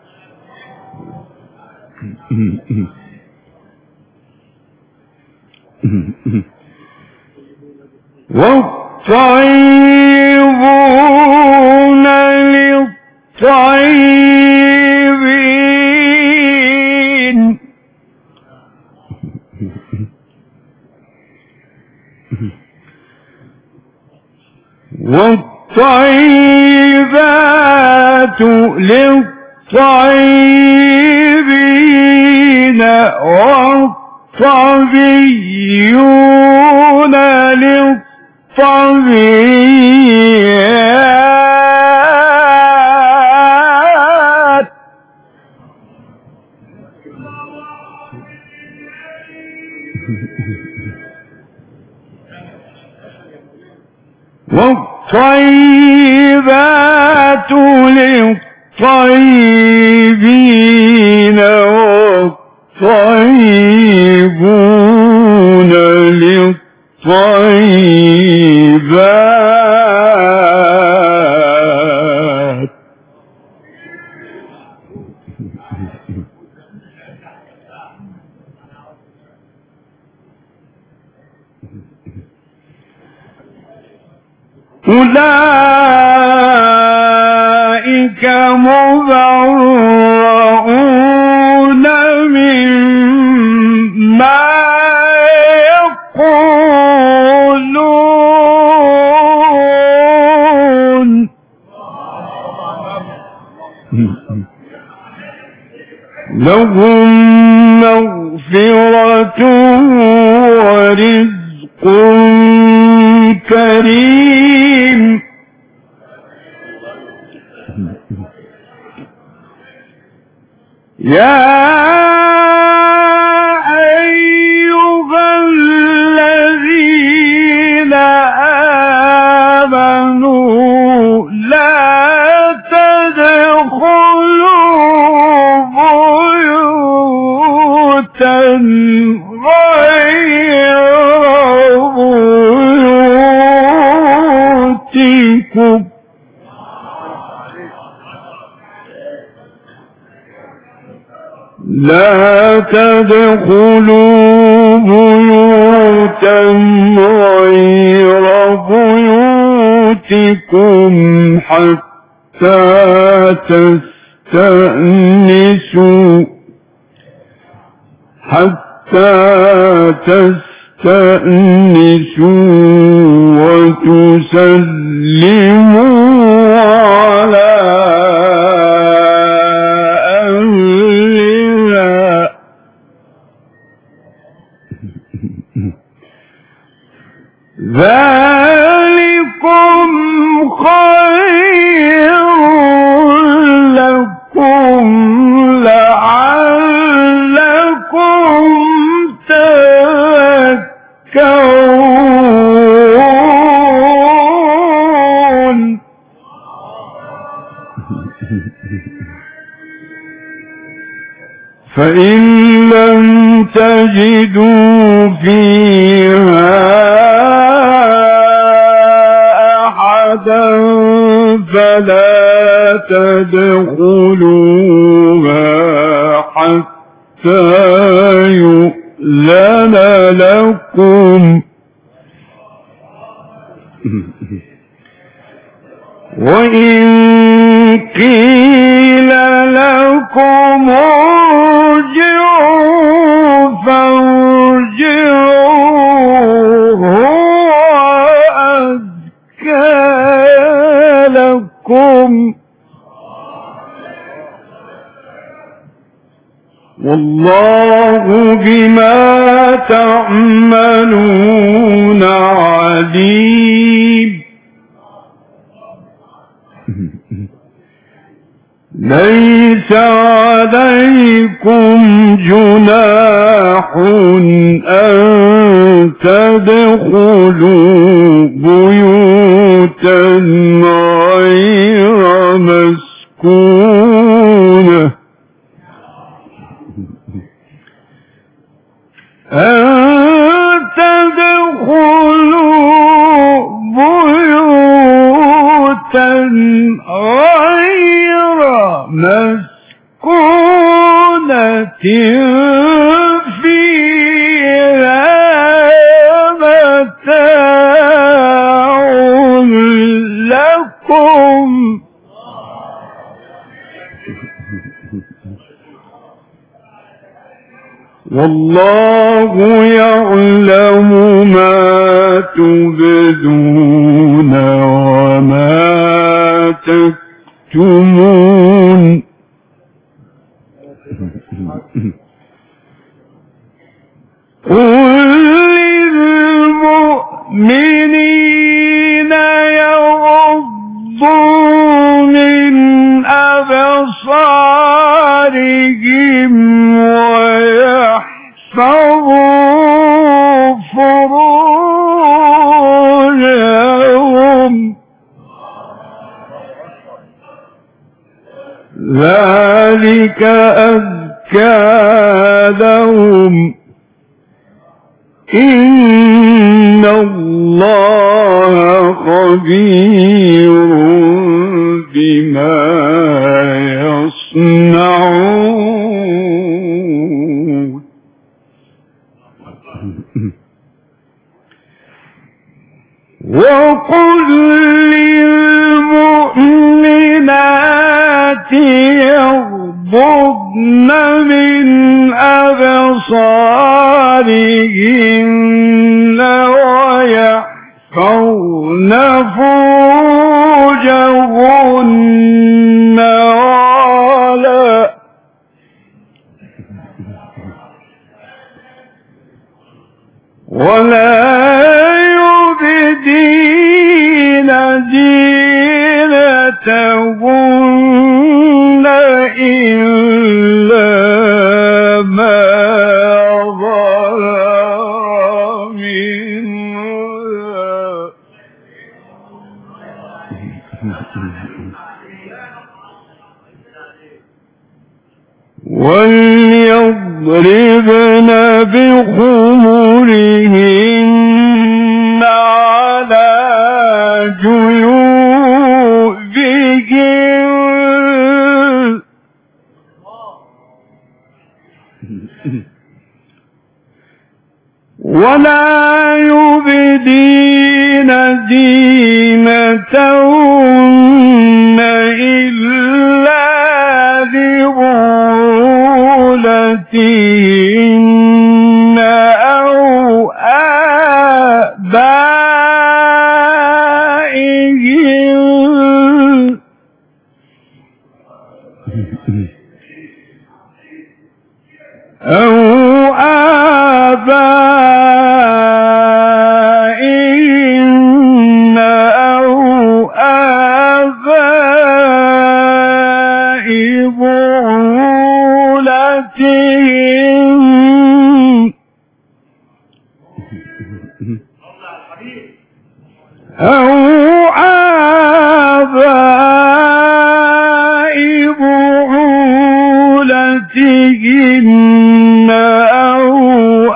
[SPEAKER 7] والطيبون للطيبين والطيبات للطيبين والطبيون للطبيعات والطيبات للطيبين والطيبون للطيبات أولئك مبرؤون مما يقولون لهم مغفرة ورزق كريم يا أيها الذين آمنوا لا تدخلوا بيوتا غير بيوتكم لا تدخلوا بيوتا غير بيوتكم حتى تستأنسوا حتى تستأنسوا وتسلموا على أهلها ذلكم خير لكم لعلكم تذكرون فإن لم تجدوا فيها أحدا فلا تدخلوها حتى يؤذن لكم وإن قيل لكم ارجعوا فارجعوا هو أزكى لكم والله بما تعملون عليم ليس عليكم جناح أن تدخلوا بيوتا غير مسكونة مسكونة أن تدخلوا بيوتا غير مسكونة فيها متاع لكم والله يعلم ما تبدون وما تكتمون قل للمؤمنين يغضوا من أبصارهم ويحفظوا فروجهم ذلك أزكى لهم إن الله خبير بما يصنعون وقل للمؤمنات يغضضن من أبصارهن ويحفظن فروجهن ولا ولا يبدين زينتهن إلا ما ظهر منها وليضربن بخمرهن على جيوبهن ولا يبدين زينتهن إلا لبعولتهن أو آبائهن أو آبائهن أو آباء بعولتهن أو آباء بعولتهن أو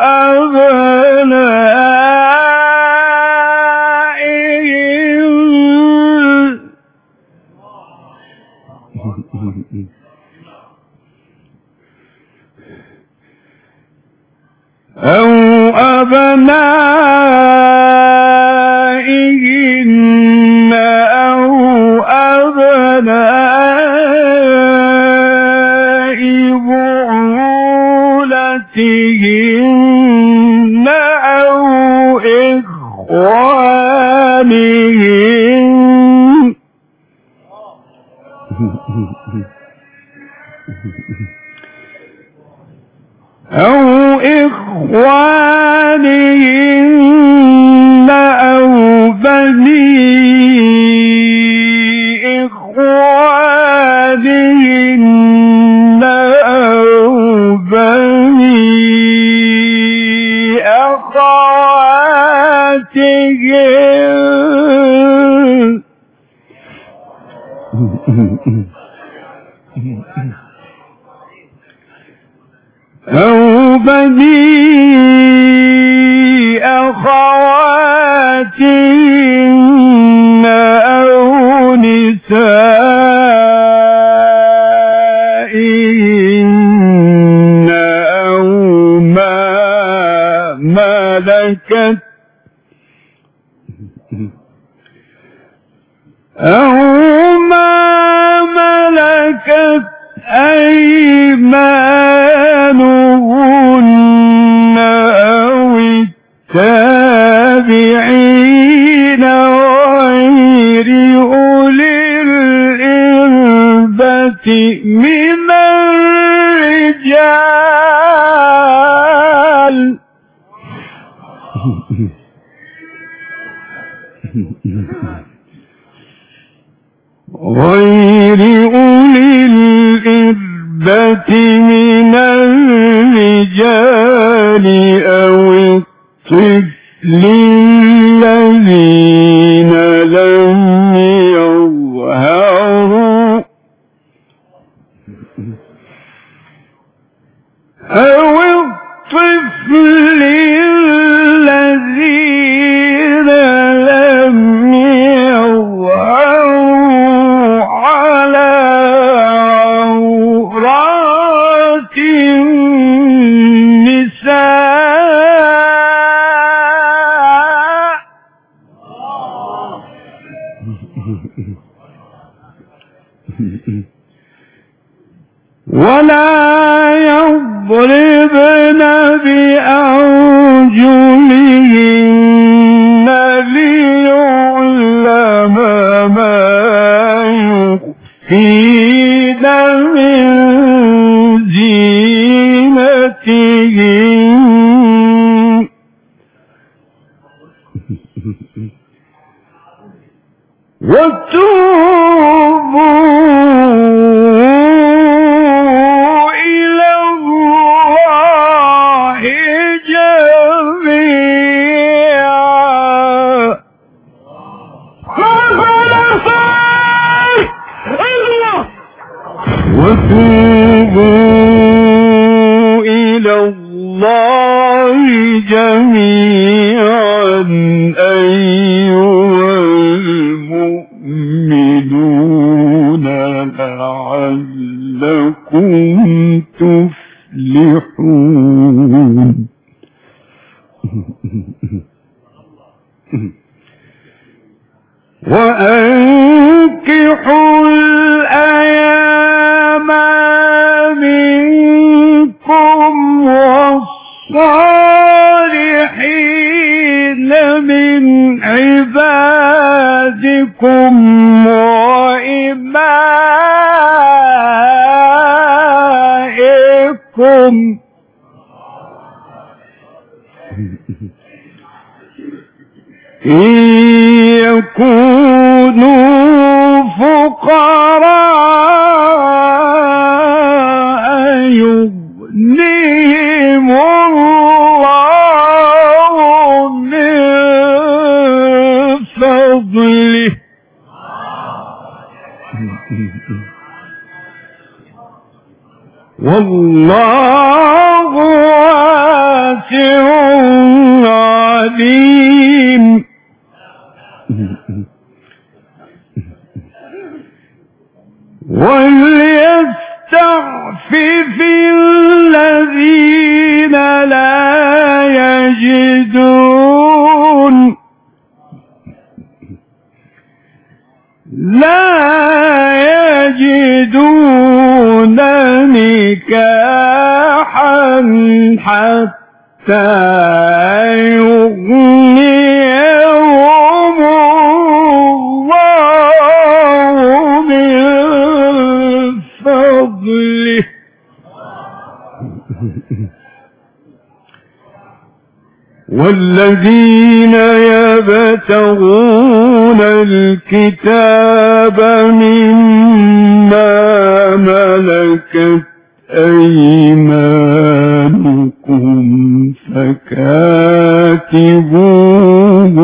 [SPEAKER 7] أبنائهن أو أبنائهن أو أبناء بعولتهن أو إخوانهن أو إخوانهن أو بني إخوانهن أو بني أخواتهن أو بني أخواتهن أو نسائهن أو ما ملكت أو ما ملكت أيمانهن أو التابعين غير أولي الإربة من الرجال غير أولي الإربة من الرجال أو الطفل الذين لم يظهروا أو الطفل الذين لم يظهروا على عورات النساء ولا يضربن بأرجلهن ليعلم ما يخفين من زينتهن وتوبوا إلى الله جميعا وتوبوا إلى الله جميعا أيها المؤمنون لعلكم تفلحون وأنكحوا الأيام منكم والصالحين من عبادكم وإمائكم إن يكونوا فقراء يغنيهم الله من فضله والله واسع عليم وليستعفف الذين لا يجدون لا يجدون نكاحا حتى يغنيهم الله من فضله والذين يبتغون الكتاب مما ملكت أيمانكم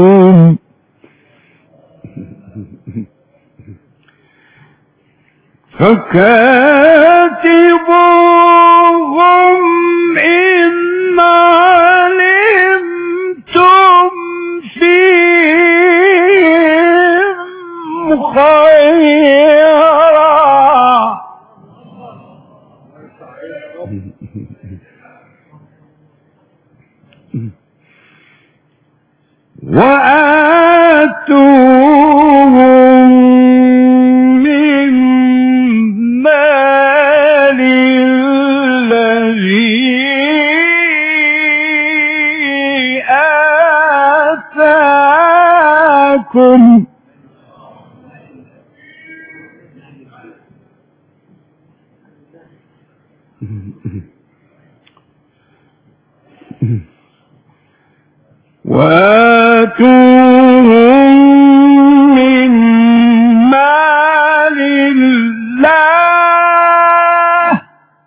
[SPEAKER 7] فكاتبوهم فكاتبوهم إن علمتم فيهم خيرا وآتوهم من مال الذي آتاكم وآتوهم من مال الله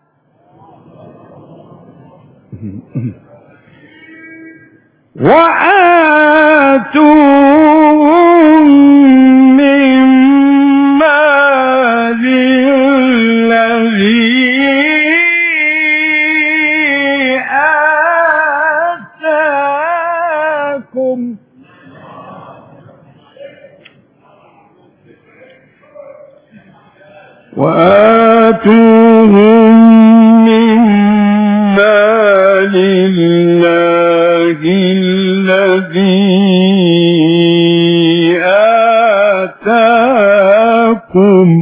[SPEAKER 7] وآتوهم من مال الذي آتاكم وآتوهم من مال الله الذي آتاكم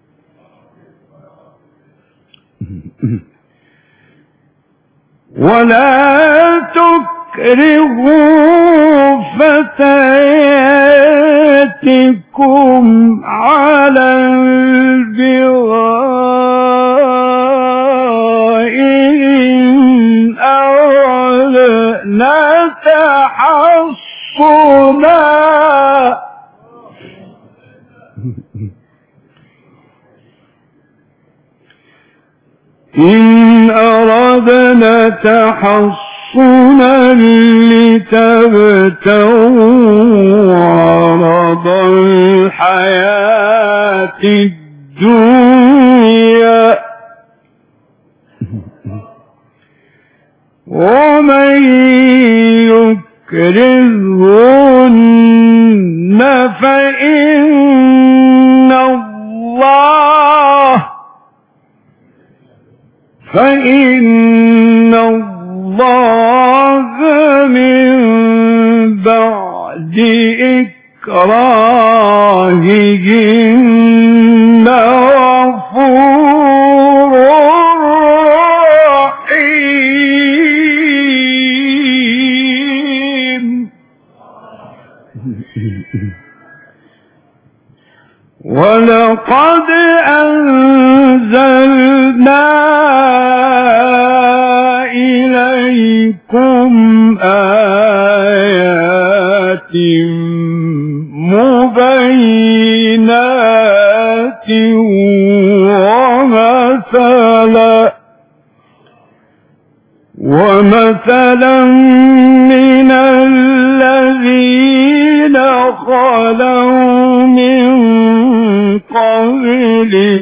[SPEAKER 7] ولا تكرهوا فتياتكم على البغاء إن أردنا تحصنا إن أردنا تحصنا لتبتغوا عرض الحياة الدنيا ومن يكرهن فإن الله فإن الله من بعد إكراههن غفور رحيم ولقد أنزلنا إليكم آيات مبينات ومثلا ومثلا من الذين خلوا من قبل